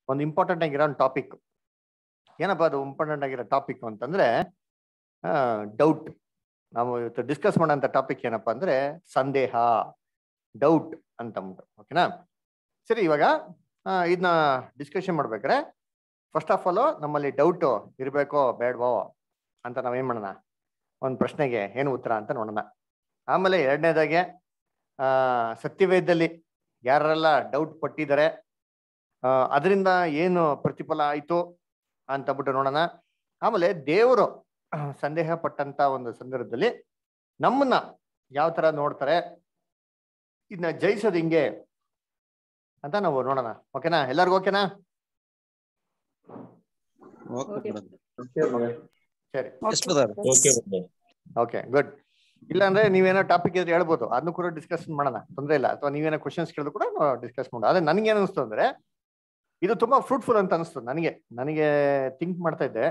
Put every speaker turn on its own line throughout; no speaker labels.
ಒಂದು ಇಂಪಾರ್ಟೆಂಟ್ ಆಗಿರೋ ಟಾಪಿಕ್ ಏನಪ್ಪ ಅದು ಇಂಪಾರ್ಟೆಂಟ್ ಆಗಿರೋ ಟಾಪಿಕ್ ಅಂತಂದ್ರೆ ಡೌಟ್ ನಾವು ಇವತ್ತು ಡಿಸ್ಕಸ್ ಮಾಡೋಂಥ ಟಾಪಿಕ್ ಏನಪ್ಪಾ ಅಂದ್ರೆ ಸಂದೇಹ ಡೌಟ್ ಅಂತ ಅಂದ್ಬಿಟ್ಟು ಓಕೆನಾ ಸರಿ ಇವಾಗ ಇದನ್ನ ಡಿಸ್ಕಷನ್ ಮಾಡ್ಬೇಕಾರೆ ಫಸ್ಟ್ ಆಫ್ ಆಲ್ ನಮ್ಮಲ್ಲಿ ಡೌಟ್ ಇರಬೇಕೋ ಬೇಡವೋ ಅಂತ ನಾವೇನ್ ಮಾಡೋಣ ಒಂದು ಪ್ರಶ್ನೆಗೆ ಏನು ಉತ್ತರ ಅಂತ ನೋಡೋಣ ಆಮೇಲೆ ಎರಡನೇದಾಗೆ ಆ ಸತ್ಯವೇದದಲ್ಲಿ ಯಾರೆಲ್ಲ ಡೌಟ್ ಪಟ್ಟಿದ್ದಾರೆ ಅದರಿಂದ ಏನು ಪ್ರತಿಫಲ ಆಯ್ತು ಅಂತ ಬಿಟ್ಟು ನೋಡೋಣ ಆಮೇಲೆ ದೇವರು ಸಂದೇಹ ಪಟ್ಟಂತ ಒಂದು ಸಂದರ್ಭದಲ್ಲಿ ನಮ್ಮನ್ನ ಯಾವ ತರ ನೋಡ್ತಾರೆ ಇದನ್ನ ಜಯಿಸೋದು ಹಿಂಗೆ ಅಂತ ನಾವು ನೋಡೋಣ ಓಕೆನಾ ಎಲ್ಲರಿಗೂ ಓಕೆನಾ ಸರಿ ಓಕೆ ಗುಡ್ ಇಲ್ಲಾಂದ್ರೆ ನೀವೇನೋ ಟಾಪಿಕ್ ಇದ್ರೆ ಹೇಳ್ಬೋದು ಅದನ್ನು ಕೂಡ ಡಿಸ್ಕಷನ್ ಮಾಡೋಣ ತೊಂದರೆ ಇಲ್ಲ ಅಥವಾ ನೀವೇನೋ ಕ್ವಶನ್ಸ್ ಕೇಳಿದ್ರು ಕೂಡ ಡಿಸ್ಕಸ್ ಮಾಡೋಣ ಆದ್ರೆ ನನಗೆ ಏನು ಅನಿಸ್ತು ಅಂದ್ರೆ ಇದು ತುಂಬಾ ಫ್ರೂಟ್ಫುಲ್ ಅಂತ ಅನಿಸ್ತು ನನಗೆ ನನಗೆ ಥಿಂಕ್ ಮಾಡ್ತಾ ಇದ್ದೆ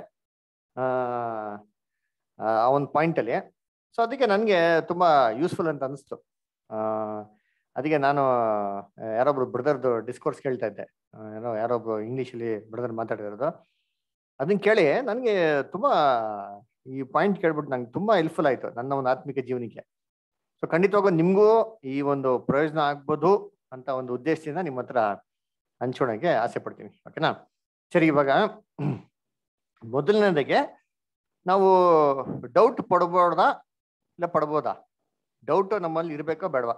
ಆ ಒಂದು ಪಾಯಿಂಟ್ ಅಲ್ಲಿ ಸೊ ಅದಕ್ಕೆ ನನಗೆ ತುಂಬಾ ಯೂಸ್ಫುಲ್ ಅಂತ ಅನಿಸ್ತು ಅದಕ್ಕೆ ನಾನು ಯಾರೊಬ್ರು ಬ್ರದರ್ದು ಡಿಸ್ಕೋರ್ಸ್ ಕೇಳ್ತಾ ಇದ್ದೆ ಏನೋ ಯಾರೊಬ್ರು ಇಂಗ್ಲೀಷಲ್ಲಿ ಬ್ರದರ್ ಮಾತಾಡಿರೋದು ಅದನ್ನ ಕೇಳಿ ನನಗೆ ತುಂಬಾ ಈ ಪಾಯಿಂಟ್ ಕೇಳ್ಬಿಟ್ಟು ನಂಗೆ ತುಂಬಾ ಹೆಲ್ಪ್ಫುಲ್ ಆಯ್ತು ನನ್ನ ಒಂದು ಆತ್ಮಿಕ ಜೀವನಕ್ಕೆ ಸೊ ಖಂಡಿತವಾಗೂ ನಿಮ್ಗೂ ಈ ಒಂದು ಪ್ರಯೋಜನ ಆಗ್ಬೋದು ಅಂತ ಒಂದು ಉದ್ದೇಶದಿಂದ ನಿಮ್ಮ ಹತ್ರ ಹಂಚೋಣಕ್ಕೆ ಆಸೆ ಪಡ್ತೀನಿ ಓಕೆನಾ ಸರಿ ಇವಾಗ ಮೊದಲನೇದಾಗೆ ನಾವು ಡೌಟ್ ಪಡ್ಬೋದಾ ಇಲ್ಲ ಪಡ್ಬೋದಾ ಡೌಟ್ ನಮ್ಮಲ್ಲಿ ಇರ್ಬೇಕೋ ಬೇಡವಾ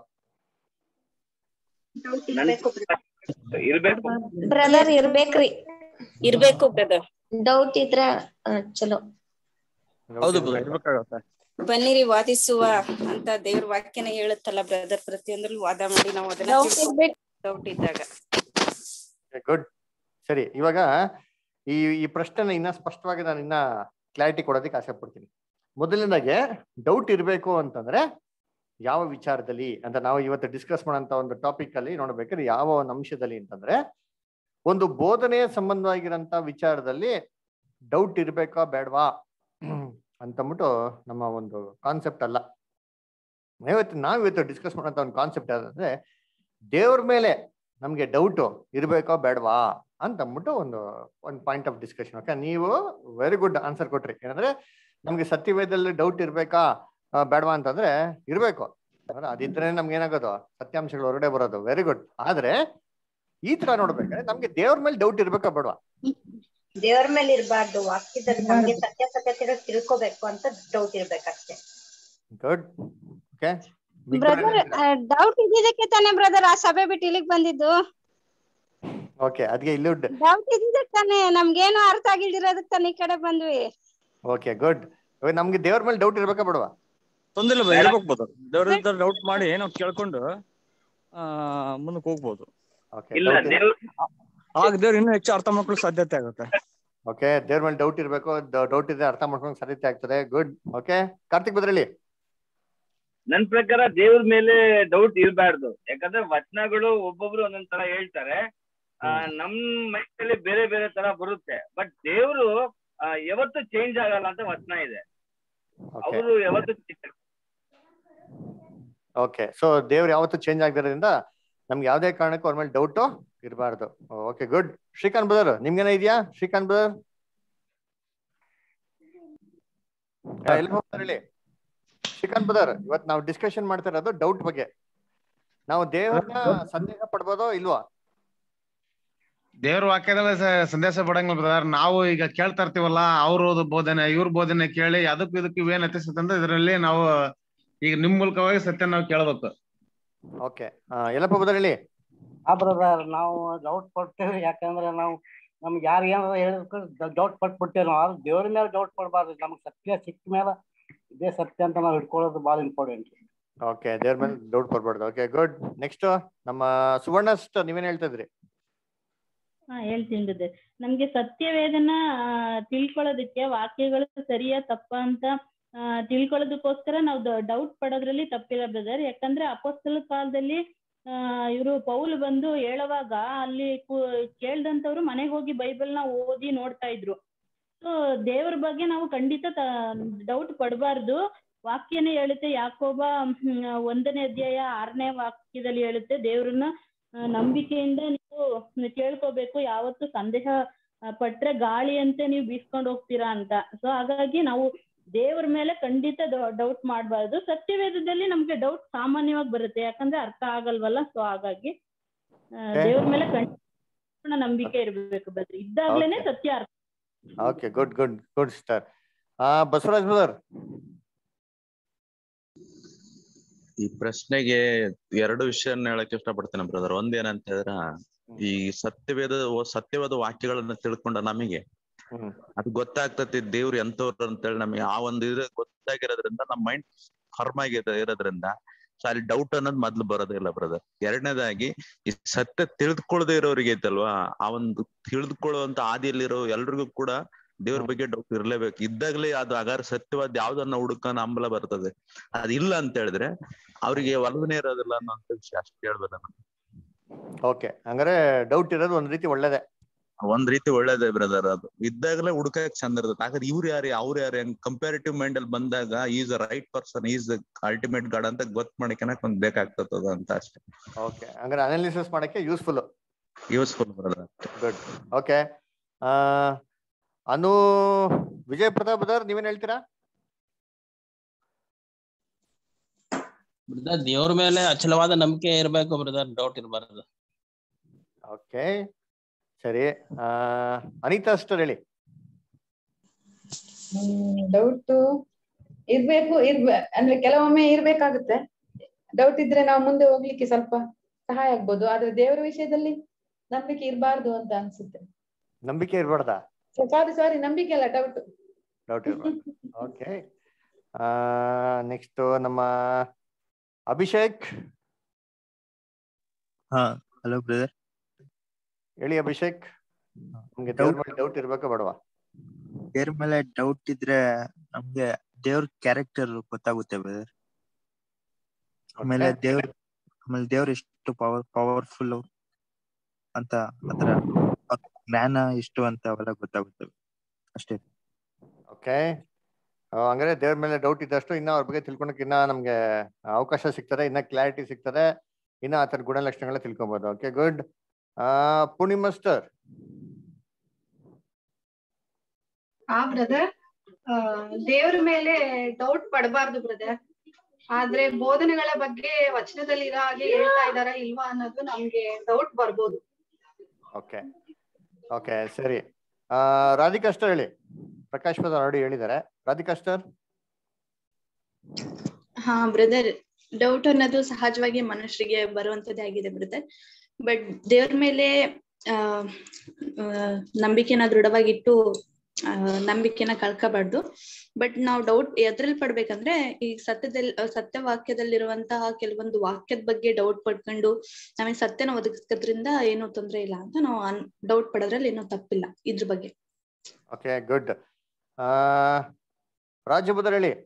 ಇರ್ಬೇಕು
ಬ್ರದರ್ ಇರ್ಬೇಕ್ರಿ
ಇರ್ಬೇಕು ಬ್ರದರ್
ಡೌಟ್ ಇದ್ರ ಆ, ಚಲೋ
ಹೌದು ಇರ್ಬೇಕಾಗತ್ತೆ
ಬನ್ನಿರಿ ವಾದಿಸುವ ಅಂತ ದೇವ್ರ ವಾಕ್ಯನ ಹೇಳುತ್ತಲ್ಲ ಬ್ರದರ್ ಪ್ರತಿಯೊಂದ್ರಲ್ಲಿ ವಾದ ಮಾಡಿ ನಾವು ಅದನ್ನ
ಡೌಟ್ ಇರ್ಬೇಕು
ಡೌಟ್ ಇದ್ದಾಗ
ಗುಡ್ ಸರಿ ಇವಾಗ ಈ ಈ ಪ್ರಶ್ನೆನ ಇನ್ನ ಸ್ಪಷ್ಟವಾಗಿ ನಾನು ಇನ್ನ ಕ್ಲಾರಿಟಿ ಕೊಡೋದಕ್ಕೆ ಆಸೆ ಪಡ್ತೀನಿ ಮೊದಲನೇದಾಗೆ ಡೌಟ್ ಇರಬೇಕು ಅಂತಂದ್ರೆ ಯಾವ ವಿಚಾರದಲ್ಲಿ ಅಂತ ನಾವು ಇವತ್ತು ಡಿಸ್ಕಸ್ ಮಾಡೋಂಥ ಒಂದು ಟಾಪಿಕ್ ಅಲ್ಲಿ ನೋಡ್ಬೇಕಾದ್ರೆ ಯಾವ ಒಂದು ಅಂಶದಲ್ಲಿ ಅಂತಂದ್ರೆ ಒಂದು ಬೋಧನೆಯ ಸಂಬಂಧವಾಗಿರೋಂಥ ವಿಚಾರದಲ್ಲಿ ಡೌಟ್ ಇರ್ಬೇಕಾ ಬೇಡವಾ ಅಂತಂದ್ಬಿಟ್ಟು ನಮ್ಮ ಒಂದು ಕಾನ್ಸೆಪ್ಟ್ ಅಲ್ಲ ಇವತ್ತು ನಾವು ಇವತ್ತು ಡಿಸ್ಕಸ್ ಮಾಡೋಂಥ ಒಂದು ಕಾನ್ಸೆಪ್ಟ್ ಯಾವ್ದಂದ್ರೆ ದೇವ್ರ ಮೇಲೆ ನಮ್ಗೆ ಡೌಟ್ ಇರ್ಬೇಕೋ ಬೇಡವಾ ಅಂತ ಅಂದ್ಬಿಟ್ಟು ಒಂದು ಒಂದು ಪಾಯಿಂಟ್ ಆಫ್ ಡಿಸ್ಕಷನ್ ಓಕೆ ನೀವು ವೆರಿ ಗುಡ್ ಆನ್ಸರ್ ಕೊಟ್ರಿ ಏನಂದ್ರೆ ನಮ್ಗೆ ಸತ್ಯವೇದದಲ್ಲಿ ಡೌಟ್ ಇರ್ಬೇಕಾ ಆ, ಬೇಡವಾ ಅಂತಂದ್ರೆ ಇರ್ಬೇಕು ಅಂದ್ರೆ ಅದಿದ್ರೆ ನಮ್ಗೆ ಏನಾಗೋದು ಸತ್ಯಾಂಶಗಳು ಹೊರಗಡೆ ಬರೋದು ವೆರಿ ಗುಡ್ ಆದ್ರೆ ಈ ತರ ನೋಡ್ಬೇಕಾದ್ರೆ ನಮ್ಗೆ ದೇವ್ರ ಮೇಲೆ ಡೌಟ್ ಇರ್ಬೇಕಾ ಬೇಡವಾ
ದೇವ್ರ ಮೇಲೆ ಇರಬಾರ್ದು ವಾಕ್ಯದಲ್ಲಿ ನಮ್ಗೆ ಸತ್ಯಾಸತ್ಯತೆ ತಿಳ್ಕೊಬೇಕು ಅಂತ ಡೌಟ್ ಇರ್ಬೇಕಷ್ಟೇ
ಗುಡ್ ಓಕೆ
ಬ್ರದರ್ ಡೌಟ್ ಇದ್ದಿದ್ದಕ್ಕೆ ತಾನೇ ಬ್ರದರ್ ಆ ಸಭೆ ಬಿಟ್ಟು ಇಲ್ಲಿಗ್ ಬಂದಿದ್ದು
ಓಕೆ ಅದಕ್ಕೆ ಇಲ್ಲೂ
ಡೌಟ್ ಇದ್ದಿದ್ದಕ್ಕೆ ತಾನೇ ನಮ್ಗೇನು ಅರ್ಥ ಆಗಿಲ್ದಿರೋದಕ್ಕೆ ತಾನೇ ಈ ಕಡೆ ಬಂದ್ವಿ
ಓಕೆ ಗುಡ್ ನಮ್ಗೆ ದೇವ್ರ ಮೇಲೆ ಡೌಟ್ ಇರ್ಬೇಕಾ ಬೇಡವಾ
ತೊಂದ್ರೆ ಇಲ್ಲ ಇರ್ಬೇಕು ಬೋದು ದೇವ್ರ ಡೌಟ್ ಮಾಡಿ ನಾವು ಕೇಳ್ಕೊಂಡು ಆ ಮುಂದಕ್ಕೆ ಹೋಗ್ಬೋದು
ಓಕೆ
ಇಲ್ಲ ದೇವ್ರ
ಆಗ ದೇವ್ರು ಇನ್ನೂ ಹೆಚ್ಚು ಅರ್ಥ ಮಾಡ್ಕೊಳ್ಳೋ ಸಾಧ್ಯತೆ ಆಗುತ್ತೆ
ಓಕೆ ದೇವ್ರ ಮೇಲೆ ಡೌಟ್ ಇರ್ಬೇಕು ಡೌಟ್ ಇದ್ರೆ ಅರ್ಥ ಮಾಡ್ಕೊಂಡು ಸಾಧ್ಯತೆ ಆಗ್ತದೆ ಗುಡ್ ಓಕೆ ಕಾರ್ತಿಕ್ ಬದ್ರಲ್ಲಿ
ನನ್ ಪ್ರಕಾರ ದೇವ್ರ ಮೇಲೆ ಡೌಟ್ ಇರಬಾರ್ದು ಯಾಕಂದ್ರೆ ವಚನಗಳು ಒಬ್ಬೊಬ್ರು ಒಂದೊಂದ್ ತರ ಹೇಳ್ತಾರೆ ಆ, ನಮ್ ಮೈಂಡ್ ಅಲ್ಲಿ ಬೇರೆ ಬೇರೆ ತರ ಬರುತ್ತೆ ಬಟ್ ದೇವ್ರು ಆ, ಯಾವತ್ತು ಚೇಂಜ್ ಆಗಲ್ಲ ಅಂತ ವಚನ ಇದೆ
ಓಕೆ
ಅವರು ಯಾವತ್ತು
ಓಕೆ ಸೊ ದೇವ್ರು ಯಾವತ್ತೂ ಚೇಂಜ್ ಆಗದಿರೋದ್ರಿಂದ ನಮ್ಗೆ ಯಾವ್ದೇ ಕಾರಣಕ್ಕೂ ಅವ್ರ ಮೇಲೆ ಡೌಟು ಇರಬಾರ್ದು ಓಕೆ ಗುಡ್ ಶ್ರೀಕಾಂತ್ ಬ್ರದರ್ ನಿಮ್ಗೇನ ಇದೆಯಾ ಶ್ರೀಕಾಂತ್ ಬ್ರದರ್ ಎಲ್ಲಿ ಹೋಗ್ತಾರೆ ಹೇಳಿ ಶ್ರೀಕಾಂತ್ ಬ್ರದರ್ ಇವತ್ತು ನಾವು ಡಿಸ್ಕಷನ್ ಮಾಡ್ತಾ ಇರೋದು ಡೌಟ್ ಬಗ್ಗೆ ನಾವು ದೇವ್ರನ್ನ ಸಂದೇಹ ಪಡ್ಬೋದೋ ಇಲ್ವಾ
ದೇವ್ರ ವಾಕ್ಯದಲ್ಲಿ ಸ- ಸಂದೇಶ ಪಡಂಗಿಲ್ಲ ಬ್ರದರ್ ನಾವು ಈಗ ಕೇಳ್ತಾ ಇರ್ತೀವಲ್ಲ ಅವ್ರ ಬೋಧನೆ ಇವ್ರ ಬೋಧನೆ ಕೇಳಿ ಅದಕ್ಕೂ ಇದಕ್ಕೂ ಇವೇನ್ ವ್ಯತ್ಯಾಸ ಅಂದ್ರೆ ಇದರಲ್ಲಿ ನಾವು ಈಗ ನಿಮ್ ಮೂಲಕವಾಗಿ ಸತ್ಯ ನಾವು ಕೇಳ್ಬೇಕು
ಓಕೆ ಎಲ್ಲಪ್ಪ ಬ್ರದರ್ ಹೇಳಿ
ಆ ಬ್ರದರ್ ನಾವು ಡೌಟ್ ಪಡ್ತೇವೆ ಯಾಕಂದ್ರೆ ನಾವು ನಮ್ಗೆ ಯಾರು ಏನಾರ ಹೇಳಿದ್ರು ಡೌಟ್ ಪಟ್ಬಿಡ್ತೇವೆ ನಾವು ಆದ್ರೆ ದೇವ್ರ ಮೇಲೆ ಡೌಟ್ ಪಡ್ಬಾರ್ದು ನಮ್ಗೆ ಸತ್ಯ ಸಿಕ್ಕ ಮೇಲೆ ಇದೇ ಸತ್ಯ ಅಂತ ನಾವು ಹಿಡ್ಕೊಳ್ಳೋದು ಭಾಳ ಇಂಪಾರ್ಟೆಂಟ್
ಓಕೆ ದೇವ್ರ ಮೇಲೆ ಡೌಟ್ ಬರ್ಬಾರ್ದು ಓಕೆ ಗುಡ್ ನೆಕ್ಸ್ಟ್ ನಮ್ಮ ಸುವರ್ಣಸ್ಟ್ ನೀವೇನ್ ಹೇಳ್ತಾ ಇದ್ರಿ
ಹಾ ಹೇಳ್ತೀನಿ ಬ್ರದರ್ ನಮ್ಗೆ ಸತ್ಯವೇದನ ಆ, ತಿಳ್ಕೊಳ್ಳೋದಕ್ಕೆ ವಾಕ್ಯಗಳು ಸರಿಯಾ ತಪ್ಪ ಅಂತ ಆ, ತಿಳ್ಕೊಳ್ಳೋದಕ್ಕೋಸ್ಕರ ನಾವು ಡೌಟ್ ಪಡೋದ್ರಲ್ಲಿ ತಪ್ಪಿಲ್ಲ ಬ್ರದರ್ ಯಾಕಂದ್ರೆ ಅಪೋಸ್ತಲ ಕಾಲದಲ್ಲಿ ಆ ಇವರು ಪೌಲ್ ಬಂದು ಹೇಳುವಾಗ ಅಲ್ಲಿ ಕು- ಕೇಳ್ದಂತವ್ರು ಮನೆಗೆ ಹೋಗಿ ಬೈಬಲ್ನ ಓದಿ ನೋಡ್ತಾ ಇದ್ರು ಸೊ ದೇವ್ರ ಬಗ್ಗೆ ನಾವು ಖಂಡಿತ ಡೌಟ್ ಪಡಬಾರ್ದು ವಾಕ್ಯನೇ ಹೇಳುತ್ತೆ ಯಾಕೋಬ ಹ್ಮ್, ಒಂದನೇ ಅಧ್ಯಾಯ ಆರನೇ ವಾಕ್ಯದಲ್ಲಿ ಹೇಳುತ್ತೆ ದೇವ್ರನ್ನ ಆ, ನಂಬಿಕೆಯಿಂದ ನೀವು ಕೇಳ್ಕೋಬೇಕು ಯಾವತ್ತು ಸಂದೇಹ ಆ, ಪಟ್ರೆ ಗಾಳಿ ಅಂತೆ ನೀವು ಬೀಸ್ಕೊಂಡು ಹೋಗ್ತೀರಾ ಅಂತ ಸೊ ಹಾಗಾಗಿ ನಾವು ದೇವ್ರ ಮೇಲೆ ಖಂಡಿತ ಡೌಟ್ ಮಾಡಬಾರ್ದು ಸತ್ಯವೇದದಲ್ಲಿ ನಮ್ಗೆ ಡೌಟ್ ಸಾಮಾನ್ಯವಾಗಿ ಬರುತ್ತೆ ಯಾಕಂದ್ರೆ ಅರ್ಥ ಆಗಲ್ವಲ್ಲ ಸೊ ಹಾಗಾಗಿ ಆ,
Okay.
ದೇವ್ರ ಮೇಲೆ ಖಂಡಿತ ನಂಬಿಕೆ ಇರ್ಬೇಕು ಬದ್ರಿ ಇದ್ದಾಗ್ಲೇನೆ
Okay.
ಸತ್ಯ ಅರ್ಥ
okay good good good star ಆ ಬಸವರಾಜ್ ಬ್ರದರ್
ಈ ಪ್ರಶ್ನೆಗೆ ಎರಡು ವಿಷಯನ ಹೇಳಕ್ ಇಷ್ಟಪಡ್ತೇನೆ ಬ್ರದರ್ ಒಂದೇನಂತ ಹೇಳಿದ್ರ ಈ ಸತ್ಯವೇದ ಸತ್ಯವಾದ ವಾಕ್ಯಗಳನ್ನ ತಿಳ್ಕೊಂಡ ನಮಗೆ
ಹ್ಮ್
ಅದು ಗೊತ್ತಾಗ್ತತಿ ದೇವ್ರು ಎಂತವ್ರು ಅಂತೇಳಿ ನಮಗೆ ಆ ಒಂದು ಇದು ಗೊತ್ತಾಗಿರೋದ್ರಿಂದ ನಮ್ಮ ಮೈಂಡ್ ಫರ್ಮ್ ಆಗಿ ಇರೋದ್ರಿಂದ ಸೊ ಅಲ್ಲಿ ಡೌಟ್ ಅನ್ನೋದು ಮೊದ್ಲು ಬರೋದಿಲ್ಲ ಬ್ರದರ್ ಎರಡನೇದಾಗಿ ಈ ಸತ್ಯ ತಿಳಿದುಕೊಳ್ಳದೆ ಇರೋರಿಗೆ ಐತಲ್ವಾ ಆ ಒಂದು ತಿಳಿದುಕೊಳ್ಳುವಂತ ಹಾದಿಯಲ್ಲಿರೋ ಎಲ್ರಿಗೂ ಕೂಡ ದೇವ್ರ ಬಗ್ಗೆ ಡೌಟ್ ಇರ್ಲೇಬೇಕು ಇದ್ದಾಗಲೇ ಅದು ಅಗಾರ ಸತ್ಯವಾದ ಯಾವ್ದನ್ನ ಹುಡುಕನ ಹಂಬಲ ಬರ್ತದೆ ಅದಿಲ್ಲ ಅಂತ ಹೇಳಿದ್ರೆ ಅವ್ರಿಗೆ ಒಲವನೇ ಇರೋದಿಲ್ಲ ಅನ್ನೋಂತ ವಿಷಯ ಅಷ್ಟೇ ಹೇಳ್ಬೇಕು ನಾನು.
ಓಕೆ ಹಂಗಾರೆ ಡೌಟ್ ಇರೋದು ಒಂದ್ ರೀತಿ ಒಳ್ಳೇದೇ
ಒಂದ್ ರೀತಿ ಒಳ್ಳೇದೇ ಬ್ರದರ್ ಅದು ಇದ್ದಾಗಲೇ ಹುಡುಕಕ್ ಚಂದ ಇರ್ತದೆ ಹಾಗಾದ್ರೆ ಇವ್ರು ಯಾರು ಅವ್ರು ಯಾರು ಹೆಂಗ್ ಕಂಪ್ಯಾರಿಟಿವ್ ಮೈಂಡ್ ಅಲ್ಲಿ ಬಂದಾಗ is a right person is ultimate god ಅಂತ ಗೊತ್ತ ಮಾಡಿಕನಕ್ ಒಂದ್ ಬೇಕಾಗ್ತದ ಅಂತ ಅಷ್ಟೇ
ಓಕೆ ಹಂಗಾರೆ ಅನಾಲಿಸಿಸ್ ಮಾಡಕ್ಕೆ useful
useful brother
good okay ಆ ಅನು ವಿಜಯ್ ಪ್ರತಾಪ್ ಬ್ರದರ್ ನೀವೇನ್ ಹೇಳ್ತೀರಾ
ಬ್ರದರ್ ದೇವ್ರ ಮೇಲೆ ಅಚಲವಾದ ನಂಬಿಕೆ ಇರ್ಬೇಕು ಬ್ರದರ್ ಡೌಟ್ ಇರಬಾರ್ದು
ಓಕೆ ಸರಿ ಆ ಅನಿತಾ ಅಷ್ಟರ್ ಹೇಳಿ
ಡೌಟ್ ಇರ್ಬೇಕು ಇರ್ಬೇ ಅಂದ್ರೆ ಕೆಲವೊಮ್ಮೆ ಇರ್ಬೇಕಾಗುತ್ತೆ ಡೌಟ್ ಇದ್ರೆ ನಾವು ಮುಂದೆ ಹೋಗ್ಲಿಕ್ಕೆ ಸ್ವಲ್ಪ ಸಹಾಯ ಆಗ್ಬೋದು ಆದ್ರೆ ದೇವರ ವಿಷಯದಲ್ಲಿ ನಂಬಿಕೆ ಇರಬಾರ್ದು ಅಂತ ಅನ್ಸುತ್ತೆ
ನಂಬಿಕೆ ಇರ್ಬಾರ್ದಾ
ಸಾರಿ ಸಾರಿ ನಂಬಿಕೆ ಅಲ್ಲ ಡೌಟ್
ಡೌಟ್ ಇರ್ಬಾರ್ದು ಓಕೆ ನೆಕ್ಸ್ಟ್ ನಮ್ಮ ಅಭಿಷೇಕ್
ಹಾ ಹಲೋ ಬ್ರದರ್
ಹೇಳಿ ಅಭಿಷೇಕ್ ನಮ್ಗೆ ದೇವ್ರ ಮೇಲೆ ಡೌಟ್ ಇರ್ಬೇಕಾ ಬೇಡವಾ
ದೇವ್ರ ಮೇಲೆ ಡೌಟ್ ಇದ್ರೆ ನಮ್ಗೆ ದೇವ್ರ ಕ್ಯಾರೆಕ್ಟರ್ ಗೊತ್ತಾಗುತ್ತೆ ಬ್ರದರ್ ಆಮೇಲೆ ದೇವ್ರ ಆಮೇಲೆ ದೇವ್ರ ಎಷ್ಟು ಪವರ್ ಪವರ್ಫುಲ್ ಅಂತ ಅದ್ರ ಅವ್ರ ಜ್ಞಾನ ಎಷ್ಟು ಅಂತ ಅವೆಲ್ಲ ಗೊತ್ತಾಗುತ್ತೆ ಅಷ್ಟೇ
ಓಕೆ ಹಂಗಾರೆ ದೇವ್ರ ಮೇಲೆ ಡೌಟ್ ಇದ್ದಷ್ಟು ಇನ್ನ ಅವ್ರ ಬಗ್ಗೆ ತಿಳ್ಕೊಳಕ್ ಇನ್ನ ನಮ್ಗೆ ಅವಕಾಶ ಸಿಗ್ತದೆ ಇನ್ನ ಕ್ಲಾರಿಟಿ ಸಿಗ್ತದೆ ಇನ್ನ ಆತರ ಗುಣಲಕ್ಷಣಗಳ ತಿಳ್ಕೊಬಹುದು ಓಕೆ ಗುಡ್ ಪೂರ್ಣಿಮಸ್ಟರ್
ಆ ಬ್ರದರ್ ದೇವ್ರ ಮೇಲೆ ಡೌಟ್ ಪಡಬಾರ್ದು ಬ್ರದರ್ ಆದ್ರೆ ಬೋಧನೆಗಳ ಬಗ್ಗೆ ವಚನದಲ್ಲಿ ಇರೋ ಹಾಗೆ ಹೇಳ್ತಾ ಇದಾರ ಇಲ್ವಾ ಅನ್ನೋದು ನಮ್ಗೆ ಡೌಟ್ ಬರ್ಬೋದು
ಓಕೆ ಓಕೆ ಸರಿ ಆ ರಾಧಿಕಾ ಸ್ಟರ್ ಹೇಳಿ ಪ್ರಕಾಶ್ ಪದ ಆಲ್ರೆಡಿ ಹೇಳಿದ್ದಾರೆ ರಾಧಿಕಾ ಸ್ಟರ್
ಹಾ ಬ್ರದರ್ ಡೌಟ್ ಅನ್ನೋದು ಸಹಜವಾಗಿ ಮನುಷ್ಯರಿಗೆ ಬರುವಂತದ್ದೇ ಆಗಿದೆ ಬ್ರದರ್ ಬಟ್ ದೇವ್ರ ಮೇಲೆ ಆ ಆ, ನಂಬಿಕೆನ ದೃಢವಾಗಿಟ್ಟು ಆ, ನಂಬಿಕೆನ ಕಳ್ಕೋಬಾರ್ದು ಬಟ್ ನಾವು ಡೌಟ್ ಎದ್ರಲ್ಲಿ ಪಡ್ಬೇಕಂದ್ರೆ ಈ ಸತ್ಯದಲ್ಲಿ ಸತ್ಯವಾಕ್ಯದಲ್ಲಿರುವಂತಹ ಕೆಲವೊಂದು ವಾಕ್ಯದ ಬಗ್ಗೆ ಡೌಟ್ ಪಡ್ಕೊಂಡು ನಮಗೆ ಸತ್ಯನ ಒದಗಿಸೋದ್ರಿಂದ ಏನೂ ತೊಂದ್ರೆ ಇಲ್ಲ ಅಂತ ನಾವು ಡೌಟ್ ಪಡೋದ್ರಲ್ಲಿ ಏನೂ ತಪ್ಪಿಲ್ಲ ಇದ್ರ ಬಗ್ಗೆ
ಓಕೆ ಗುಡ್ ಆ ರಾಜಬುದರ್ ಹೇಳಿ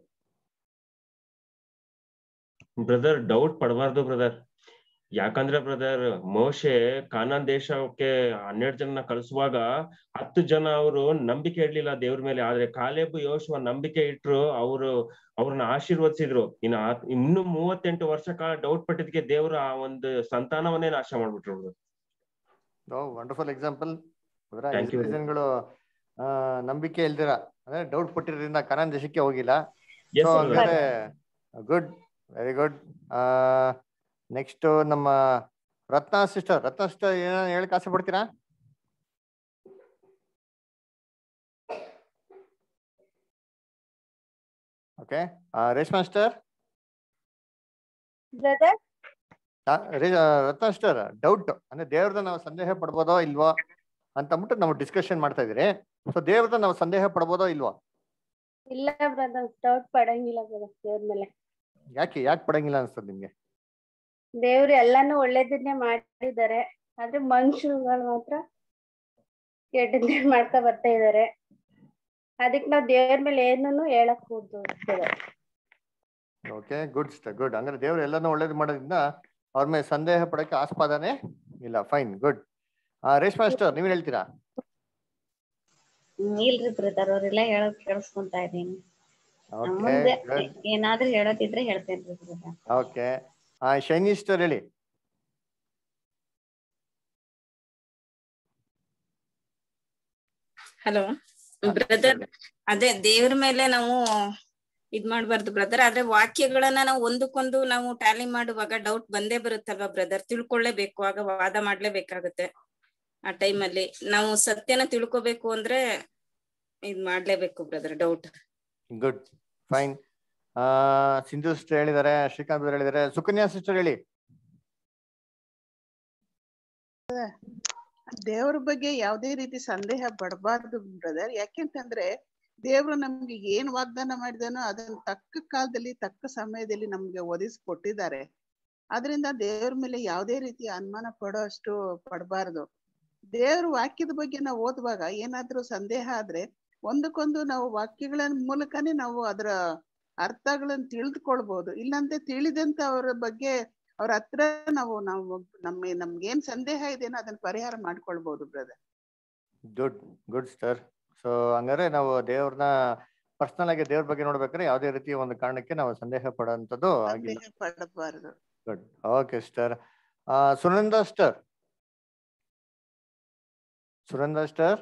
ಬ್ರದರ್ ಡೌಟ್ ಪಡಬಾರ್ದು ಬ್ರದರ್ ಯಾಕಂದ್ರೆ ಬ್ರದರ್ ಮೋಶೆ ಕಾನಾನ್ ದೇಶಕ್ಕೆ ಹನ್ನೆರಡು ಜನ ಕಳಿಸುವಾಗ ಹತ್ತು ಜನ ಅವರು ನಂಬಿಕೆ ಇಡ್ಲಿಲ್ಲ ದೇವ್ರ ಮೇಲೆ ಆದ್ರೆ ಕಾಲೇಬ್ ಯೋಶುವ ನಂಬಿಕೆ ಇಟ್ರು ಅವರು ಅವ್ರನ್ನ ಆಶೀರ್ವದಿಸಿದ್ರು ಇನ್ನು ಆ- ಇನ್ನು ಮೂವತ್ತೆಂಟು ವರ್ಷ ಕಾಲ ಡೌಟ್ ಪಟ್ಟಿದ್ಕೆ ದೇವ್ರ ಆ ಒಂದು ಸಂತಾನವನ್ನೇ ನಾಶ ಮಾಡ್ಬಿಟ್ರು brother.
Wonderful example
Thank you.
ಜನಗಳು ನಂಬಿಕೆ ಇಲ್ದಿರ ಅಂದ್ರೆ ಡೌಟ್ ಪಟ್ಟಿರೋದ್ರಿಂದ ಕನಾನ್ ದೇಶಕ್ಕೆ ಹೋಗಿಲ್ಲ
Yes,
ಸೊ
sir.
ಹಂಗಾರೆ ಗುಡ್ ವೆರಿ ಗುಡ್ ನೆಕ್ಸ್ಟ್ ನಮ್ಮ ರತ್ನ ಸಿಸ್ಟರ್ ರತ್ನ ಸಿಸ್ಟರ್ ಏನ ಹೇಳಕ್ ಆಸೆ ಪಡ್ತೀರಾ okay Reshma sister
brother
Ratna sister doubt ಅಂದ್ರೆ ದೇವ್ರದ ನಾವು ಸಂದೇಹ ಪಡ್ಬೋದೋ ಇಲ್ವೋ ಅಂತ ಅಂದ್ಬಿಟ್ಟು ನಾವು ಡಿಸ್ಕಷನ್ ಮಾಡ್ತಾ ಇದೀರಿ ಸೊ ದೇವ್ರದ ನಾವು ಸಂದೇಹ ಪಡ್ಬೋದೋ ಇಲ್ವೋ
ಇಲ್ಲ ಬ್ರದರ್ ಡೌಟ್ ಪಡಂಗಿಲ್ಲ ಬ್ರದರ್ ದೇವ್ರ ಮೇಲೆ
ಯಾಕೆ ಯಾಕೆ ಪಡಂಗಿಲ್ಲ ಅನ್ಸ್ತದೆ ನಿಮ್ಗೆ
ದೇವ್ರು ಎಲ್ಲಾನು ಒಳ್ಳೇದನ್ನೇ ಮಾಡಿದ್ದಾರೆ ಆದ್ರೆ ಮನುಷ್ಯರುಗಳು ಮಾತ್ರ ಕೆಟ್ಟದ್ದೇ ಮಾಡ್ತಾ ಬರ್ತಾ ಇದಾರೆ ಅದಕ್ಕೆ ನಾವ್ ದೇವ್ರ ಮೇಲೆ ಏನನ್ನು ಹೇಳಕ್ ಕೂಡ್ದು
ಓಕೆ ಗುಡ್ ಸಿಸ್ಟರ್ ಗುಡ್ ಹಂಗಾರೆ ದೇವ್ರು ಎಲ್ಲಾನು ಒಳ್ಳೇದು ಮಾಡೋದ್ರಿಂದ ಅವ್ರ ಮೇಲೆ ಸಂದೇಹ ಪಡಕ್ಕೆ ಆಸ್ಪಾದನೆ ಇಲ್ಲ ಫೈನ್ ಗುಡ್ ರೇಷ್ಮಾ ಸಿಸ್ಟರ್ ನೀವೇನ್ ಹೇಳ್ತೀರಾ
ಹ್ಮ್, ಇಲ್ರಿ ಬ್ರದರ್ ಅವ್ರೆಲ್ಲ ಹೇಳೋದ್ ಕೇಳಿಸ್ಕೊಂತಾ ಇದೀನಿ
ಓಕೆ
ಮುಂದೆ
ಗುಡ್
ಏನಾದ್ರೂ ಹೇಳೋದಿದ್ರೆ ಹೇಳ್ತೇನ್ರಿ ಬ್ರದರ್
ಓಕೆ ಶೈನಿ ಸಿಸ್ಟರ್ ಹೇಳಿ
ಹಲೋ ಬ್ರದರ್ ಅದೇ ದೇವ್ರ ಮೇಲೆ ನಾವು ಇದ್ ಮಾಡ್ಬಾರ್ದು ಬ್ರದರ್ ಆದ್ರೆ ವಾಕ್ಯಗಳನ್ನ ನಾವು ಒಂದಕ್ಕೊಂದು ನಾವು ಟ್ಯಾಲಿ ಮಾಡುವಾಗ ಡೌಟ್ ಬಂದೇ ಬರುತ್ತಲ್ವಾ ಬ್ರದರ್ ತಿಳ್ಕೊಳ್ಳೇಬೇಕು ಆಗ ವಾದ ಮಾಡ್ಲೇಬೇಕಾಗುತ್ತೆ ಆ ಟೈಮಲ್ಲಿ ನಾವು ಸತ್ಯನ ತಿಳ್ಕೊಬೇಕು ಅಂದ್ರೆ ಇದ್ ಮಾಡ್ಲೇಬೇಕು ಬ್ರದರ್ ಡೌಟ್
ಗುಡ್ ಫೈನ್ ಆ ಸಿಂಧು ಸಿಸ್ಟರ್ ಹೇಳಿದ್ದಾರೆ ಶ್ರೀಕಾಂತ್ brother ಹೇಳಿದ್ದಾರೆ ಸುಕನ್ಯಾ ಸಿಸ್ಟರ್ ಹೇಳಿ
ದೇವ್ರ ಬಗ್ಗೆ ಯಾವುದೇ ರೀತಿ ಸಂದೇಹ ಪಡಬಾರ್ದು ಬ್ರದರ್ ಯಾಕೆಂತಂದ್ರೆ ದೇವ್ರು ನಮ್ಗೆ ಏನ್ ವಾಗ್ದಾನ ಮಾಡಿದಾನೋ ಅದನ್ನ ತಕ್ಕ ಕಾಲದಲ್ಲಿ ತಕ್ಕ ಸಮಯದಲ್ಲಿ ನಮ್ಗೆ ಒದಗಿಸ್ಕೊಟ್ಟಿದ್ದಾರೆ ಅದರಿಂದ ದೇವ್ರ ಮೇಲೆ ಯಾವುದೇ ರೀತಿ ಅನುಮಾನ ಪಡೋ ಅಷ್ಟು ಪಡಬಾರ್ದು ದೇವ್ರ ವಾಕ್ಯದ ಬಗ್ಗೆ ನಾವು ಓದುವಾಗ ಏನಾದ್ರೂ ಸಂದೇಹ ಆದ್ರೆ ಒಂದಕ್ಕೊಂದು ನಾವು ವಾಕ್ಯಗಳ ಮೂಲಕನೇ ನಾವು ಅದರ ಅರ್ಥಗಳನ್ನ ತಿಳಿದುಕೊಳ್ಬಹುದು ಇಲ್ಲಾಂದ್ರೆ ತಿಳಿದಂತ ಅವರ ಬಗ್ಗೆ ಅವ್ರ ಹತ್ರ ನಾವು ನಾವು ನಮ್ಮ ನಮ್ಗೇನ್ ಸಂದೇಹ ಇದೆಯೋ ಅದನ್ನ ಪರಿಹಾರ ಮಾಡ್ಕೊಳ್ಬಹುದು brother
good good sir so ಹಂಗಾರೆ ನಾವು ದೇವ್ರನ್ನ ಪರ್ಸನಲ್ ಆಗಿ ದೇವ್ರ ಬಗ್ಗೆ ನೋಡ್ಬೇಕಾದ್ರೆ ಯಾವುದೇ ರೀತಿಯ ಒಂದು ಕಾರಣಕ್ಕೆ ನಾವು ಸಂದೇಹ ಪಡೋಂಥದ್ದು ಆಗಿಲ್ಲ
ಸಂದೇಹ ಪಡಬಾರ್ದು
good okay sister Sunanda sister Sunanda sister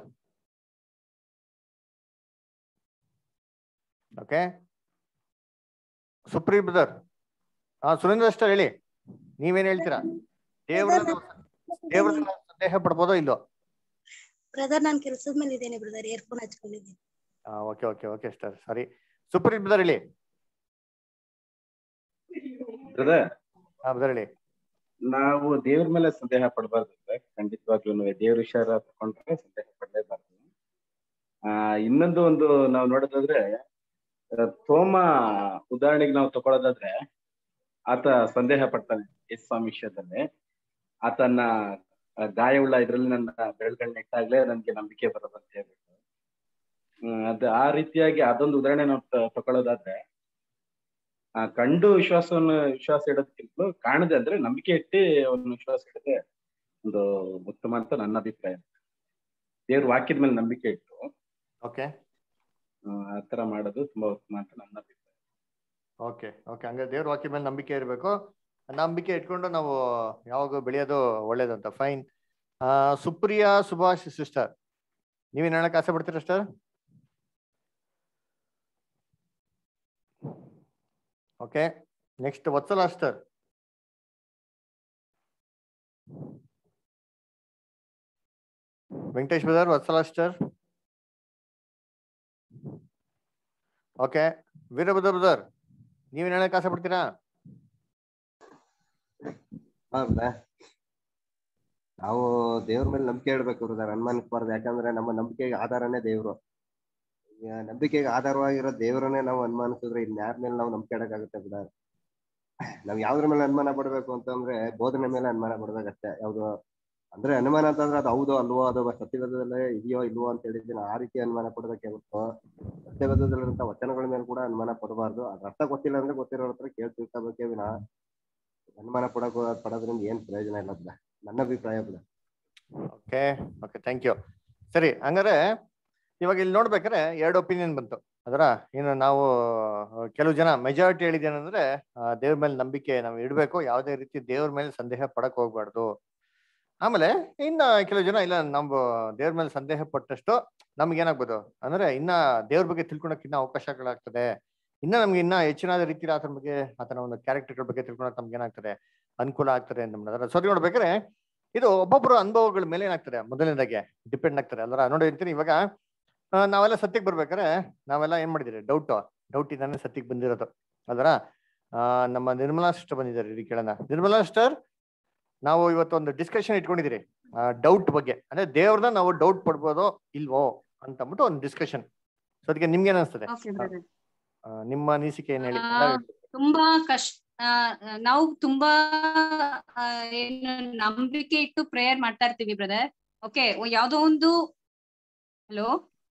okay supreme brother ಹಾ ಸುರೇಂದ್ರ ಸ್ಟರ್ ಹೇಳಿ ನೀವೇನ್ ಹೇಳ್ತೀರಾ ದೇವ್ರ ದೇವ್ರ ಸಂದೇಹ ಪಡ್ಬೋದೋ ಇಲ್ಲೋ
ಬ್ರದರ್ ನಾನ್ ಕೆಲ್ಸದ ಮೇಲೆ ಇದ್ದೇನೆ ಬ್ರದರ್ ಇಯರ್ಫೋನ್ ಹಚ್ಕೊಂಡಿದ್ದೀನಿ
ಹಾ ಓಕೆ ಓಕೆ ಓಕೆ ಸ್ಟರ್ ಸರಿ ಸುಪ್ರೀಂ ಬ್ರದರ್ ಹೇಳಿ
ಬ್ರದರ್
ಹಾ ಬ್ರದರ್ ಹೇಳಿ
ನಾವು ದೇವ್ರ ಮೇಲೆ ಸಂದೇಹ ಪಡಬಾರ್ದು ಖಂಡಿತವಾಗ್ಲೂ ದೇವ್ರ ವಿಚಾರ ತಗೊಂಡ್ರೆ ಸಂದೇಹ ಪಡಲೇಬಾರ್ದು ಆ ಇನ್ನೊಂದು ಒಂದು ನಾವು ನೋಡೋದಾದ್ರೆ ಆ, ತೋಮ ಉದಾಹರಣೆಗೆ ನಾವು ತಗೊಳ್ಳೋದಾದ್ರೆ ಆತ ಸಂದೇಹ ಪಡ್ತಾನೆ ಯೇಸು ಸ್ವಾಮಿ ವಿಷಯದಲ್ಲಿ ಆತನ ಆ, ಗಾಯವುಳ್ಳ ಇದ್ರಲ್ಲಿ ನನ್ನ ಬೆರಳುಗಳನ್ನ ಇಟ್ಟಾಗ್ಲೇ ನನ್ಗೆ ನಂಬಿಕೆ ಬರೋದು ಅಂತ ಹೇಳ್ಬಿಟ್ಟು ಹ್ಮ್, ಅದು ಆ ರೀತಿಯಾಗಿ ಅದೊಂದು ಉದಾಹರಣೆ ನಾವು ತ- ತಗೊಳ್ಳೋದಾದ್ರೆ ಆ ಕಂಡು ವಿಶ್ವಾಸವನ್ನು ವಿಶ್ವಾಸ ಇಡೋದಕ್ಕಿಂತಲೂ ಕಾಣದೆ ಅಂದ್ರೆ ನಂಬಿಕೆ ಇಟ್ಟು ಅವನು ವಿಶ್ವಾಸ ಇಡದೆ ಒಂದು ಉತ್ತಮ ಅಂತ ನನ್ನ ಅಭಿಪ್ರಾಯ ದೇವ್ರ ವಾಕ್ಯದ ಮೇಲೆ ನಂಬಿಕೆ ಇಟ್ಟು
ಓಕೆ
ಆ, ಆ ತರ ಮಾಡೋದು ತುಂಬಾ ಉತ್ತಮ ಅಂತ ನನ್ನ ಅಭಿಪ್ರಾಯ
ಓಕೆ ಓಕೆ ಹಂಗಾರೆ ದೇವ್ರ ವಾಕ್ಯ ಮೇಲೆ ನಂಬಿಕೆ ಇರಬೇಕು ನಂಬಿಕೆ ಇಟ್ಕೊಂಡು ನಾವು ಯಾವಾಗ ಬೆಳೆಯೋದು ಒಳ್ಳೇದಂತ ಫೈನ್ ಸುಪ್ರಿಯಾ ಸುಭಾಷ್ ಸಿಸ್ಟರ್ ನೀವೇನ್ ಹೇಳಕ್ ಆಸೆ ಪಡ್ತೀರಾ sister okay next Vatsala sister Venkatesh brother Vatsala sister okay Veerabhadra brother ನೀವೇನ್ ಹೇಳಕ್ ಆಸೆ ಪಡ್ತೀರಾ
ಹೌದಾ ನಾವು ದೇವ್ರ ಮೇಲೆ ನಂಬಿಕೆ ಇಡ್ಬೇಕು ಬ್ರದರ್ ಅನುಮಾನಿಸಬಾರ್ದು ಯಾಕಂದ್ರೆ ನಮ್ಮ ನಂಬಿಕೆಗೆ ಆಧಾರನೇ ದೇವ್ರು ಈಗ ನಂಬಿಕೆಗೆ ಆಧಾರವಾಗಿರೋ ದೇವ್ರನ್ನೇ ನಾವು ಅನುಮಾನಿಸಿದ್ರೆ ಇನ್ಯಾರ ಮೇಲೆ ನಾವು ನಂಬಿಕೆ ಇಡಕ್ಕಾಗುತ್ತೆ ಬ್ರದರ್ ನಾವ್ ಯಾವ್ದ್ರ ಮೇಲೆ ಅನುಮಾನ ಪಡ್ಬೇಕು ಅಂತಂದ್ರೆ ಬೋಧನೆ ಮೇಲೆ ಅನುಮಾನ ಪಡ್ಬೇಕಷ್ಟೇ ಯಾವ್ದು ಅಂದ್ರೆ ಅನುಮಾನ ಅಂತಂದ್ರೆ ಅದು ಹೌದೋ ಅಲ್ವೋ ಅದು ಸತ್ಯವೇದದಲ್ಲೇ ಇದೆಯೋ ಇಲ್ವೋ ಅಂತ ಹೇಳಿದ್ರೆ ನಾವು ಆ ರೀತಿ ಅನುಮಾನ ಪಡ್ಬೇಕೆ ಹೊರತು ಸತ್ಯವೇದದಲ್ಲಿರುವಂತ ವಚನಗಳ ಮೇಲೆ ಕೂಡ ಅನುಮಾನ ಪಡಬಾರ್ದು ಅದ್ರ ಅರ್ಥ ಗೊತ್ತಿಲ್ಲ ಅಂದ್ರೆ ಗೊತ್ತಿರೋ ಹತ್ರ ಕೇಳಿ ತಿಳ್ಕೊಬೇಕೇ ವಿನ ಅನುಮಾನ ಪಡಕ್ ಪಡೋದ್ರಿಂದ ಏನ್ ಪ್ರಯೋಜನ ಇಲ್ಲ ಬಿಡ ನನ್ನ ಅಭಿಪ್ರಾಯ ಬಿಡ
ಓಕೆ ಓಕೆ ಥ್ಯಾಂಕ್ ಯು ಸರಿ ಹಂಗಾರೆ ಇವಾಗ ಇಲ್ಲಿ ನೋಡ್ಬೇಕಾದ್ರೆ ಎರಡು ಒಪಿನಿಯನ್ ಬಂತು ಅದರ ಏನು ನಾವು ಆ, ಕೆಲವು ಜನ ಮೆಜಾರಿಟಿ ಹೇಳಿದೇನಂದ್ರೆ ಆ, ದೇವ್ರ ಮೇಲೆ ನಂಬಿಕೆ ನಾವು ಇಡಬೇಕು ಯಾವುದೇ ರೀತಿ ದೇವ್ರ ಮೇಲೆ ಸಂದೇಹ ಪಡಕ್ ಹೋಗ್ಬಾರ್ದು ಆಮೇಲೆ ಇನ್ನ ಕೆಲವು ಜನ ಇಲ್ಲ ನಮ್ಮ ದೇವ್ರ ಮೇಲೆ ಸಂದೇಹ ಪಟ್ಟಷ್ಟು ನಮ್ಗೆ ಏನಾಗ್ಬೋದು ಅಂದ್ರೆ ಇನ್ನ ದೇವ್ರ ಬಗ್ಗೆ ತಿಳ್ಕೊಳಕ್ ಇನ್ನ ಅವಕಾಶಗಳಾಗ್ತದೆ ಇನ್ನ ನಮ್ಗೆ ಇನ್ನ ಹೆಚ್ಚಿನ ರೀತಿಯಲ್ಲಿ ಆತನ ಬಗ್ಗೆ ಆತನ ಒಂದು ಕ್ಯಾರೆಕ್ಟರ್ಗಳ ಬಗ್ಗೆ ತಿಳ್ಕೊಳಕ್ ನಮ್ಗೆ ಏನಾಗ್ತದೆ ಅನುಕೂಲ ಆಗ್ತದೆ ಅಂತ ಅದರ ಸರಿ ನೋಡ್ಬೇಕಾದ್ರೆ ಇದು ಒಬ್ಬೊಬ್ಬರ ಅನುಭವಗಳ ಮೇಲೆ ಏನಾಗ್ತದೆ ಮೊದಲನೇದಾಗೆ ಡಿಪೆಂಡ್ ಆಗ್ತಾರೆ ಅಲ್ರ ನೋಡಿ ಇರ್ತೀನಿ ಇವಾಗ ಆ, ನಾವೆಲ್ಲ ಸತ್ಯಕ್ಕೆ ಬರ್ಬೇಕಾದ್ರೆ ನಾವೆಲ್ಲ ಏನ್ ಮಾಡಿದಿರಿ ಡೌಟ್ ಡೌಟ್ ಇಂದಾನೆ ಸತ್ಯಕ್ಕೆ ಬಂದಿರೋದು ಅದರ ನಮ್ಮ ನಿರ್ಮಲಾ ಸಿಸ್ಟರ್ ಬಂದಿದ್ದಾರೆ ಇಲ್ಲಿ ಕೇಳೋಣ ನಿರ್ಮಲಾ ಸಿಸ್ಟರ್ ನಾವು ಇವತ್ತು ಒಂದು ಡಿಸ್ಕಷನ್ ಇಟ್ಕೊಂಡಿದ್ದೀರಿ ಡೌಟ್ ಬಗ್ಗೆ ಅಂದ್ರೆ ದೇವ್ರನ್ನ ನಾವು ಡೌಟ್ ಪಡ್ಬೋದೋ ಇಲ್ವೋ ಅಂತ ಅಂದ್ಬಿಟ್ಟು ಒಂದು ಡಿಸ್ಕಷನ್ ಸೊ ಅದಕ್ಕೆ ನಿಮ್ಗೆ ಅನಿಸ್ತದೆ
Okay, brother.
ನಿಮ್ಮ ಅನಿಸಿಕೆ ಏನ್ ಹೇಳಿ
ಆ, ತುಂಬಾ ಕಷ್ಟ ಆ, ನಾವು ತುಂಬಾ ಆ, ಏನು ನಂಬಿಕೆ ಇಟ್ಟು ಪ್ರೇಯರ್ ಮಾಡ್ತಾ ಇರ್ತೀವಿ ಬ್ರದರ್ ಓಕೆ ಯಾವ್ದೋ ಒಂದು ಹಲೋ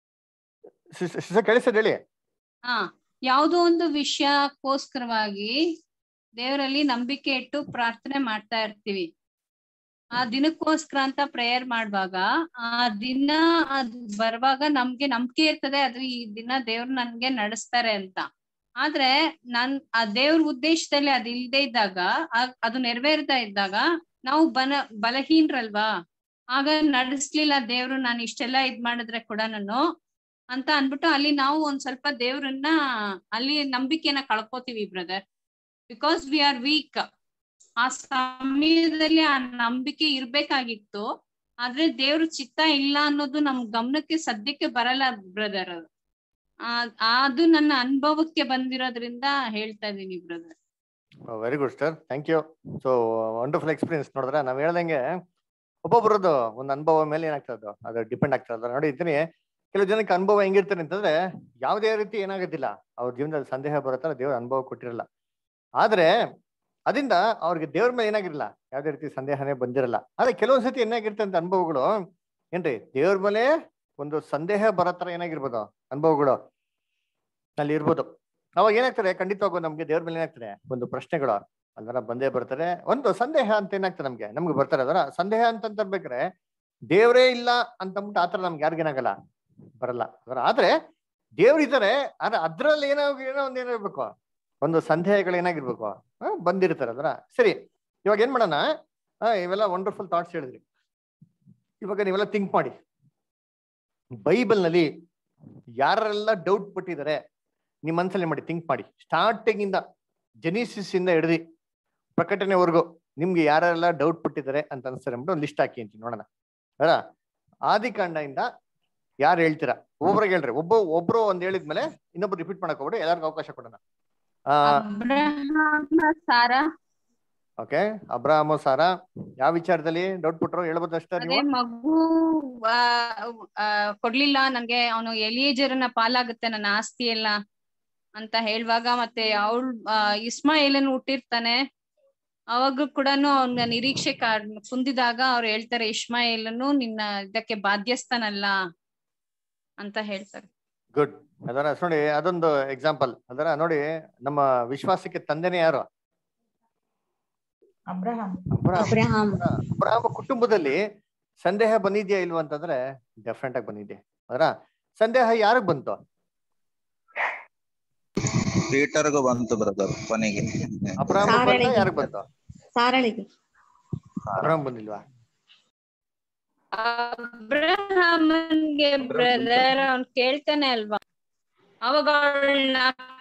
ಸಿಸ್ಟರ್ ಕೇಳಿಸ್ತದೆ ಹೇಳಿ
ಹಾ ಯಾವ್ದೋ ಒಂದು ವಿಷಯಕ್ಕೋಸ್ಕರವಾಗಿ ದೇವರಲ್ಲಿ ನಂಬಿಕೆ ಇಟ್ಟು ಪ್ರಾರ್ಥನೆ ಮಾಡ್ತಾ ಇರ್ತೀವಿ ಆ ದಿನಕ್ಕೋಸ್ಕರ ಅಂತ ಪ್ರೇಯರ್ ಮಾಡುವಾಗ ಆ ದಿನ ಅದ್ ಬರುವಾಗ ನಮ್ಗೆ ನಂಬಿಕೆ ಇರ್ತದೆ ಅದ್ರ ಈ ದಿನ ದೇವ್ರು ನನ್ಗೆ ನಡೆಸ್ತಾರೆ ಅಂತ ಆದ್ರೆ ನನ್ ಆ ದೇವ್ರ ಉದ್ದೇಶದಲ್ಲಿ ಅದ್ ಇಲ್ದೇ ಇದ್ದಾಗ ಆ- ಅದು ನೆರವೇರ್ತಾ ಇದ್ದಾಗ ನಾವು ಬನ ಬಲಹೀನರಲ್ವಾ ಆಗ ನಡೆಸ್ಲಿಲ್ಲ ದೇವ್ರು ನಾನು ಇಷ್ಟೆಲ್ಲ ಇದ್ ಮಾಡಿದ್ರೆ ಕೂಡ ನಾನು ಅಂತ ಅನ್ಬಿಟ್ಟು ಅಲ್ಲಿ ನಾವು ಒಂದ್ ಸ್ವಲ್ಪ ದೇವ್ರನ್ನ ಅಲ್ಲಿ ನಂಬಿಕೆನ ಕಳ್ಕೊತೀವಿ brother because we are weak ಆ ಸಮಯದಲ್ಲಿ ಆ ನಂಬಿಕೆ ಇರ್ಬೇಕಾಗಿತ್ತು ಆದ್ರೆ ದೇವ್ರ ಚಿತ್ತ ಇಲ್ಲ ಅನ್ನೋದು ನಮ್ ಗಮನಕ್ಕೆ ಸದ್ಯಕ್ಕೆ ಬರಲ್ಲ ಬ್ರದರ್ ಅದು ಆ ಅದು ನನ್ನ ಅನುಭವಕ್ಕೆ ಬಂದಿರೋದ್ರಿಂದ ಹೇಳ್ತಾ ಇದೀನಿ brother
very good sir thank you so wonderful experience ನೋಡಿದ್ರೆ ನಾವ್ ಹೇಳ್ದಂಗೆ ಒಬ್ಬೊಬ್ರದ್ದು ಒಂದು ಅನುಭವ ಮೇಲೆ ಏನಾಗ್ತದೆ ಅದು ಡಿಪೆಂಡ್ ಆಗ್ತದೆ ನೋಡಿ ಇದ್ದೀನಿ ಕೆಲವು ಜನಕ್ಕೆ ಅನುಭವ ಹೆಂಗಿರ್ತಾರೆ ಅಂತಂದ್ರೆ ಯಾವುದೇ ರೀತಿ ಏನಾಗೋದಿಲ್ಲ ಅವ್ರ ಜೀವನದಲ್ಲಿ ಸಂದೇಹ ಬರುತ್ತಲ್ಲ ದೇವ್ರ ಅನುಭವ ಕೊಟ್ಟಿರಲ್ಲ ಆದ್ರೆ ಅದರಿಂದ ಅವ್ರಿಗೆ ದೇವ್ರ ಮೇಲೆ ಏನಾಗಿರಲ್ಲ ಯಾವುದೇ ರೀತಿ ಸಂದೇಹನೇ ಬಂದಿರಲ್ಲ ಆದ್ರೆ ಕೆಲವೊಂದ್ ಸತಿ ಏನಾಗಿರುತ್ತೆ ಅಂತ ಅನುಭವಗಳು ಏನ್ರಿ ದೇವ್ರ ಮೇಲೆ ಒಂದು ಸಂದೇಹ ಬರೋ ತರ ಏನಾಗಿರ್ಬೋದು ಅನುಭವಗಳು ಅಲ್ಲಿ ಇರ್ಬೋದು ಅವಾಗ ಏನಾಗ್ತದೆ ಖಂಡಿತವಾಗೂ ನಮ್ಗೆ ದೇವ್ರ ಮೇಲೆ ಏನಾಗ್ತದೆ ಒಂದು ಪ್ರಶ್ನೆಗಳು ಅದರ ಬಂದೇ ಬರ್ತಾರೆ ಒಂದು ಸಂದೇಹ ಅಂತ ಏನಾಗ್ತದೆ ನಮ್ಗೆ ನಮ್ಗೆ ಬರ್ತಾರೆ ಅದರ ಸಂದೇಹ ಅಂತ ತರ್ಬೇಕಾರೆ ದೇವರೇ ಇಲ್ಲ ಅಂತಂದ್ಬಿಟ್ಟು ಆತರ ನಮ್ಗೆ ಯಾರಿಗೇನಾಗಲ್ಲ ಬರಲ್ಲ ಅದರ ಆದ್ರೆ ದೇವ್ರು ಇದ್ದಾರೆ ಆದ್ರೆ ಅದ್ರಲ್ಲಿ ಏನೋ ಏನೋ ಒಂದ್ ಏನಿರ್ಬೇಕು ಒಂದು ಸಂದೇಹಗಳು ಏನಾಗಿರ್ಬೇಕು ಆ, ಬಂದಿರ್ತಾರೆ ಅದರ ಸರಿ ಇವಾಗ ಏನ್ ಮಾಡೋಣ ಆ, ಇವೆಲ್ಲ ವಂಡರ್ಫುಲ್ ಥಾಟ್ಸ್ ಹೇಳಿದ್ರಿ ಇವಾಗ ನೀವೆಲ್ಲ ಥಿಂಕ್ ಮಾಡಿ ಬೈಬಲ್ ನಲ್ಲಿ ಯಾರೆಲ್ಲ ಡೌಟ್ ಪಟ್ಟಿದ್ದಾರೆ ನಿಮ್ಮ ಮನಸ್ಸಲ್ಲಿ ಮಾಡಿ ಥಿಂಕ್ ಮಾಡಿ ಸ್ಟಾರ್ಟಿಂಗ್ ಇಂದ ಜೆನಿಸಿಸ್ ಇಂದ ಹಿಡಿದು ಪ್ರಕಟಣೆವರೆಗೂ ನಿಮ್ಗೆ ಯಾರೆಲ್ಲ ಡೌಟ್ ಪಟ್ಟಿದ್ದಾರೆ ಅಂತ ಅನ್ಸ್ತಾರೆ ಅಂದ್ಬಿಟ್ಟು ಒಂದು ಲಿಸ್ಟ್ ಹಾಕಿ ಅಂತೀನಿ ನೋಡೋಣ ಅಲ್ಲ ಆದಿಕಾಂಡ ಇಂದ ಯಾರು ಹೇಳ್ತೀರಾ ಒಬ್ರಿಗೆ ಹೇಳ್ರಿ ಒಬ್ಬ ಒಬ್ರು ಒಂದ್ ಹೇಳಿದ್ಮೇಲೆ ಇನ್ನೊಬ್ರು ರಿಪೀಟ್ ಮಾಡಕ್ ಹೋಗ್ಬಿಡಿ ಎಲ್ಲರಿಗೂ ಅವಕಾಶ ಕೊಡೋಣ ಆ
ಅಬ್ರಹಾಮ ಸಾರ
ಓಕೆ ಅಬ್ರಾಹಮ ಸಾರ ಯಾವ ವಿಚಾರದಲ್ಲಿ ಡೌಟ್ ಪಟ್ರು ಹೇಳ್ಬೋದು ಅಷ್ಟೇ
ಅದೇ
ನೀವು
ಮಗು ಆ, ಆ, ಕೊಡ್ಲಿಲ್ಲ ನನ್ಗೆ ಅವನು ಎಲಿಯೇಜರನ ಪಾಲಾಗುತ್ತೆ ನನ್ನ ಆಸ್ತಿ ಎಲ್ಲ ಅಂತ ಹೇಳುವಾಗ ಮತ್ತೆ ಅವಳು ಇಸ್ಮಾಯಿಲನ್ ಹುಟ್ಟಿರ್ತಾನೆ ಅವಾಗ ಕೂಡ ಅವನ ನಿರೀಕ್ಷೆ ಕಾ- ಕುಂದಿದಾಗ ಅವ್ರು ಹೇಳ್ತಾರೆ ಇಸ್ಮಾಯಿಲನು ನಿನ್ನ ಇದಕ್ಕೆ ಬಾಧ್ಯಸ್ಥನಲ್ಲ ಅಂತ ಹೇಳ್ತಾರೆ
ಗುಡ್ ಅದರ ನೋಡಿ ಅದೊಂದು ಎಕ್ಸಾಂಪಲ್ ಅದರ ನೋಡಿ ನಮ್ಮ ವಿಶ್ವಾಸಕ್ಕೆ ತಂದೆನೇ ಯಾರು
ಅಬ್ರಹಾಂ
ಅಬ್ರಹಾಂ ಅಬ್ರಹಾಮ ಕುಟುಂಬದಲ್ಲಿ ಸಂದೇಹ ಬಂದಿದ್ಯಾ ಇಲ್ವಾ ಅಂತಂದ್ರೆ ಡೆಫಿನೆಟ್ ಆಗಿ ಬಂದಿದೆ ಅದರ ಸಂದೇಹ ಯಾರಿಗ್ ಬಂತು
ಪೀಟರ್ಗೂ ಬಂತು ಬ್ರದರ್ ಕೊನೆಗೆ
ಅಬ್ರಹಾಮ ಬಂತ
ಸಾರಳಿಗೆ.
ಯಾರಿಗ್ ಬಂತು
ಸಾರಳಿಗೆ
ಅಬ್ರಹಾಂ ಬಂದಿಲ್ವಾ
ಅಬ್ರಹಾಮನ್ಗೆ ಬ್ರದರ್ ಅವ್ನ್ ಕೇಳ್ತಾನೆ ಅಲ್ವಾ ಅವಾಗ ಅವಳನ್ನ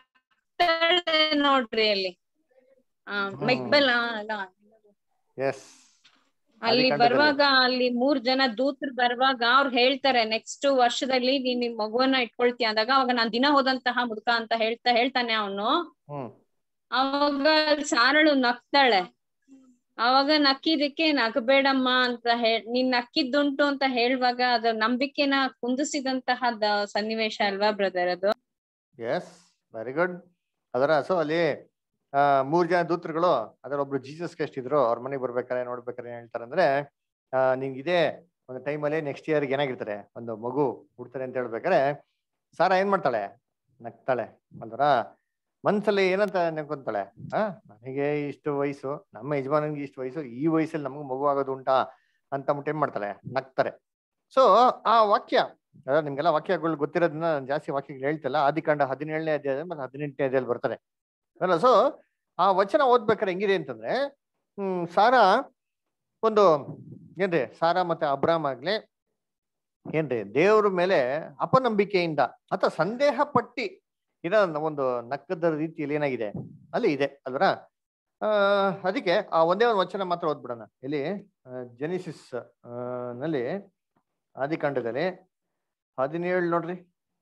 ನೋಡ್ರಿ ಅಲ್ಲಿ ಆ ಮೆಕ್ಬೆಲ್ ಆ, ಅಲ್ಲ
ಎಸ್
ಅಲ್ಲಿ
ಆದಿಕಾಂಡದಲ್ಲಿ.
ಬರುವಾಗ ಅಲ್ಲಿ ಮೂರ್ ಜನ ದೂತರು ಬರುವಾಗ ಅವ್ರು ಹೇಳ್ತಾರೆ ನೆಕ್ಸ್ಟ್ ವರ್ಷದಲ್ಲಿ ನೀನ್ ನಿಮ್ ಮಗುವನ್ನ ಇಟ್ಕೊಳ್ತೀಯ ಅಂದಾಗ ಅವಾಗ ನಾನ್ ದಿನ ಹೋದಂತಹ ಮುದುಕ ಅಂತ ಹೇಳ್ತಾ ಹೇಳ್ತಾನೆ ಅವನು
ಹ್ಮ್
ಅವಾಗ ಸಾರಳು ನಗ್ತಾಳೆ ಅವಾಗ ನಕ್ಕಿದಕ್ಕೆ ನಗಬೇಡಮ್ಮ ಅಂತ ಹೇಳ್ ನೀನ್ ನಕ್ಕಿದ್ದುಂಟು ಅಂತ ಹೇಳುವಾಗ ಅದ್ರ ನಂಬಿಕೆನ ಕುಂದಿಸಿದಂತಹ ದ- ಸನ್ನಿವೇಶ ಅಲ್ವಾ ಬ್ರದರ್ ಅದು
ಎಸ್ ವೆರಿ ಗುಡ್ ಅದರ ಸೊ ಅಲ್ಲಿ ಆ, ಮೂರ್ ಜನ ದೂತರುಗಳು ಅದರ ಒಬ್ರು ಜೀಸಸ್ ಕ್ರೈಸ್ಟ್ ಇದ್ರು ಅವ್ರ ಮನೆಗೆ ಬರ್ಬೇಕಾರೆ ನೋಡ್ಬೇಕಾರೆ ಏನ್ ಹೇಳ್ತಾರೆ ಅಂದ್ರೆ ಆ, ನಿಂಗೆ ಇದೇ ಒಂದು ಟೈಮಲ್ಲಿ ನೆಕ್ಸ್ಟ್ ಇಯರ್ ಏನಾಗಿರ್ತಾರೆ ಒಂದು ಮಗು ಹುಡ್ತಾರೆ ಅಂತ ಹೇಳ್ಬೇಕಾರೆ ಸಾರಾ ಏನ್ ಮಾಡ್ತಾಳೆ ನಗ್ತಾಳೆ ಅಲ್ವರ ಮನ್ಸಲ್ಲಿ ಏನಂತ ನೆನ್ಕೊಂತಾಳೆ ಆ ನನಗೆ ಇಷ್ಟು ವಯಸ್ಸು ನಮ್ಮ ಯಜಮಾನನ್ಗೆ ಇಷ್ಟು ವಯಸ್ಸು ಈ ವಯಸ್ಸಲ್ಲಿ ನಮಗೂ ಮಗು ಆಗೋದು ಉಂಟಾ ಅಂತ ಅಂದ್ಬಿಟ್ಟು ಏನ್ ಮಾಡ್ತಾಳೆ ನಗ್ತಾರೆ ಸೊ ಆ ವಾಕ್ಯ ಅದ ನಿಮ್ಗೆಲ್ಲ ವಾಕ್ಯಗಳು ಗೊತ್ತಿರೋದನ್ನ ನಾನು ಜಾಸ್ತಿ ವಾಕ್ಯಗಳು ಹೇಳ್ತಿಲ್ಲ ಆದಿಕಾಂಡ ಹದಿನೇಳನೇ ಅಧ್ಯಾಯ ಮತ್ತೆ ಹದಿನೆಂಟನೇ ಅಧ್ಯಾಯದಲ್ಲಿ ಬರ್ತಾರೆ ಅಲ್ಲ ಸೊ ಆ ವಚನ ಓದ್ಬೇಕಾದ್ರೆ ಹೆಂಗಿದೆ ಅಂತಂದ್ರೆ ಹ್ಮ್ ಸಾರಾ ಒಂದು ಏನ್ರಿ ಸಾರಾ ಮತ್ತೆ ಅಬ್ರಾಮ್ ಆಗ್ಲಿ ಏನ್ರಿ ದೇವ್ರ ಮೇಲೆ ಅಪನಂಬಿಕೆಯಿಂದ ಅಥವಾ ಸಂದೇಹ ಪಟ್ಟಿ ಇರೋ ಒಂದು ನಕ್ಕದ ರೀತಿಯಲ್ಲಿ ಏನಾಗಿದೆ ಅಲ್ಲಿ ಇದೆ ಅಲ್ವರ ಆ ಅದಕ್ಕೆ ಆ ಒಂದೇ ಒಂದು ವಚನ ಮಾತ್ರ ಓದ್ಬಿಡೋಣ ಇಲ್ಲಿ ಜೆನಿಸಿಸ್ ನಲ್ಲಿ ಆದಿಕಾಂಡದಲ್ಲಿ ಹದಿನೇಳು ನೋಡ್ರಿ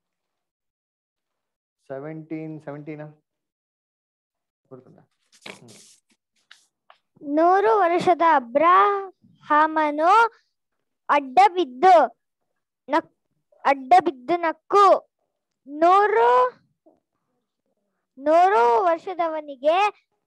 ಸೆವೆಂಟೀನ್ ಸೆವೆಂಟೀನ
ನೂರು ವರ್ಷದ ಅಬ್ರಹಾಮನು ಅಡ್ಡ ಬಿದ್ದು ನಕ್ ಅಡ್ಡ ಬಿದ್ದು ನಕ್ಕು ನೂರು ನೂರು ವರ್ಷದವನಿಗೆ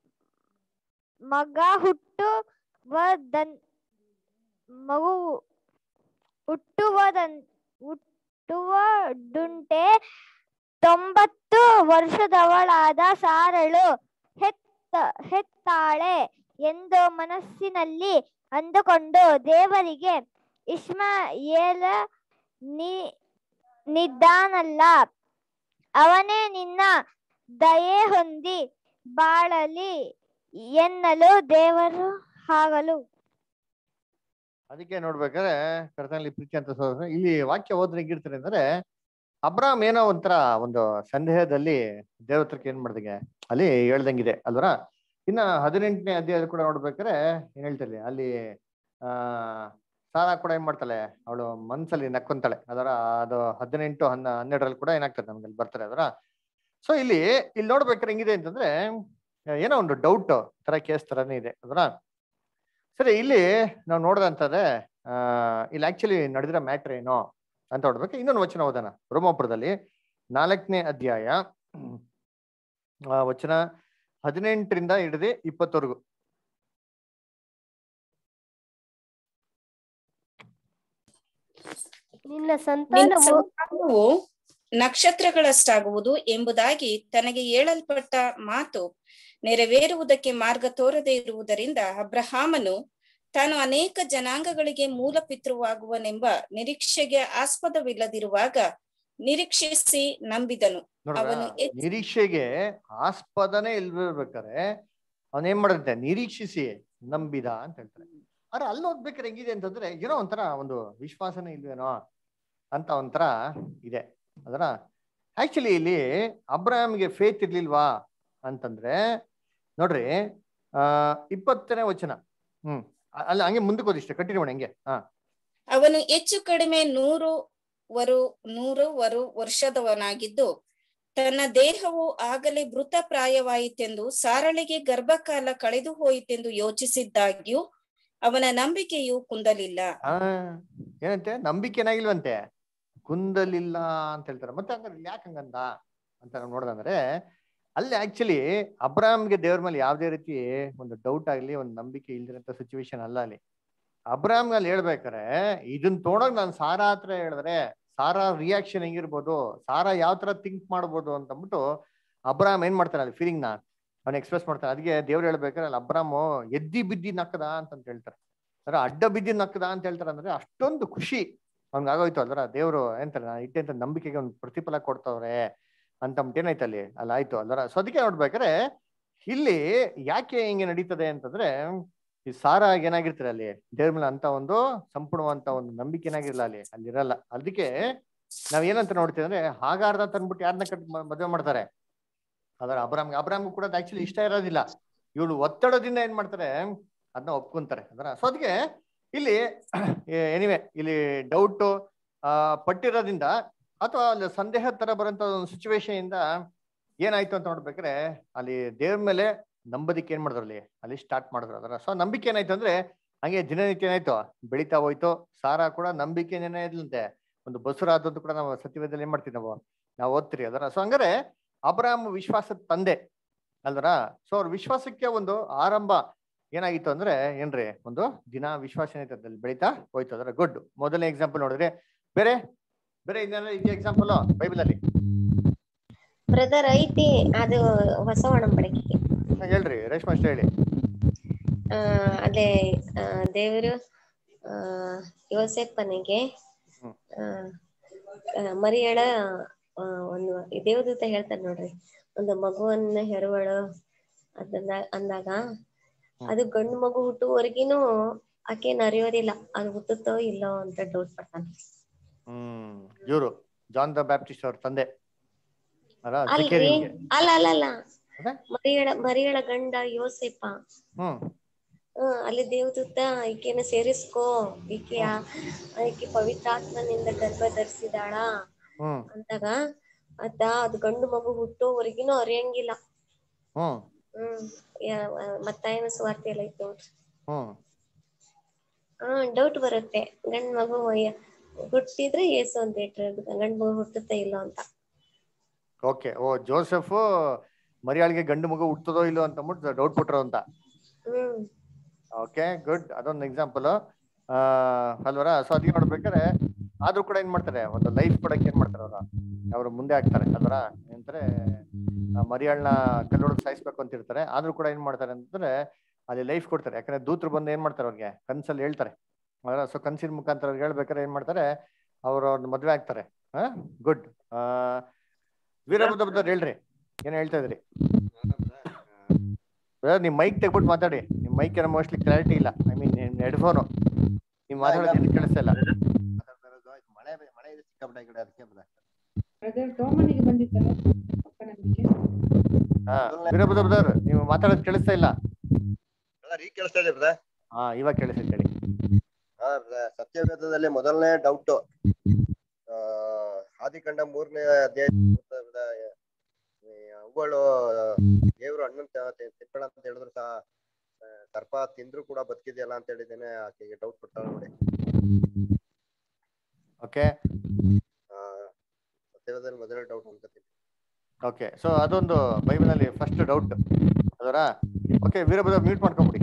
ಮಗ ಹುಟ್ಟುವದನ್ ಮಗು ಹುಟ್ಟುವದನ್ ಹುಟ್ಟುವದುಂಟೆ ತೊಂಬತ್ತು ವರ್ಷದವಳಾದ ಸಾರಳು ಹೆತ್ತ ಹೆತ್ತಾಳೆ ಎಂದು ಮನಸ್ಸಿನಲ್ಲಿ ಅಂದುಕೊಂಡು ದೇವರಿಗೆ ಇಸ್ಮಾಯೇಲ ನಿ ನಿದ್ದಾನಲ್ಲ ಅವನೇ ನಿನ್ನ ದಯೆ ಹೊಂದಿ ಬಾಳಲಿ ಎನ್ನಲು ದೇವರು ಆಗಲು
ಅದಕ್ಕೆ ನೋಡ್ಬೇಕಾದ್ರೆ ಕರ್ತನಲ್ಲಿ ಪ್ರೀತಿ ಅಂತ ಸಹೋದರ ಇಲ್ಲಿ ವಾಕ್ಯ ಓದ್ರೆ ಹೆಂಗಿರ್ತಾರೆ ಅಂದ್ರೆ ಅಬ್ರಾಮ್ ಏನೋ ಒಂಥರ ಒಂದು ಸಂದೇಹದಲ್ಲಿ ದೇವತ್ರಕ್ಕೆ ಏನ್ ಮಾಡ್ದಂಗೆ ಅಲ್ಲಿ ಹೇಳ್ದಂಗಿದೆ ಅಲ್ವರ ಇನ್ನ ಹದಿನೆಂಟನೇ ಅಧ್ಯಾಯ ಕೂಡ ನೋಡ್ಬೇಕಾದ್ರೆ ಏನ್ ಹೇಳ್ತಾರೆ ಅಲ್ಲಿ ಆ ಸಾರಾ ಕೂಡ ಏನ್ ಮಾಡ್ತಾಳೆ ಅವಳು ಮನ್ಸಲ್ಲಿ ನಕ್ಕೊಂತಾಳೆ ಅದರ ಅದು ಹದಿನೆಂಟು ಹನ್ನ ಹನ್ನೆರಡರಲ್ಲಿ ಕೂಡ ಏನಾಗ್ತದೆ ನಮ್ಗೆ ಅಲ್ಲಿ ಬರ್ತಾರೆ ಅದರ ಸೊ ಇಲ್ಲಿ ಇಲ್ಲಿ ನೋಡ್ಬೇಕಾದ್ರೆ ಹೆಂಗಿದೆ ಅಂತಂದ್ರೆ ಏನೋ ಒಂದು ಡೌಟ್ ತರ ಕೇಸ್ ತರಾನೇ ಇದೆ ಅದರ ಸರಿ ಇಲ್ಲಿ ನಾವು ನೋಡ್ದಂತಂದ್ರೆ ಆ ಇಲ್ಲಿ ಆಕ್ಚುಲಿ ನಡೆದಿರೋ ಮ್ಯಾಟ್ರ್ ಏನು ಅಂತ ನೋಡ್ಬೇಕು ಇನ್ನೊಂದು ವಚನ ಓದೋಣ ರೋಮಾಪುರದಲ್ಲಿ ನಾಲ್ಕನೇ ಅಧ್ಯಾಯ ಆ, ವಚನ ಹದಿನೆಂಟರಿಂದ ಹಿಡಿದು ಇಪ್ಪತ್ತವರೆಗೂ
ನಿನ್ನ
ನಿನ್ನ
ಸಂತಾನವು
ಸಂತಾನವು ನಕ್ಷತ್ರಗಳಷ್ಟಾಗುವುದು ಎಂಬುದಾಗಿ ತನಗೆ ಹೇಳಲ್ಪಟ್ಟ ಮಾತು ನೆರವೇರುವುದಕ್ಕೆ ಮಾರ್ಗ ತೋರದೆ ಇರುವುದರಿಂದ ಅಬ್ರಹಾಮನು ತಾನು ಅನೇಕ ಜನಾಂಗಗಳಿಗೆ ಮೂಲ ಪಿತೃವಾಗುವನೆಂಬ ನಿರೀಕ್ಷೆಗೆ ಆಸ್ಪದವಿಲ್ಲದಿರುವಾಗ ನಿರೀಕ್ಷಿಸಿ ನಂಬಿದನು ಅವನು
ನೋಡ್ರ ನಿರೀಕ್ಷೆಗೆ ಆಸ್ಪದನೇ ಇಲ್ಬೇಕಾರೆ ಅವನೇನ್ ಮಾಡಂತೆ ನಿರೀಕ್ಷಿಸಿ ನಂಬಿದ ಅಂತ ಹೇಳ್ತಾರೆ ಆದ್ರೆ ಅಲ್ಲಿ ಓದ್ಬೇಕಾದ್ರೆ ಹೆಂಗಿದೆ ಅಂತಂದ್ರೆ ಏನೋ ಒಂಥರ ಒಂದು ವಿಶ್ವಾಸನೇ ಇಲ್ವೇನೋ ಅಂತ ಒಂಥರ ಇದೆ ಅದರ ಆಕ್ಚುಲಿ ಇಲ್ಲಿ ಅಬ್ರಾಹ್ಮ್ಗೆ ಫೇತ್ ಇರ್ಲಿಲ್ವಾ ಅಂತಂದ್ರೆ ನೋಡ್ರಿ ಆ ಇಪ್ಪತ್ತನೇ ವಚನ ಹ್ಮ್ ಅ- ಅಲ್ಲ ಹಂಗೆ ಮುಂದಕ್ಕೆ ಓದಿಷ್ಟೇ ಕಂಟಿನ್ಯೂ ಮಾಡಿ ಹಂಗೆ ಹಾ
ಅವನು ಹೆಚ್ಚು ಕಡಿಮೆ ನೂರು ವರು ನೂರು ವರು ವರ್ಷದವನಾಗಿದ್ದು ತನ್ನ ದೇಹವು ಆಗಲೇ ಮೃತಪ್ರಾಯವಾಯಿತೆಂದು ಸಾರಳಿಗೆ ಗರ್ಭಕಾಲ ಕಳೆದು ಹೋಯಿತೆಂದು ಯೋಚಿಸಿದ್ದಾಗ್ಯೂ ಅವನ ನಂಬಿಕೆಯು ಕುಂದಲಿಲ್ಲ
ಆ ಏನಂತೆ ನಂಬಿಕೆ ಏನಾಗಿಲ್ವಂತೆ ಕುಂದಲಿಲ್ಲ ಅಂತ ಹೇಳ್ತಾರೆ ಮತ್ತೆ ಹಂಗಾರೆ ಯಾಕೆ ಹಂಗಂದ ಅಂತ ನಾವು ನೋಡ್ದಂದ್ರೆ ಅಲ್ಲಿ ಆಕ್ಚುಲಿ ಅಬ್ರಾಮ್ಗೆ ದೇವ್ರ ಮೇಲೆ ಯಾವ್ದೇ ರೀತಿ ಒಂದು ಡೌಟ್ ಆಗ್ಲಿ ಒಂದು ನಂಬಿಕೆ ಇಲ್ದಿರಂತ ಸಿಚುವೇಶನ್ ಅಲ್ಲ ಅಲ್ಲಿ ಅಬ್ರಾಮ್ ಅಲ್ಲಿ ಹೇಳ್ಬೇಕಾರೆ ಇದನ್ ತೊಗೊಂಡೋಗ್ ನಾನು ಸಾರಾ ಹತ್ರ ಹೇಳಿದ್ರೆ ಸಾರಾ ರಿಯಾಕ್ಷನ್ ಹೆಂಗಿರ್ಬೋದು ಸಾರಾ ಯಾವ ತರ ಥಿಂಕ್ ಮಾಡ್ಬೋದು ಅಂತ ಅಂದ್ಬಿಟ್ಟು ಅಬ್ರಾಮ್ ಏನ್ ಮಾಡ್ತಾನೆ ಅಲ್ಲಿ ಫೀಲಿಂಗ್ ನ ಅವ್ನ ಎಕ್ಸ್ಪ್ರೆಸ್ ಮಾಡ್ತಾನೆ ಅದಕ್ಕೆ ದೇವ್ರು ಹೇಳ್ಬೇಕಾರೆ ಅಲ್ಲಿ ಅಬ್ರಾಮು ಎದ್ದಿ ಬಿದ್ದಿ ನಕ್ಕದ ಅಂತ ಹೇಳ್ತಾರೆ ಅಂದ್ರೆ ಅಡ್ಡ ಬಿದ್ದಿ ನಕ್ಕದ ಅಂತ ಹೇಳ್ತಾರೆ ಅಂದ್ರೆ ಅಷ್ಟೊಂದು ಖುಷಿ ಅವ್ನಿಗೆ ಆಗೋಯ್ತು ಅಲ್ರ ದೇವ್ರು ಎಂತಾರೆ ನಾ ಇಟ್ಟಂತ ನಂಬಿಕೆಗೆ ಒಂದು ಪ್ರತಿಫಲ ಕೊಡ್ತವ್ರೆ ಅಂತ ಅಂದ್ಬಿಟ್ಟು ಏನಾಯ್ತು ಅಲ್ಲಿ ಅಲ್ಲಿ ಆಯ್ತು ಅಲ್ರ ಸೊ ಅದಕ್ಕೆ ನೋಡ್ಬೇಕಾರೆ ಇಲ್ಲಿ ಯಾಕೆ ಹಿಂಗೆ ನಡೀತದೆ ಅಂತಂದ್ರೆ ಈ ಸಾರ ಏನಾಗಿರ್ತಾರೆ ಅಲ್ಲಿ ದೇವ್ರ ಮೇಲೆ ಅಂತ ಒಂದು ಸಂಪೂರ್ಣವಂತ ಒಂದು ನಂಬಿಕೆ ಏನಾಗಿರಲ್ಲ ಅಲ್ಲಿ ಅಲ್ಲಿ ಇರಲ್ಲ ಅದಕ್ಕೆ ನಾವ್ ಏನಂತ ನೋಡ್ತೀವಿ ಅಂದ್ರೆ ಹಾಗಾರ್ದ ತಂದ್ಬಿಟ್ಟು ಯಾರನ್ನ ಕಟ್ ಮ- ಮದ್ವೆ ಮಾಡ್ತಾರೆ ಅದರ ಅಬ್ರಾಮ್ಗೆ ಅಬ್ರಾಮ್ಗೂ ಕೂಡ ಆಕ್ಚುಲಿ ಇಷ್ಟ ಇರೋದಿಲ್ಲ ಇವಳು ಒತ್ತಡದಿಂದ ಏನ್ ಮಾಡ್ತಾರೆ ಅದನ್ನ ಒಪ್ಕೊಂತಾರೆ ಅದರ ಸೊ ಅದಕ್ಕೆ ಇಲ್ಲಿ ಎನಿವೆ ಇಲ್ಲಿ ಡೌಟ್ ಆ ಪಟ್ಟಿರೋದ್ರಿಂದ ಅಥವಾ ಅಲ್ಲಿ ಸಂದೇಹ ತರ ಬರೋಂತ ಒಂದು ಸಿಚುವೇಶನ್ ಇಂದ ಏನಾಯ್ತು ಅಂತ ನೋಡ್ಬೇಕಾದ್ರೆ ಅಲ್ಲಿ ದೇವ್ರ ಮೇಲೆ ನಂಬದಿಕ್ಕೆ ಏನ್ ಮಾಡಿದ್ರು ಅಲ್ಲಿ ಅಲ್ಲಿ ಸ್ಟಾರ್ಟ್ ಮಾಡಿದ್ರು ಅದರ ಸೊ ನಂಬಿಕೆ ಏನಾಯ್ತು ಅಂದ್ರೆ ಹಂಗೆ ದಿನನಿತ್ಯ ಏನಾಯ್ತು ಬೆಳಿತಾ ಹೋಯ್ತು ಸಾರಾ ಕೂಡ ನಂಬಿಕೆ ಇದ್ಲಂತೆ ಒಂದು ಬಸುರಾದಂತ ಕೂಡ ನಾವು ಸತ್ಯವೇದಲ್ಲಿ ಏನ್ ಮಾಡ್ತೀವಿ ನಾವು ನಾವು ಓದ್ತೀರಿ ಅದರ ಸೊ ಹಂಗಾರೆ ಅಬ್ರಾಮ್ ವಿಶ್ವಾಸದ ತಂದೆ ಅಲ್ದರ ಸೊ ಅವ್ರ ವಿಶ್ವಾಸಕ್ಕೆ ಒಂದು ಆರಂಭ ಏನಾಗಿತ್ತು ಅಂದ್ರೆ ಏನ್ರಿ ಒಂದು ದಿನ ವಿಶ್ವಾಸ ಏನಾಯ್ತು ಅದ್ರಲ್ಲಿ ಬೆಳೀತಾ ಹೋಯ್ತು ಅದರ ಗುಡ್ ಮೊದಲನೇ ಎಕ್ಸಾಂಪಲ್ ನೋಡಿದ್ರೆ ಬೇರೆ ಬೇರೆ ಇನ್ನೇನಾದ್ರು ಇದೆಯಾ ಎಕ್ಸಾಂಪಲ್ ಬೈಬಲ್ ಅಲ್ಲಿ
ಬ್ರದರ್ ಐತಿ ಅದು ಹೊಸ ಒಡಂಬಡಿಕೆ
ಹಾ, ಹೇಳ್ರಿ ರೇಷ್ಮಾ ಅಷ್ಟೇ ಹೇಳಿ
ಆ ಅದೇ ಆ, ದೇವರು ಆ ಯೋಸೆಪ್ಪನಿಗೆ ಆ, ಆ, ಮರಿಯಳ ಆ, ಒಂದು ದೇವದೂತ ಹೇಳ್ತಾರೆ ನೋಡ್ರಿ ಒಂದು ಮಗುವನ್ನ ಹೆರುವಳು ಅದನ್ನ ಅಂದಾಗ ಅದು ಗಂಡು ಮಗು ಹುಟ್ಟುವರೆಗಿನೂ ಆಕೆನ್ ಅರಿಯೋದಿಲ್ಲ ಅದು ಹುಟ್ಟುತ್ತೋ ಇಲ್ಲೋ ಅಂತ ಡೌಟ್ ಪಡ್ತಾನೆ
ಹ್ಮ್ ಇವರು ಜಾನ್ ದ ಬ್ಯಾಪ್ಟಿಸ್ಟ್ ಅವ್ರ ತಂದೆ ಅಲ್ಲ
ಅಲ್ರಿ
ಜಕೇರಿಯನ್ಗೆ
ಅಲ್ಲ ಅಲ್ಲ ಅಲ್ಲ
ಅದೇ?
ಮರಿಯಳ ಮರಿಯಳ ಗಂಡ ಯೋಸೆಪ್ಪ
ಹ್ಮ್
ಹ್ಮ್ ಅಲ್ಲಿ ದೇವದೂತ ಈಕೆನ ಸೇರಿಸ್ಕೋ ಈಕೆ ಆ- ಈಕೆ ಪವಿತ್ರಾತ್ಮನಿಂದ ಗರ್ಭ ಧರಿಸಿದಾಳ
ಹ್ಮ್
ಅಂದಾಗ ಅದ ಅದ್ ಗಂಡು ಮಗು ಹುಟ್ಟೋವರೆಗಿನೂ ಅರಿಯಂಗಿಲ್ಲ
ಹ್ಮ್
ಹ್ಮ್ ಯಾ- ಮತ್ತಾಯನ ಸುವಾರ್ತೆ ಎಲ್ಲ ಐತೆ ನೋಡ್ರಿ
ಹ್ಮ್
ಹ್ಮ್ ಡೌಟ್ ಬರುತ್ತೆ ಗಂಡ್ ಮಗು ಯ- ಹುಟ್ಟಿದ್ರೆ ಏಸು ಅಂತ ಇಟ್ರೆ ಗಂಡ್ ಮಗು ಹುಟ್ಟುತ್ತೆ ಇಲ್ಲೋ ಅಂತ
ಓಕೆ ಓ ಜೋಸೆಫ್ ಮರಿಯಾಳಿಗೆ ಗಂಡು ಮಗು ಹುಟ್ಟದೋ ಇಲ್ಲೋ ಅಂತ ಅಂದ್ಬಿಟ್ಟು ಡೌಟ್ ಪಟ್ರು ಅಂತ
ಹ್ಮ್
ಓಕೆ ಗುಡ್ ಅದೊಂದು ಎಕ್ಸಾಂಪಲ್ ಅಲ್ವರ ಸೊ ಅದಕ್ಕೆ ನೋಡ್ಬೇಕಾದ್ರೆ ಆದ್ರೂ ಕೂಡ ಏನ್ ಮಾಡ್ತಾರೆ ಒಂದು ಲೈಫ್ ಕೊಡಕ್ಕೆ ಏನ್ ಮಾಡ್ತಾರೆ ಅವ್ರ ಅವ್ರು ಮುಂದೆ ಹಾಕ್ತಾರೆ ಅಲ್ವರ ಏನಂತಾರೆ ಮರಿಯಾಳ್ನ ಕಲ್ಲೊಳಗೆ ಸಾಯಿಸ್ಬೇಕು ಅಂತ ಇರ್ತಾರೆ ಆದ್ರೂ ಕೂಡ ಏನ್ ಮಾಡ್ತಾರೆ ಅಂತಂದ್ರೆ ಅಲ್ಲಿ ಲೈಫ್ ಕೊಡ್ತಾರೆ ಯಾಕಂದ್ರೆ ದೂತರು ಬಂದು ಏನ್ ಮಾಡ್ತಾರೆ ಅವ್ರಿಗೆ ಕನ್ಸಲ್ಲಿ ಹೇಳ್ತಾರೆ ಅದರ ಸೊ ಕನ್ಸಿನ ಮುಖಾಂತರ ಅವ್ರಿಗೆ ಹೇಳ್ಬೇಕಾದ್ರೆ ಏನ್ ಮಾಡ್ತಾರೆ ಅವ್ರು ಅವ್ರನ್ನ ಮದ್ವೆ ಆಗ್ತಾರೆ ಹಾ ಗುಡ್ ಆ ವೀರಭದ್ರ ಬದ್ರ ಹೇಳ್ರಿ ಏನ್ ಹೇಳ್ತಾ ಇದ್ರಿ ಬ್ರದರ್ ನಿಮ್ ಮೈಕ್ ತೆಗ್ಬಿಟ್ಟು ಮಾತಾಡಿ ನಿಮ್ ಮೈಕ್ ಏನೋ ಮೋಸ್ಟ್ಲಿ ಕ್ಲಾರಿಟಿ ಇಲ್ಲ ಐ ಮೀನ್ ಹೆಡ್ಫೋನು ನಿಮ್ ಮಾತಾಡೋದು ಏನು ಕೇಳಿಸ್ತಾ ಇಲ್ಲ
ಮಳೆ ಮಳೆ ಇದೆ ಸಿಕ್ಕಾಪಟ್ಟೆ ಈ ಕಡೆ ಅದಕ್ಕೆ ಬ್ರದರ್
ಬ್ರದರ್ ತೋಮನಿಗೆ ಬಂದಿತ್ತಲ್ಲ ಅಪನಂಬಿಕೆ
ಹಾ ವೀರಭದ್ರ ಬ್ರದರ್ ನೀವು ಮಾತಾಡೋದು ಕೇಳಿಸ್ತಾ ಇಲ್ಲ
ಬ್ರದರ್ ಈಗ ಕೇಳಿಸ್ತಾ ಇದೆ ಬ್ರದರ್
ಹಾ ಇವಾಗ ಕೇಳಿಸ್ತೈತೆ ಹೇಳಿ
ಹಾ ಬ್ರದರ್ ಸತ್ಯವೇದದಲ್ಲಿ ಮೊದಲನೇ ಡೌಟ್ ಆದಿಕಂಡ ಮೂರನೇ ಅಧ್ಯಾಯ ಅವುಗಳು ದೇವ್ರು ಹಣ್ಣು ತಿನ್ಬೇಡ ಅಂತ ಹೇಳಿದ್ರು ಸಹ ಆ, ಸರ್ಪ ತಿಂದ್ರು ಕೂಡ ಬದುಕಿದೆಯಲ್ಲ ಅಂತ ಹೇಳಿದ್ದೇನೆ ಆಕೆಗೆ ಡೌಟ್ ಕೊಡ್ತಾಳೆ ನೋಡಿ
ಓಕೆ
ಆ, ಸತ್ಯವೇದದಲ್ಲಿ ಮೊದಲನೇ ಡೌಟ್ ಅನ್ಕೋತೀನಿ
ಓಕೆ ಸೊ ಅದೊಂದು ಬೈಬಲ್ ಅಲ್ಲಿ ಫಸ್ಟ್ ಡೌಟ್ ಅದರ ಓಕೆ ವೀರಭದ್ರ ಮ್ಯೂಟ್ ಮಾಡ್ಕೊಂಬಿಡಿ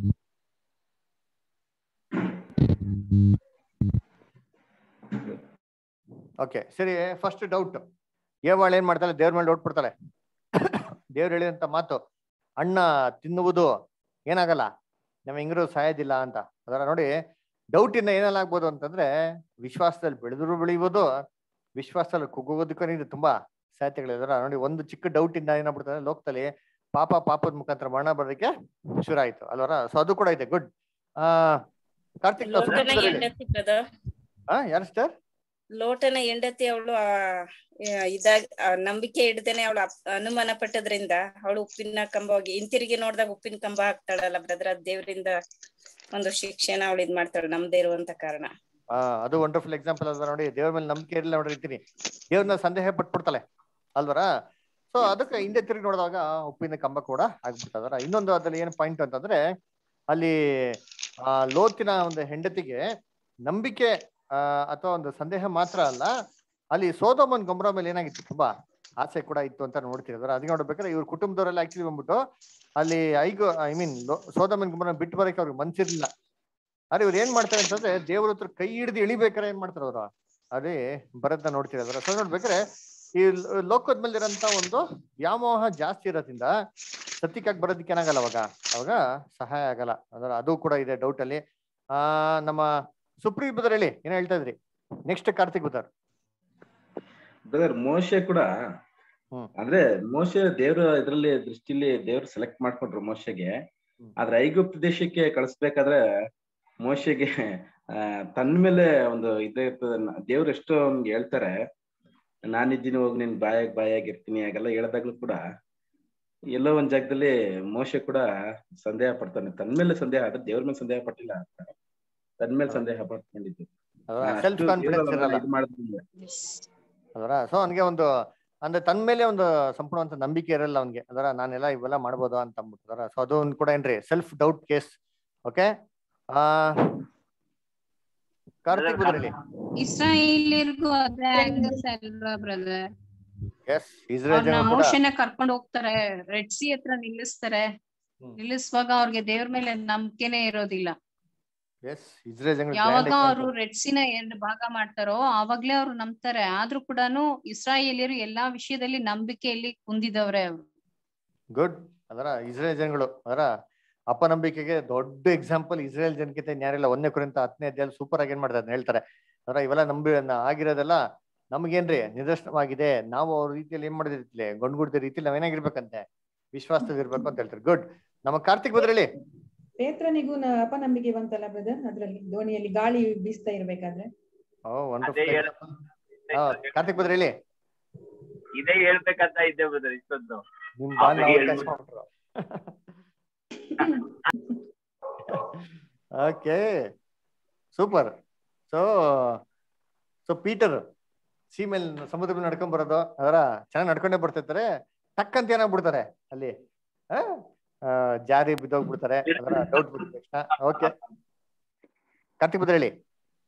ಓಕೆ ಸರಿ ಫಸ್ಟ್ ಡೌಟ್ ಏವಾಳ ಏನ್ ಮಾಡ್ತಾಳೆ ದೇವ್ರ ಮೇಲೆ ಡೌಟ್ ಪಡ್ತಾಳೆ ದೇವ್ರು ಹೇಳಿದಂತ ಮಾತು ಅಣ್ಣ ತಿನ್ನುವುದು ಏನಾಗಲ್ಲ ನಮ್ಮ ಹೆಂಗರು ಸಾಯೋದಿಲ್ಲ ಅಂತ ಅದರ ನೋಡಿ ಡೌಟ್ ಇಂದ ಏನೆಲ್ಲ ಆಗ್ಬೋದು ಅಂತಂದ್ರೆ ವಿಶ್ವಾಸದಲ್ಲಿ ಬೆಳೆದ್ರು ಬೆಳೆಯುವುದು ವಿಶ್ವಾಸದಲ್ಲಿ ಕುಗ್ಗೋದಕ್ಕೂ ಇದು ತುಂಬಾ ಸಾಧ್ಯತೆಗಳಿದಾರ ನೋಡಿ ಒಂದು ಚಿಕ್ಕ ಡೌಟ್ ಇಂದ ಏನಾಗ್ಬಿಡ್ತದೆ ಲೋಕದಲ್ಲಿ ಪಾಪ ಪಾಪದ ಮುಖಾಂತರ ಮರಣ ಬರೋದಕ್ಕೆ ಶುರು ಆಯ್ತು ಅಲ್ವರ ಸೊ ಅದು ಕೂಡ ಇದೆ ಗುಡ್ ಆ ಕಾರ್ತಿಕ್ ನಾವು
ಲೋಟನ
ಸುಮ್ಮನೆ
ಹೆಂಡತಿ ಬ್ರದರ್
ಹಾ ಯಾರು ಸರ್
ಲೋಟನ ಹೆಂಡತಿ ಅವಳು ಇದಾಗ ಆ ನಂಬಿಕೆ ಇಡ್ದೇನೆ ಅವಳು ಅನುಮಾನ ಪಟ್ಟದ್ರಿಂದ ಅವಳು ಉಪ್ಪಿನ ಕಂಬ ಹೋಗಿ ಹಿಂತಿರುಗಿ ನೋಡಿದಾಗ ಉಪ್ಪಿನ ಕಂಬ ಹಾಕ್ತಾಳಲ್ಲ ಬ್ರದರ್ ಅದ್ ದೇವರಿಂದ ಒಂದು ಶಿಕ್ಷೆನ ಅವಳು ಇದ್ ಮಾಡ್ತಾಳೆ ನಮ್ದೇ ಇರುವಂತ ಕಾರಣ
ಆ ಅದು ವಂಡರ್ಫುಲ್ ಎಕ್ಸಾಂಪಲ್ ಅಲ್ವಾ ನೋಡಿ ದೇವ್ರ ಮೇಲೆ ನಂಬಿಕೆ ಇರಲಿಲ್ಲ ನೋಡಿರ್ತೀನಿ ದೇವ್ರನ್ನ ಸಂದೇಹ ಪಟ್ಬಿಡ್ತಾಳೆ ಅಲ್ವರ ಸೊ ಅದಕ್ಕೆ ಹಿಂದೆ ತಿರುಗಿ ನೋಡಿದಾಗ ಉಪ್ಪಿನ ಕಂಬ ಕೂಡ ಆಗ್ಬಿಡ್ತದರ ಇನ್ನೊಂದು ಅದ್ರಲ್ಲಿ ಏನ್ ಪಾಯಿಂಟ್ ಅಂತಂದ್ರೆ ಅಲ್ಲಿ ಆ ಲೋತಿನ ಒಂದು ಹೆಂಡತಿಗೆ ನಂಬಿಕೆ ಆ ಅಥವಾ ಒಂದು ಸಂದೇಹ ಮಾತ್ರ ಅಲ್ಲ ಅಲ್ಲಿ ಸೋದಮನ್ ಗೊಮ್ರ ಮೇಲೆ ಏನಾಗಿತ್ತು ತುಂಬಾ ಆಸೆ ಕೂಡ ಇತ್ತು ಅಂತ ನೋಡ್ತೀವಿ ಅದರ ಅದಕ್ಕೆ ನೋಡ್ಬೇಕಾದ್ರೆ ಇವ್ರ ಕುಟುಂಬದವರೆಲ್ಲ ಆಕ್ಚುಲಿ ಬಂದ್ಬಿಟ್ಟು ಅಲ್ಲಿ ಐಗೋ ಐ ಮೀನ್ ಸೋದಮನ್ ಗೊಮ್ರ ಬಿಟ್ಟು ಬರಕ್ಕೆ ಅವ್ರಿಗೆ ಮನ್ಸಿರ್ಲಿಲ್ಲ ಆದ್ರೆ ಇವ್ರು ಏನ್ ಮಾಡ್ತಾರೆ ಅಂತಂದ್ರೆ ದೇವ್ರ ಹತ್ರ ಕೈ ಹಿಡಿದು ಇಳಿಬೇಕಾರೆ ಏನ್ ಮಾಡ್ತಾರೆ ಅವ್ರು ಅದೇ ಬರದ್ನ ನೋಡ್ತೀರ ಅದರ ಸೊ ನೋಡ್ಬೇಕಾದ್ರೆ ಈ ಲೋ- ಲೋಕದ ಮೇಲೆ ಇರೋಂತ ಒಂದು ವ್ಯಾಮೋಹ ಜಾಸ್ತಿ ಇರೋದ್ರಿಂದ ಸತ್ಯಕ್ಕಾಗಿ ಬರೋದಕ್ಕೆ ಏನಾಗಲ್ಲ ಅವಾಗ ಅವಾಗ ಸಹಾಯ ಆಗಲ್ಲ ಅದರ ಅದು ಕೂಡ ಇದೆ ಡೌಟ್ ಅಲ್ಲಿ ಆ ನಮ್ಮ ಸುಪ್ರೀಂ ಬದರ್ ಹೇಳಿ ಏನ್ ಹೇಳ್ತಾ ಇದ್ರಿ ನೆಕ್ಸ್ಟ್ ಕಾರ್ತಿಕ್ ಬದರ್
ಬ್ರದರ್ ಮೋಶೆ ಕೂಡ ಅಂದ್ರೆ ಮೋಶೆ ದೇವ್ರ ಇದ್ರಲ್ಲಿ ದೃಷ್ಟಿಲಿ ದೇವ್ರು ಸೆಲೆಕ್ಟ್ ಮಾಡ್ಕೊಂಡ್ರು ಮೋಶೆಗೆ ಆದ್ರೆ ಐಗುಪ್ತ ದೇಶಕ್ಕೆ ಕಳಿಸ್ಬೇಕಾದ್ರೆ ಮೋಶೆಗೆ ಆ ತನ್ನ ಮೇಲೆ ಒಂದು ಇದೇ ಇರ್ತದೆ ದೇವ್ರು ಎಷ್ಟೋ ಅವ್ನಿಗೆ ಹೇಳ್ತಾರೆ ನಾನಿದ್ದೀನಿ ಹೋಗಿ ನಿನ್ ಬಾಯಾಗ ಬಾಯಾಗ ಇರ್ತೀನಿ ಹಾಗೆಲ್ಲ ಹೇಳ್ದಾಗ್ಲೂ ಕೂಡ ಎಲ್ಲೋ ಒಂದ್ ಜಾಗದಲ್ಲಿ ಮೋಶೆ ಕೂಡ ಸಂದೇಹ ಪಡ್ತಾನೆ ತನ್ ಮೇಲೆ ಸಂದೇಹ ಆದ್ರೆ ದೇವ್ರ ಮೇಲೆ ಸಂದೇಹ ಪಟ್ಟಿಲ್ಲ ಅಂತ ತನ್ ಮೇಲೆ ಸಂದೇಹ ಪಡ್ಕೊಂಡಿದ್ದು
ಅದರ
ಅಷ್ಟು
ಸೆಲ್ಫ್
ದೇವ್ರು
ಕಾನ್ಫಿಡೆನ್ಸ್
ಅವನನ್ನ
ಇರಲ್ಲ
ಇದ್ ಮಾಡಿದ್ರಿಂದ
ಅದರ ಸೊ ಅವನಿಗೆ ಒಂದು ಅಂದ್ರೆ ತನ್ನ ಮೇಲೆ ಒಂದು ಸಂಪೂರ್ಣವಂತ ನಂಬಿಕೆ ಇರಲ್ಲ ಅವನಿಗೆ ಅದರ ನಾನೆಲ್ಲ ಇವೆಲ್ಲ ಮಾಡ್ಬೋದು ಅಂತ ಅಂದ್ಬಿಟ್ಟು ಸೊ ಅದು ಒಂದು ಕೂಡ ಏನ್ರಿ ಸೆಲ್ಫ್ ಡೌಟ್ ಕೇಸ್ ಓಕೆ ಆ ಕಾರ್ತಿಕ್ ಬದ್ರಲ್ಲಿ
ಇಸ್ರಾಯೇಲಿಯರಿಗೂ ಅದೇ ಆಗುತ್ತೆ ಅಲ್ವಾ ಬ್ರದರ್
ಎಸ್ ಇಸ್ರೇಲ್
ಅವ್ರನ್ನ
ಜನ ಕೂಡ
ಮೋಶನ ಕರ್ಕೊಂಡು ಹೋಗ್ತಾರೆ ರೆಡ್ ಸಿ ಹತ್ರ ನಿಲ್ಲಿಸ್ತಾರೆ ನಿಲ್ಲಿಸುವಾಗ ಅವ್ರಿಗೆ ದೇವ್ರ ಮೇಲೆ ನಂಬಿಕೆನೆ ಇರೋದಿಲ್ಲ
ಎಸ್ ಇಸ್ರೇಲ್ ಜನ
ಯಾವಾಗ ಅವರು ರೆಡ್ ಸಿನ ಎರಡು ಭಾಗ ಮಾಡ್ತಾರೋ ಆವಾಗ್ಲೇ ಅವ್ರು ನಂಬ್ತಾರೆ ಆದ್ರೂ ಕೂಡ ಇಸ್ರಾಯೇಲಿಯರು ಎಲ್ಲಾ ವಿಷಯದಲ್ಲಿ ನಂಬಿಕೆಯಲ್ಲಿ ಕುಂದಿದವ್ರೆ ಅವ್ರು
ಗುಡ್ ಅದರ ಇಸ್ರೇಲ್ ಜನಗಳು ಅದರ ಅಪನಂಬಿಕೆಗೆ ದೊಡ್ಡ ಎಕ್ಸಾಂಪಲ್ ಇಸ್ರೇಲ್ ಜನಕ್ಕಿಂತ ಇನ್ಯಾರಿಲ್ಲ ಒಂದನೇ ಕುರಿತ ಹತ್ತನೇ ಅಧ್ಯಾಯ ಸೂಪರ್ ಆಗಿ ಏನ್ ಮಾಡ್ತಾರೆ ಅದ್ನ ಹೇಳ್ತಾರೆ ಅದರ ಇವೆಲ್ಲ ನಂಬಿ ಆಗಿರೋದೆಲ್ಲ ನಮ್ಗೇನ್ರಿ ನಿದರ್ಶನವಾಗಿದೆ ನಾವು ಅವ್ರ ರೀತಿಯಲ್ಲಿ ಏನ್ ಮಾಡಿದಿರ್ತಿಲಿ ಗೊಂಡ್ಗುಡ್ದ ರೀತಿಯಲ್ಲಿ ನಾವೇನಾಗಿರ್ಬೇಕಂತೆ ವಿಶ್ವಾಸದಲ್ಲಿ ಇರ್ಬೇಕು ಅಂತ ಹೇಳ್ತಾರೆ ಗುಡ್ ನಮ್ಮ ಕಾರ್ತಿಕ್ ಬದ್ರಲ್ಲಿ
ಪೇತ್ರನಿಗೂ ನ- ಅಪನಂಬಿಕೆ ಬಂತಲ್ಲ ಬ್ರದರ್ ಅದ್ರಲ್ಲಿ ದೋಣಿಯಲ್ಲಿ ಗಾಳಿ ಬೀಸ್ತಾ ಇರ್ಬೇಕಾದ್ರೆ
ಓ
ಅದೇ
ವಂಡರ್ಫುಲ್
ಹೇಳ
ಕಾರ್ತಿಕ್ ಬದ್ರಲ್ಲಿ
ಇದೇ ಹೇಳ್ಬೇಕಂತ ಇದ್ದೆ ಬ್ರದರ್ ಇಷ್ಟೊಂದು
ನಿಮ್ ಬಾಲ್
ಅವ್ರಿಗೆ
ಅವಕಾಶ
ಹೇಳ್ಬಿಟ್ಟು.
ಮಾಡ್ಬಿಟ್ರು okay super so so Peter sea ಮೇಲೆ ಸಮುದ್ರ ಮೇಲೆ ನಡ್ಕೊಂಡ್ ಬರೋದು ಅದರ ಚೆನ್ನಾಗಿ ನಡ್ಕೊಂಡೇ ಬರ್ತಿರ್ತಾರೆ ಟಕ್ ಅಂತ ಏನಾಗ್ಬಿಡ್ತಾರೆ ಅಲ್ಲಿ ಆ? ಆ, ಜಾರಿ ಬಿದ್ದೋಗ್ಬಿಡ್ತಾರೆ ಅದರ ಡೌಟ್ ಬಿಟ್ಟ ತಕ್ಷಣ ಓಕೆ ಕಾರ್ತಿಕ್ ಬದ್ರ ಹೇಳಿ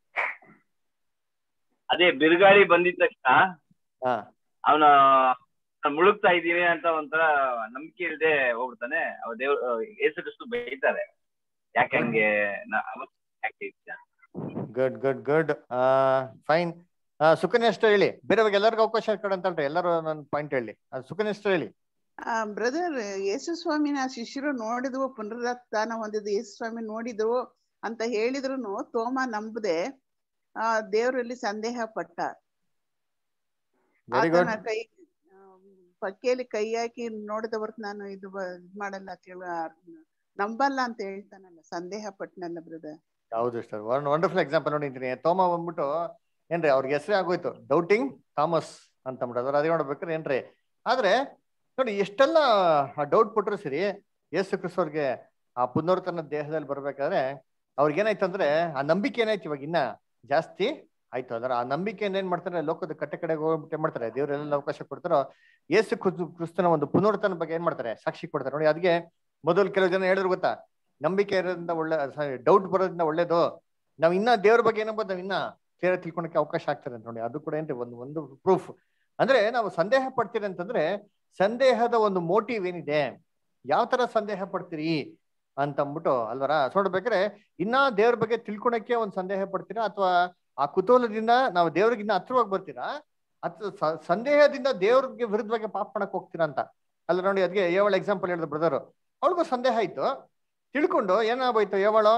ಅದೇ ಬಿರುಗಾಳಿ ಬಂದಿದ ತಕ್ಷಣ
ಹಾ
ಅವನ ಮುಳುಗ್ತಾ ಇದ್ದೀನಿ ಅಂತ ಒಂಥರ ನಂಬಿಕೆ ಇಲ್ಲದೆ ಹೋಗ್ಬಿಡ್ತಾನೆ ಅವ ದೇವ್ರ ಏಸು ಕ್ರಿಸ್ತು ಬೈತಾರೆ ಯಾಕೆ ಹಂಗೆ ನಾ- ಅವತ್ತು ಯಾಕೆ ಇದ್ದ?
Good good good fine Sukanya ಅಷ್ಟು ಹೇಳಿ ಬೇರೆಯವ್ರಿಗೆ ಎಲ್ಲರಿಗೂ ಅವಕಾಶ ಕೊಡಂತಲ್ರಿ ಎಲ್ಲರೂ ನನ್ನ ಪಾಯಿಂಟ್ ಹೇಳಿ ಸುಕನ್ಯ ಅಷ್ಟು ಹೇಳಿ
ಬ್ರದರ್ ಯೇಸು ಸ್ವಾಮಿನ ಶಿಷ್ಯರು ನೋಡಿದ್ವು ಪುನರುತ್ಥಾನ ಹೊಂದಿದ್ದು ಯೇಸು ಸ್ವಾಮಿ ನೋಡಿದ್ರು ಅಂತ ಹೇಳಿದ್ರು ತೋಮ ನಂಬದೆ ಆ ದೇವರಲ್ಲಿ ಸಂದೇಹ ಪಟ್ಟ
ವೆರಿ ಗುಡ್
ಆತನ ಕೈ ಆ, ಪಕ್ಕೆಯಲ್ಲಿ ಕೈ ಹಾಕಿ ನೋಡಿದ ಹೊರತು ನಾನು ಇದು ಬ- ಇದ್ ಮಾಡಲ್ಲ ಕೇಳ ನಂಬಲ್ಲ ಅಂತ ಹೇಳ್ತಾನಲ್ಲ ಸಂದೇಹ ಪಟ್ನಲ್ಲ ಬ್ರದರ್
ಹೌದು ಸರ್ ವಂಡರ್ಫುಲ್ ಎಕ್ಸಾಂಪಲ್ ನೋಡಿದ್ದೀನಿ ತೋಮ ಬಂದ್ಬಿಟ್ಟು ಏನ್ರಿ ಅವ್ರಿಗೆ ಹೆಸರೇ ಆಗೋಯ್ತು ಡೌಟಿಂಗ್ ಥಾಮಸ್ ಅಂತ ಅಂದ್ಬಿಟ್ಟು ಅದ್ರ ಅದೇ ನೋಡ್ಬೇಕಾದ್ರೆ ಏನ್ರಿ ಆದ್ರೆ ನೋಡಿ ಎಷ್ಟೆಲ್ಲ ಡೌಟ್ ಪಟ್ರು ಸರಿ ಯೇಸು ಕ್ರಿಸ್ತವ್ರಿಗೆ ಆ ಪುನರ್ತನ ದೇಹದಲ್ಲಿ ಬರ್ಬೇಕಾದ್ರೆ ಅವ್ರಿಗೆ ಏನಾಯ್ತು ಅಂದ್ರೆ ಆ ನಂಬಿಕೆ ಏನಾಯ್ತು ಇವಾಗ ಇನ್ನ ಜಾಸ್ತಿ ಆಯ್ತು ಅದರ ಆ ನಂಬಿಕೆಯಿಂದ ಏನ್ ಮಾಡ್ತಾರೆ ಲೋಕದ ಕಟ್ಟೆ ಕಡೆಗೆ ಹೋಗ್ಬಿಟ್ಟು ಏನ್ ಮಾಡ್ತಾರೆ ದೇವರೆಲ್ಲ ಅವಕಾಶ ಕೊಡ್ತಾರೋ ಯೇಸು ಕ್ರಿಸ್ತು ಕ್ರಿಸ್ತನ ಒಂದು ಪುನರ್ತನ ಬಗ್ಗೆ ಏನ್ ಮಾಡ್ತಾರೆ ಸಾಕ್ಷಿ ಕೊಡ್ತಾರೆ ನೋಡಿ ಅದಕ್ಕೆ ಮೊದಲು ಕೆಲವು ಜನ ಹೇಳಿದ್ರು ಗೊತ್ತಾ ನಂಬಿಕೆ ಇರೋದ್ರಿಂದ ಒಳ್ಳೆ ಡೌಟ್ ಬರೋದ್ರಿಂದ ಒಳ್ಳೇದು ನಾವ್ ಇನ್ನ ದೇವ್ರ ಬಗ್ಗೆ ಏನಬೋದು ನಾವ್ ಇನ್ನ ಕ್ಲಿಯರ್ ತಿಳ್ಕೊಳಕ್ಕೆ ಅವಕಾಶ ಆಗ್ತದೆ ಅಂತ ನೋಡಿ ಅದು ಕೂಡ ಏನ್ರಿ ಒಂದು ಒಂದು ಪ್ರೂಫ್ ಅಂದ್ರೆ ನಾವು ಸಂದೇಹ ಪಡ್ತೀರಿ ಅಂತಂದ್ರೆ ಸಂದೇಹದ ಒಂದು ಮೋಟಿವ್ ಏನಿದೆ ಯಾವ ತರ ಸಂದೇಹ ಪಡ್ತೀರಿ ಅಂತ ಅಂದ್ಬಿಟ್ಟು ಅಲ್ವರ ನೋಡ್ಬೇಕಾದ್ರೆ ಇನ್ನ ದೇವ್ರ ಬಗ್ಗೆ ತಿಳ್ಕೊಳಕ್ಕೆ ಒಂದ್ ಸಂದೇಹ ಪಡ್ತೀರಾ ಅಥವಾ ಆ ಕುತೂಹಲದಿಂದ ನಾವು ದೇವ್ರಿಗೆ ಇನ್ನ ಹತ್ರವಾಗಿ ಬರ್ತೀರಾ ಅಥವಾ ಸಂದೇಹದಿಂದ ದೇವ್ರಿಗೆ ವಿರುದ್ಧವಾಗಿ ಪಾಪ ಮಾಡಕ್ ಹೋಗ್ತೀರಾ ಅಂತ ಅಲ್ಲ ನೋಡಿ ಅದಕ್ಕೆ ಏವಳ ಎಕ್ಸಾಂಪಲ್ ಹೇಳಿದ್ರು ಬ್ರದರ್ ಅವಳಿಗೂ ಸಂದೇಹ ಆಯ್ತು ತಿಳ್ಕೊಂಡು ಏನಾಗೋಯ್ತು ಏವಳು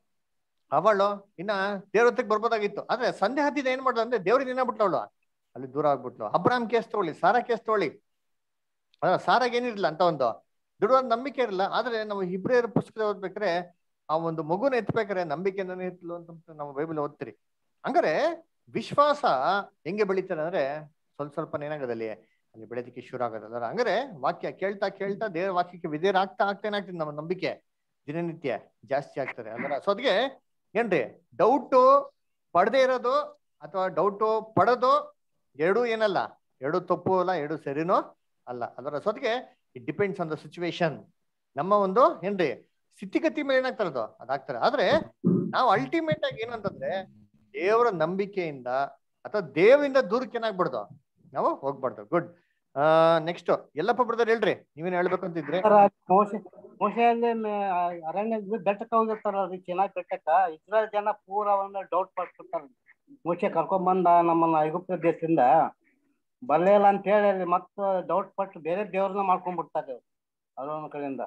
ಅವಳು ಇನ್ನ ದೇವ್ರ ಹತ್ರಕ್ಕೆ ಬರ್ಬೋದಾಗಿತ್ತು ಆದ್ರೆ ಸಂದೇಹದಿಂದ ಏನ್ ಮಾಡ್ದ ಅಂದ್ರೆ ದೇವ್ರಿಗೆ ಏನಾಗ್ಬಿಟ್ಲು ಅವಳು ಅಲ್ಲಿ ದೂರ ಆಗ್ಬಿಟ್ಲು ಅಬ್ರಾಮ್ ಕೇಸ್ ತಗೊಳ್ಳಿ ಸಾರಾ ಕೇಸ್ ತಗೊಳ್ಳಿ ಅಲ್ಲ ಸಾರಾಗ ಏನಿರಲಿಲ್ಲ ಅಂತ ಒಂದು ದೃಢವಾದ ನಂಬಿಕೆ ಇರಲ್ಲ ಆದ್ರೆ ನಾವು ಇಬ್ರಿಯರ ಪುಸ್ತಕ ಓದ್ಬೇಕಾದ್ರೆ ಆ ಒಂದು ಮಗುನ ಎತ್ಬೇಕಾದ್ರೆ ನಂಬಿಕೆನೇ ಎತ್ತಲು ಅಂತ ನಾವು ಬೈಬಲ್ ಓದ್ತೀರಿ ಹಂಗಾರೆ ವಿಶ್ವಾಸ ಹೆಂಗೆ ಬೆಳೀತಾರೆ ಅಂದ್ರೆ ಸ್ವಲ್ಪ ಸ್ವಲ್ಪ ಏನಾಗೋದಲ್ಲಿ ಅಲ್ಲಿ ಬೆಳೆದಕ್ಕೆ ಶುರು ಆಗೋದಲ್ಲ ಹಂಗಾರೆ ವಾಕ್ಯ ಕೇಳ್ತಾ ಕೇಳ್ತಾ ದೇವರ ವಾಕ್ಯಕ್ಕೆ ವಿಧೇಯರ ಆಗ್ತಾ ಆಗ್ತಾ ಏನಾಗ್ತದೆ ನಮ್ಮ ನಂಬಿಕೆ ದಿನನಿತ್ಯ ಜಾಸ್ತಿ ಆಗ್ತದೆ ಅಂದ್ರೆ ಸೊ ಅದಕ್ಕೆ ಏನ್ರಿ ಡೌಟು ಪಡದೆ ಇರೋದು ಅಥವಾ ಡೌಟು ಪಡೋದು ಎರಡೂ ಏನಲ್ಲ ಎರಡು ತಪ್ಪು ಅಲ್ಲ ಎರಡು ಸರಿನೂ ಅಲ್ಲ ಅದರ ಸೊತ್ತಿಗೆ it depends on the situation ನಮ್ಮ ಒಂದು ಏನ್ರಿ ಸ್ಥಿತಿಗತಿ ಮೇಲೆ ಏನಾಗ್ತಾರದು ಅದಾಗ್ತಾರೆ ಆದ್ರೆ ನಾವು ಅಲ್ಟಿಮೇಟ್ ಆಗಿ ಏನಂತಂದ್ರೆ ದೇವರ ನಂಬಿಕೆಯಿಂದ ಅಥವಾ ದೇವರಿಂದ ದೂರಕ್ಕೆ ಏನಾಗ್ಬಾರ್ದು ನಾವು ಹೋಗ್ಬಾರ್ದು ಗುಡ್ ನೆಕ್ಸ್ಟ್ ಎಲ್ಲಪ್ಪ ಬ್ರದರ್ ಹೇಳ್ರಿ ನೀವೇನ್ ಹೇಳ್ಬೇಕು ಅಂತಿದ್ರೆ
ಮೋಸೆ ಮೋಸೆಯಲ್ಲಿ ಅರಣ್ಯ ಬೆಟ್ಟಕ್ಕೆ ಹೋಗಿರ್ತಾರಲ್ರಿ ಚೆನ್ನಾಗಿ ಬೆಟ್ಟಕ್ಕ ಇಸ್ರೇಲ್ ಜನ ಪೂರ ಒಂದು ಡೌಟ್ ಪಡ್ತಿರ್ತಾರ ಮೋಸೆ ಕರ್ಕೊಂಡ್ ಬಂದ ನಮ್ಮನ್ನ ಐಗುಪ್ತ ದೇಶದಿಂದ ಬರಲೇ ಇಲ್ಲ ಅಂತ ಹೇಳಿ ಅಲ್ಲಿ ಮತ್ತೆ ಡೌಟ್ ಪಟ್ಟು ಬೇರೆ ದೇವ್ರನ್ನ ಮಾಡ್ಕೊಂಡ್ಬಿಡ್ತಾರೆ ಅದೊಂದು ಕಡೆಯಿಂದ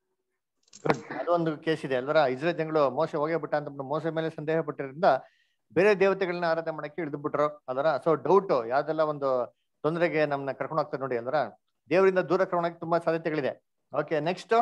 ಗುಡ್ ಅದೊಂದು ಕೇಸ್ ಇದೆ ಅಲ್ವರ ಇಸ್ರೇಲ್ ಜನಗಳು ಮೋಸ ಹೋಗೇ ಬಿಟ್ಟ ಅಂತ ಮೋಸ ಮೇಲೆ ಸಂದೇಹ ಪಟ್ಟಿರೋದ್ರಿಂದ ಬೇರೆ ದೇವತೆಗಳನ್ನ ಆರಾಧನೆ ಮಾಡಕ್ಕೆ ಇಳಿದು ಬಿಟ್ರು ಅದರ ಸೊ ಡೌಟ್ ಯಾವ್ದೆಲ್ಲ ಒಂದು ತೊಂದರೆಗೆ ನಮ್ಮನ್ನ ಕರ್ಕೊಂಡು ಹೋಗ್ತಾರೆ ನೋಡಿ ಅಲ್ವರ ದೇವರಿಂದ ದೂರ ಕರ್ಕೊಂಡೋಗಿ ತುಂಬಾ ಸಾಧ್ಯತೆಗಳಿದೆ ಓಕೆ ನೆಕ್ಸ್ಟ್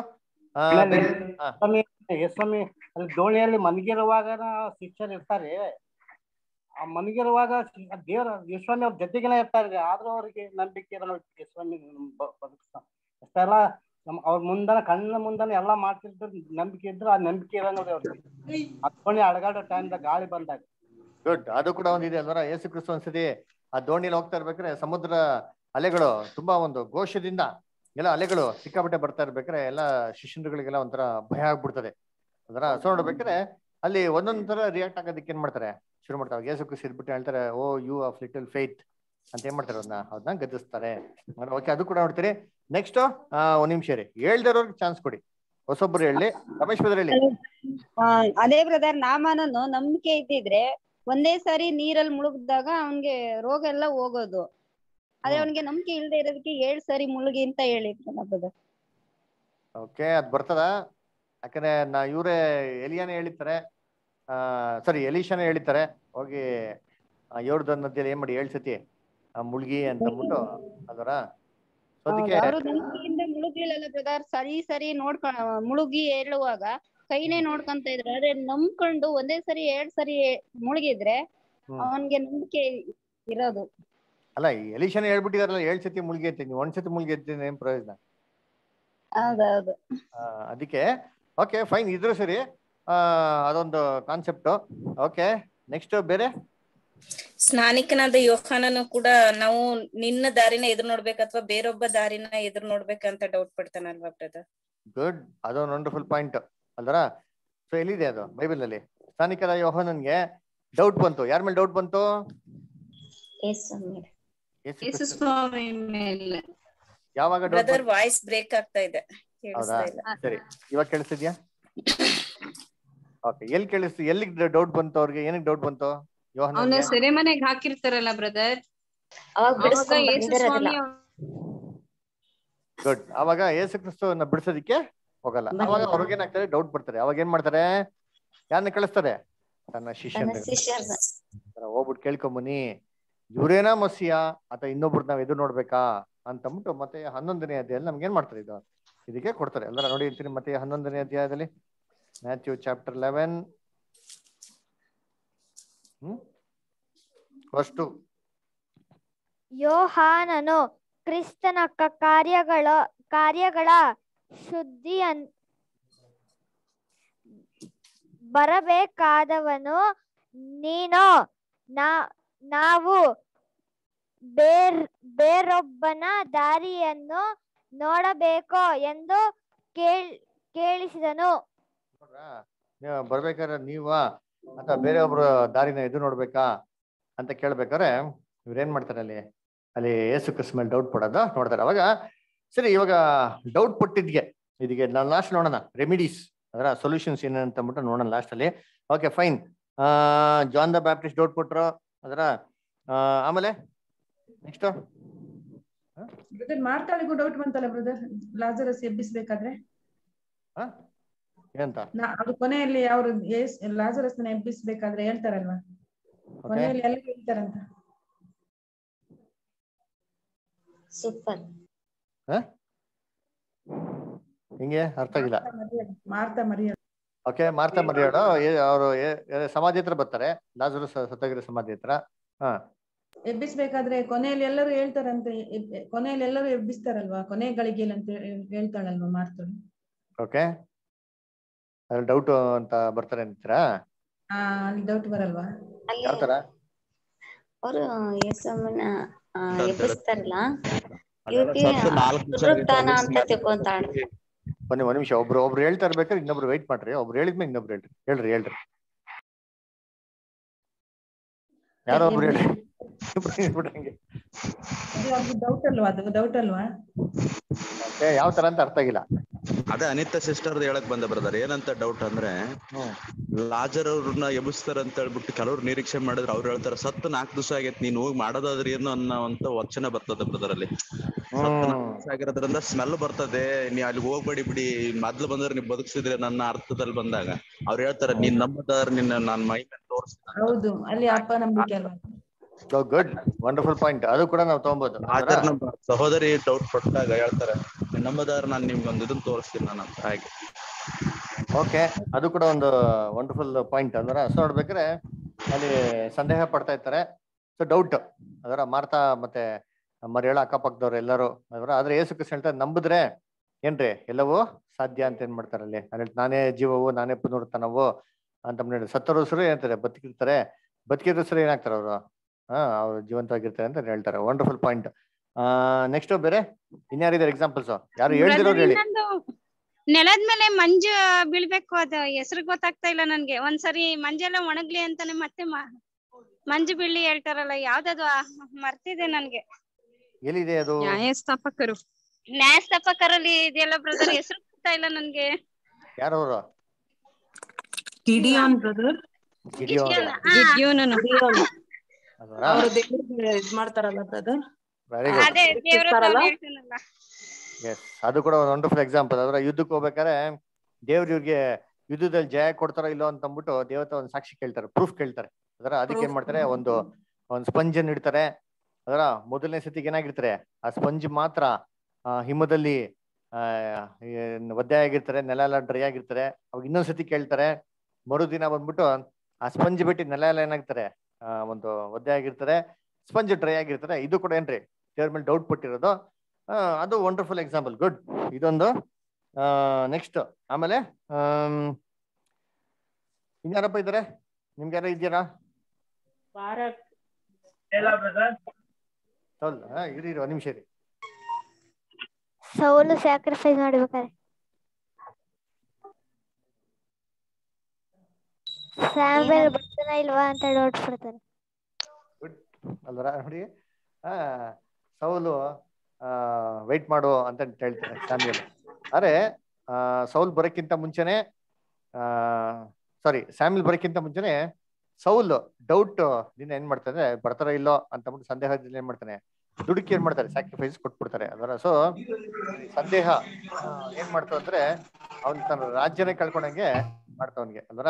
ಸ್ವಾಮಿ ಸ್ವಾಮಿ ಅಲ್ಲಿ ದೋಣಿಯಲ್ಲಿ ಮನಗಿರುವಾಗ ಶಿಕ್ಷರು ಇರ್ತಾರೆ ಆ ಮನಗಿರುವಾಗ ದೇವ್ರ ಯಶ್ವಾಮಿ ಅವ್ರ ಜೊತೆಗೇನೆ ಇರ್ತಾರೆ ಆದ್ರೂ ಅವ್ರಿಗೆ ನಂಬಿಕೆ ಇರಲ್ಲ ಯಶ್ವಾಮಿ ಬದುಕ್ತ ಅಷ್ಟೆಲ್ಲ ನಮ್ ಅವ್ರ ಮುಂದನ ಕಣ್ಣ ಮುಂದನ ಎಲ್ಲಾ ಮಾಡ್ತಿದ್ರು ನಂಬಿಕೆ ಇದ್ರು ಆ ನಂಬಿಕೆ ಇರೋ ನೋಡಿ ಅವ್ರಿಗೆ ಆ ದೋಣಿ ಅಡಗಾಡೋ ಟೈಮ್ದಾಗ ಗಾಳಿ ಬಂದಾಗ
ಗುಡ್ ಅದು ಕೂಡ ಒಂದಿದೆ ಅಲ್ವರ ಯೇಸು ಕ್ರಿಸ್ತು ಒಂದ್ಸತಿ ಆ ದೋಣಿಲಿ ಹೋಗ್ತಾ ಇರ್ಬೇಕಾದ್ರೆ ಸಮುದ್ರ ಅಲೆಗಳು ತುಂಬಾ ಒಂದು ಘೋಷದಿಂದ ಎಲ್ಲ ಅಲೆಗಳು ಸಿಕ್ಕಾಪಟ್ಟೆ ಬರ್ತಾ ಇರ್ಬೇಕಾದ್ರೆ ಎಲ್ಲ ಶಿಷ್ಯರುಗಳಿಗೆಲ್ಲ ಒಂಥರ ಭಯ ಆಗ್ಬಿಡ್ತದೆ ಅದರ ಸೊ ನೋಡ್ಬೇಕಾದ್ರೆ ಅಲ್ಲಿ ಒಂದೊಂದ್ ತರ ರಿಯಾಕ್ಟ್ ಆಗೋದಕ್ಕೆ ಏನ್ ಮಾಡ್ತಾರೆ ಶುರು ಮಾಡ್ತಾರೆ ಯೇಸು ಕ್ರಿಸ್ತು ಇದ್ಬಿಟ್ಟು ಹೇಳ್ತಾರೆ O you of little faith ಅಂತ ಏನ್ ಮಾಡ್ತಾರೆ ಅದನ್ನ ಅದನ್ನ ಗದ್ದಿಸ್ತಾರೆ ಓಕೆ ಅದು ಕೂಡ ನೋಡ್ತೀರಿ ನೆಕ್ಸ್ಟ್ ಒಂದ್ ನಿಮಿಷ ರೀ ಹೇಳ್ದಿರೋರ್ಗೆ ಚಾನ್ಸ್ ಕೊಡಿ ಹೊಸೊಬ್ರು ಹೇಳಿ ರಮೇಶ್ ಬದ್ರ ಹೇಳಿ
ಆ, ಅದೇ ಬ್ರದರ್ ನಾಮನನ್ನು ನಂಬಿಕೆ ಇದ್ದಿದ್ರೆ ಒಂದೇ ಸಾರಿ ನೀರಲ್ಲಿ ಮುಳುಗ್ದಾಗ ಅವನ್ಗೆ ರೋಗ ಎಲ್ಲ ಹೋಗೋದು ಆದ್ರೆ ಅವನಿಗೆ ನಂಬಿಕೆ ಇಲ್ದೇ ಇರೋದಕ್ಕೆ ಏಳ್ ಸಾರಿ ಮುಳುಗಿ ಅಂತ ಹೇಳಿದ್ರಲ್ಲ ಬ್ರದರ್
ಓಕೆ ಅದ್ ಬರ್ತದ ಯಾಕಂದ್ರೆ ನಾ ಇವ್ರೇ ಎಲಿಯಾನೇ ಹೇಳಿರ್ತಾರೆ ಆ ಸಾರಿ ಎಲೀಶಾನೇ ಹೇಳಿರ್ತಾರೆ ಹೋಗಿ ಏಳ್ದ ನದಿಯಲ್ಲಿ ಏನ್ ಮಾಡಿ ಏಳ್ ಸತಿ ಆ, ಮುಳ್ಗಿ ಅಂತ ಅಂದ್ಬಿಟ್ಟು ಅದರ ಅದಕ್ಕೆ
ಅವರು ನಂಬಿಕೆಯಿಂದ ಮುಳುಗ್ಲಿಲ್ಲ ಬ್ರದರ್ ಸರಿ ಸರಿ ನೋಡ್ಕ ಮುಳುಗಿ ಹೇಳುವಾಗ ಕೈನೇ ನೋಡ್ಕೊಂತ ಇದ್ರು ಆದ್ರೆ ನಂಬ್ಕೊಂಡು ಒಂದೇ ಸರಿ ಎರಡ್ ಸರಿ ಮುಳುಗಿದ್ರೆ
ಹ್ಮ್.
ಅವನ್ಗೆ ನಂಬಿಕೆ ಇರೋದು
ಅಲ್ಲ ಈ ಎಲೀಶಾನೇ ಹೇಳ್ಬಿಟ್ಟಿದಾರಲ್ಲ ಏಳ್ ಸತಿ ಮುಳ್ಗಿ ಐತಿ ನೀವು ಒಂದ್ ಸತಿ ಮುಳ್ಗಿ ಐತಿ ಏನ್ ಪ್ರಯೋಜನ
ಹೌದೌದು
ಆ, ಅದಕ್ಕೆ ಓಕೆ ಫೈನ್ ಇದ್ರು ಸರಿ ಆ ಅದೊಂದು ಕಾನ್ಸೆಪ್ಟ್ ಓಕೆ ನೆಕ್ಸ್ಟ್ ಬೇರೆ
ಸ್ನಾನಿಕನಾದ ಯೋಹಾನನು ಕೂಡ ನಾವು ನಿನ್ನ ದಾರಿನ ಎದುರು ನೋಡ್ಬೇಕು ಅಥವಾ ಬೇರೊಬ್ಬ ದಾರಿನ ಎದುರು ನೋಡ್ಬೇಕಂತ ಡೌಟ್ ಪಡ್ತಾನಲ್ವಾ ಬ್ರದರ್
ಗುಡ್ ಅದೊಂದು ವಂಡರ್ಫುಲ್ ಪಾಯಿಂಟ್ ಅಲ್ದರ ಸೊ ಎಲ್ಲಿದೆ ಅದು ಬೈಬಲ್ ನಲ್ಲಿ ಸ್ಥಾನಿಕದ ಯೋಹನನ್ಗೆ ಡೌಟ್ ಬಂತು ಯಾರ ಮೇಲೆ ಡೌಟ್ ಬಂತು ಯೇಸು
ಯೇಸು
ಕ್ರಿಸ್ತ-
ಸ್ವಾಮಿ ಮೇಲೆ
ಯಾವಾಗ ಡೌಟ್
ಬ್ರದರ್ ವಾಯ್ಸ್ ಬ್ರೇಕ್ ಆಗ್ತಾ ಇದೆ
ಹೌದಾ
ಕೇಳಿಸ್ತಾ ಇಲ್ಲ
ಸರಿ ಇವಾಗ ಕೇಳಿಸ್ತಿದ್ಯಾ ಓಕೆ ಎಲ್ಲಿ ಕೇಳಿಸ್ತು ಎಲ್ಲಿಗೆ ಡೌಟ್ ಬಂತು ಅವ್ರಿಗೆ ಏನಕ್ಕೆ ಡೌಟ್ ಬಂತು
ಅವನ
ಯೋಹನನ್ಗೆ
ಸೆರೆಮನೆಗೆ ಹಾಕಿರ್ತಾರಲ್ಲ ಬ್ರದರ್
ಅವಾಗ
ಅವಾಗ
ಬಿಡಿಸ್ಕೊಂಡ್
ಯೇಸು
ಬಂದಿರೋದಿಲ್ಲ
ಸ್ವಾಮಿ
ಗುಡ್ ಅವಾಗ ಯೇಸು ಕ್ರಿಸ್ತವನ್ನ ಬಿಡಿಸೋದಿಕ್ಕೆ ಹೋಗಲ್ಲ ಅವಾಗ ಅವ್ರಿಗೆ ಏನಾಗ್ತದೆ ಡೌಟ್ ಬರ್ತಾರೆ ಅವಾಗ ಏನ್ ಮಾಡ್ತಾರೆ ಯಾರನ್ನ ಕಳಿಸ್ತಾರೆ ತನ್ನ
ತನ್ನ
ಶಿಷ್ಯನ
ಶಿಷ್ಯರ್ನ
ಹೋಗ್ಬಿಟ್ಟು ಕೇಳ್ಕೊಂಬನಿ ಇವ್ರೇನಾ ಮಸಿಯ ಅಥವಾ ಇನ್ನೊಬ್ರು ನಾವ್ ಎದುರು ನೋಡ್ಬೇಕಾ ಅಂತ ಅಂದ್ಬಿಟ್ಟು ಮತ್ತೆ ಹನ್ನೊಂದನೇ ಅಧ್ಯಾಯದಲ್ಲಿ ನಮ್ಗೆ ಏನ್ ಮಾಡ್ತಾರೆ ಇದು ಇದಕ್ಕೆ ಕೊಡ್ತಾರೆ ಎಲ್ಲರ ನೋಡಿ ಇರ್ತೀನಿ ಮತ್ತೆ ಹನ್ನೊಂದನೇ ಅಧ್ಯಾಯದಲ್ಲಿ Matthew chapter eleven hmm first
ಯೋಹಾನನು ಕ್ರಿಸ್ತನ ಕ- ಕಾರ್ಯಗಳ ಕಾರ್ಯಗಳ ಶುದ್ಧಿಯನ್ ಬರಬೇಕಾದವನು ನೀನೋ ನಾ ನಾವು ಬೇರ್ ಬೇರೊಬ್ಬನ ದಾರಿಯನ್ನು ನೋಡಬೇಕೋ ಎಂದು ಕೇಳ್ ಕೇಳಿಸಿದನು
ನೀವು ಬರ್ಬೇಕಾದ್ರೆ ನೀವಾ ಅಥವಾ ಬೇರೆ ಒಬ್ರು ದಾರಿನ ಎದು ನೋಡ್ಬೇಕಾ ಅಂತ ಕೇಳ್ಬೇಕಾದ್ರೆ ಇವ್ರೇನ್ ಮಾಡ್ತಾರೆ ಅಲ್ಲಿ ಅಲ್ಲಿ ಏಸು ಕ್ರಿಸ್ತ ಮೇಲೆ ಡೌಟ್ ಪಡೋದು ನೋಡ್ತಾರೆ ಅವಾಗ ಸರಿ ಇವಾಗ ಡೌಟ್ ಪಟ್ಟಿದ್ಗೆ ಇದಕ್ಕೆ ನಾನು ಲಾಸ್ಟ್ ನೋಡೋಣ ರೆಮಿಡೀಸ್ ಅದರ ಸೊಲ್ಯೂಷನ್ಸ್ ಏನಂತ ಅಂದ್ಬಿಟ್ಟು ನೋಡೋಣ ಲಾಸ್ಟ್ ಅಲ್ಲಿ okay fine John the Baptist doubt ಪಟ್ರು ಅದರ ಆಮೇಲೆ ನೆಕ್ಸ್ಟ್
ಬ್ರದರ್ ಮಾರ್ತಾಳಿಗೂ ಡೌಟ್ ಬಂತಲ್ಲ ಬ್ರದರ್ ಲಾಜರಸ್ ಎಬ್ಬಿಸ್ಬೇಕಾದ್ರೆ
ಏನಂತ
ನಾ ಅದು ಕೊನೆಯಲ್ಲಿ ಅವರು ಲಾಜರಸ್ ಎಬ್ಬಿಸ್ಬೇಕಾದ್ರೆ ಹೇಳ್ತಾರಲ್ವಾ ಕೊನೆಯಲ್ಲಿ ಎಲ್ಲ ಹೇಳ್ತಾರಂತ
ಸೂಪರ್
ಹಿಂಗೆ ಅರ್ಥ ಆಗಿಲ್ಲ
ಮಾರ್ತಾ ಮರಿಯ
ಓಕೆ ಮಾರ್ತಾ ಮರಿಯಾಡು ಅವರು ಸಮಾಧಿ ಹತ್ರ ಬರ್ತಾರೆ ಲಾಜರು ಸತ್ತಗಿರೋ ಸಮಾಧಿ ಹತ್ರ ಹಾ
ಎಬ್ಬಿಸ್ಬೇಕಾದ್ರೆ ಕೊನೆಯಲ್ಲಿ ಎಲ್ಲರೂ ಹೇಳ್ತಾರಂತೆ ಎಬ್- ಕೊನೆಯಲ್ಲಿ ಎಲ್ಲರೂ ಎಬ್ಬಿಸ್ತಾರಲ್ವಾ ಕೊನೆ ಗಳಿಗೆಯಲ್ಲಿ ಅಂತ ಹೇಳ್- ಹೇಳ್ತಾಳಲ್ವಾ ಮಾರ್ತಳು
ಓಕೆ ಅದ್ರಲ್ಲಿ ಡೌಟ್ ಅಂತ ಬರ್ತಾರೆ ಅಂತೀರಾ
ಆ ಅಲ್ಲಿ ಡೌಟ್ ಬರಲ್ವಾ
ಯಾವ ತರ
ಅವರು ಯೇಸಮ್ಮನ ಆ,
ಅಂತ
ಎಬ್ಬಿಸ್ತಾರಲ್ಲ
ಅದೆಲ್ಲ
ಇವ್ರಿಗೆ
ಸತ್ತು ನಾಲ್ಕು ದಿವಸ
ಪುನರುತ್ಥಾನ
ಆಗಿತ್ತು,
ಅಂತ ತಿಳ್ಕೊಂತಾಳ
ಒಂದ್ ಒಂದ್ ನಿಮಿಷ ಒಬ್ರು ಒಬ್ರು ಹೇಳ್ತಾ ಇರ್ಬೇಕಾದ್ರೆ ಇನ್ನೊಬ್ರು ವೆಯ್ಟ್ ಮಾಡ್ರಿ ಒಬ್ರು ಹೇಳಿದ್ಮೇಲೆ ಇನ್ನೊಬ್ರು ಹೇಳ್ರಿ ಹೇಳ್ರಿ ಹೇಳ್ರಿ ಯಾರೋ ಒಬ್ರು ಹೇಳ್ರಿ ಇಬ್ರು ಹೇಳ್ಬಿಟ್ರೆ ಹೆಂಗೆ
ಡೌಟ್ ಅಲ್ವಾ ಅದು ಡೌಟ್ ಅಲ್ವಾ
ಓಕೆ ಯಾವ ತರ ಅಂತ ಅರ್ಥ ಆಗಿಲ್ಲ
ಅದೇ ಅನಿತಾ ಸಿಸ್ಟರ್ ಹೇಳಕ್ ಬಂದ ಬ್ರದರ್ ಏನಂತ ಡೌಟ್ ಅಂದ್ರೆ ಲಾಜರ್ ಅವ್ರನ್ನ ಎಬ್ಬಿಸ್ತಾರ ಅಂತ ಹೇಳ್ಬಿಟ್ಟು ಕೆಲವ್ರು ನಿರೀಕ್ಷೆ ಮಾಡಿದ್ರೆ ಅವ್ರು ಹೇಳ್ತಾರೆ ಸತ್ತು ನಾಲ್ಕು ದಿವಸ ಆಗೈತೆ ನೀನ್ ಹೋಗಿ ಮಾಡೋದಾದ್ರೆ ಏನು ಅನ್ನೋಂತ ವಚನ ಬರ್ತದೆ ಬ್ರದರ್ ಅಲ್ಲಿ ಸತ್ತು ನಾಲ್ಕು ದಿವಸ ಆಗಿರೋದ್ರಿಂದ ಸ್ಮೆಲ್ ಬರ್ತದೆ ನೀ ಅಲ್ಲಿ ಹೋಗ್ಬೇಡಿ ಬಿಡಿ ಮೊದ್ಲು ಬಂದ್ರೆ ನೀವ್ ಬದುಕ್ಸಿದ್ರೆ ನನ್ನ ಅರ್ಥದಲ್ಲಿ ಬಂದಾಗ ಅವ್ರು ಹೇಳ್ತಾರೆ ನೀನ್ ನಂಬದಾದ್ರೆ ನಿನ್ನ ನಾನ್ ಮೈ ಮೇಲೆ ತೋರಿಸ್ತೀನಿ
ಹೌದು ಅಲ್ಲಿ ಅಪ್ಪ ನಂಬಿಕೆ ಅಲ್ವಾ
ಗುಡ್ ವಂಡರ್ಫುಲ್ ಪಾಯಿಂಟ್ ಅದು ಕೂಡ ನಾವು ತಗೊಬೋದು
ಲಾಜರ್ ನಮ್ಮ ಸಹೋದರಿ ಡೌಟ್ ಪಟ್ಟಾಗ ಹೇಳ್ತಾರೆ ನೀನ್ ನಂಬದಾದ್ರೆ ನಾನ್ ನಿಮ್ಗೆ ಒಂದು ಇದನ್ನ ತೋರಿಸ್ತೀನಿ ನಾನು ಅಂತ ಹಾಗೆ
ಓಕೆ ಅದು ಕೂಡ ಒಂದು ವಂಡರ್ಫುಲ್ ಪಾಯಿಂಟ್ ಅಂದ್ರೆ ಸೊ ನೋಡ್ಬೇಕಾದ್ರೆ ಅಲ್ಲಿ ಸಂದೇಹ ಪಡ್ತಾ ಇರ್ತಾರೆ ಸೊ ಡೌಟ್ ಅದರ ಮಾರ್ತಾ ಮತ್ತೆ ಮರಿಯಳ ಅಕ್ಕಪಕ್ಕದವ್ರು ಎಲ್ಲರೂ ಅದರ ಆದ್ರೆ ಏಸು ಕ್ರಿಸ್ತ ಹೇಳ್ತಾರೆ ನಂಬಿದ್ರೆ ಏನ್ರಿ ಎಲ್ಲವೂ ಸಾಧ್ಯ ಅಂತ ಏನ್ ಮಾಡ್ತಾರೆ ಅಲ್ಲಿ ಅಲ್ಲಿ ನಾನೇ ಜೀವವು ನಾನೇ ಪುನರುತ್ಥಾನವು ಅಂತ ಹೇಳಿ ಸತ್ತರು ಹೆಸರು ಏನಂತಾರೆ ಬದುಕಿರ್ತಾರೆ ಬದುಕಿರೋ ಹೆಸರು ಏನಾಗ್ತಾರೆ ಅವರು ಹಾ ಅವ್ರು ಜೀವಂತವಾಗಿರ್ತಾರೆ ಅಂತ ಹೇಳ್ತಾರೆ ವಂಡರ್ಫುಲ್ ಪಾಯಿಂಟ್ ಆ ನೆಕ್ಸ್ಟ್ ಬೇರೆ ಇನ್ಯಾರಿದ್ದಾರೆ ಎಕ್ಸಾಂಪಲ್ಸ್ ಯಾರು ಹೇಳ್ದಿರೋರು ಹೇಳಿ
ಇನ್ನೊಂದು ನೆಲದ ಮೇಲೆ ಮಂಜು ಬೀಳ್ಬೇಕು ಅದು ಹೆಸರು ಗೊತ್ತಾಗ್ತಾ ಇಲ್ಲ ನನ್ಗೆ ಒಂದ್ಸರಿ ಮಂಜೆಲ್ಲ ಒಣಗ್ಲಿ ಅಂತಾನೆ ಮತ್ತೆ ಮ- ಮಂಜು ಬೀಳಿ ಹೇಳ್ತಾರಲ್ಲ ಯಾವ್ದದು ಆ, ಮರ್ತಿದೆ ನನ್ಗೆ
ಎಲ್ಲಿದೆ ಅದು
ನ್ಯಾಯಸ್ಥಾಪಕರು ನ್ಯಾಯಸ್ಥಾಪಕರಲ್ಲಿ ಇದೆಯಲ್ಲ ಬ್ರದರ್ ಹೆಸರು ಗೊತ್ತಾ ಇಲ್ಲ ನನ್ಗೆ
ಯಾರವರು
ಗಿಡಿಯೋನ್ ಬ್ರದರ್
ಗಿಡಿಯೋನ್ ಅದರ
ಅವರು ದೇವ್ರಿಗೆ ಇದ್ ಮಾಡ್ತಾರಲ್ಲ ಬ್ರದರ್
ವೆರಿ ಗುಡ್
ಅದೇ ದೇವ್ರ ಹತ್ರ ಅವ್ನು ಹೇಳ್ತಾನಲ್ಲ
ಎಸ್ ಅದು ಕೂಡ ಒಂದು ವಂಡರ್ಫುಲ್ ಎಕ್ಸಾಂಪಲ್ ಅದರ ಯುದ್ಧಕ್ಕೆ ಹೋಗ್ಬೇಕಾದ್ರೆ ದೇವ್ರು ಇವ್ರಿಗೆ ಯುದ್ಧದಲ್ಲಿ ಜಯ ಕೊಡ್ತಾರೋ ಇಲ್ಲೋ ಅಂತ ಅಂದ್ಬಿಟ್ಟು ದೇವತೆ ಒಂದು ಸಾಕ್ಷಿ ಕೇಳ್ತಾರೆ ಪ್ರೂಫ್ ಕೇಳ್ತಾರೆ ಅದರ ಅದಕ್ಕೆ ಏನ್ ಮಾಡ್ತಾರೆ ಒಂದು ಒಂದು ಸ್ಪಂಜ್ ಅನ್ನು ಇಡ್ತಾರೆ ಅದರ ಮೊದಲನೇ ಸತಿಗೆ ಏನಾಗಿರ್ತಾರೆ ಆ ಸ್ಪಂಜ್ ಮಾತ್ರ ಆ, ಹಿಮದಲ್ಲಿ ಆ ಏನ್ ಒದ್ದೆ ಆಗಿರ್ತಾರೆ ನೆಲ ಎಲ್ಲ ಡ್ರೈ ಆಗಿರ್ತಾರೆ ಅವಾಗ ಇನ್ನೊಂದ್ ಸತಿ ಕೇಳ್ತಾರೆ ಮರುದಿನ ಬಂದ್ಬಿಟ್ಟು ಆ ಸ್ಪಂಜ್ ಬಿಟ್ಟು ನೆಲ ಎಲ್ಲ ಏನಾಗ್ತಾರೆ ಆ, ಒಂದು ಒದ್ದೆ ಆಗಿರ್ತಾರೆ ಸ್ಪಂಜ್ ಡ್ರೈ ಆಗಿರ್ತಾರೆ ಇದು ಕೂಡ ಏನ್ರಿ ದೇವ್ರ ಮೇಲೆ ಡೌಟ್ ಪಟ್ಟಿರೋದು ಆ, ಅದು ವಂಡರ್ಫುಲ್ ಎಕ್ಸಾಂಪಲ್ ಗುಡ್ ಇದೊಂದು ನೆಕ್ಸ್ಟ್ ಆಮೇಲೆ ಆಮ್, ಇನ್ಯಾರಪ್ಪ ಇದ್ದಾರೆ ನಿಮ್ಗೆ ಯಾರು ಇದ್ದೀರಾ ಹೌದಾ ಹಾ, ಇರಿ ಇರಿ ಒಂದ್ ನಿಮಿಷ ಇರಿ
ಸೌಲು ಸ್ಯಾಕ್ರಿಫೈಸ್ ಮಾಡ್ಬೇಕಾರೆ ಸ್ಯಾಮ್ವೆಲ್ ಬರ್ತಾನ ಇಲ್ವಾ ಅಂತ ಡೌಟ್ ಪಡ್ತಾರೆ
ಅಲ್ವರ ನೋಡಿ ಆ ಸೌಲು ವೆಯ್ಟ್ ಮಾಡು ಅಂತ ಹೇಳ್ತಾರೆ ಸ್ಯಾಮ್ಯಲ್ ಅರೆ ಆ, ಸೌಲ್ ಬರೋಕ್ಕಿಂತ ಮುಂಚೆನೆ ಸಾರಿ ಸ್ಯಾಮ್ಯಲ್ ಬರೋಕ್ಕಿಂತ ಮುಂಚೆನೆ ಸೌಲ್ ಡೌಟ್ ದಿನ ಏನ್ ಮಾಡ್ತಾರೆ ಬರ್ತಾರೋ ಇಲ್ಲೋ ಅಂತ ಅಂದ್ಬಿಟ್ಟು ಸಂದೇಹದಿಂದ ಏನ್ ಮಾಡ್ತಾನೆ ದುಡುಕಿ ಏನ್ ಮಾಡ್ತಾರೆ ಸ್ಯಾಕ್ರಿಫೈಸ್ ಕೊಟ್ಬಿಡ್ತಾರೆ ಅದರ ಸೊ ಸಂದೇಹ ಆ, ಏನ್ ಮಾಡ್ತಾವ ಅಂದ್ರೆ ಅವ್ನ್ ತನ್ನ ರಾಜ್ಯನೇ ಕಳ್ಕೊಂಡಂಗೆ ಮಾಡ್ತಾವನ್ಗೆ ಅಲ್ವರ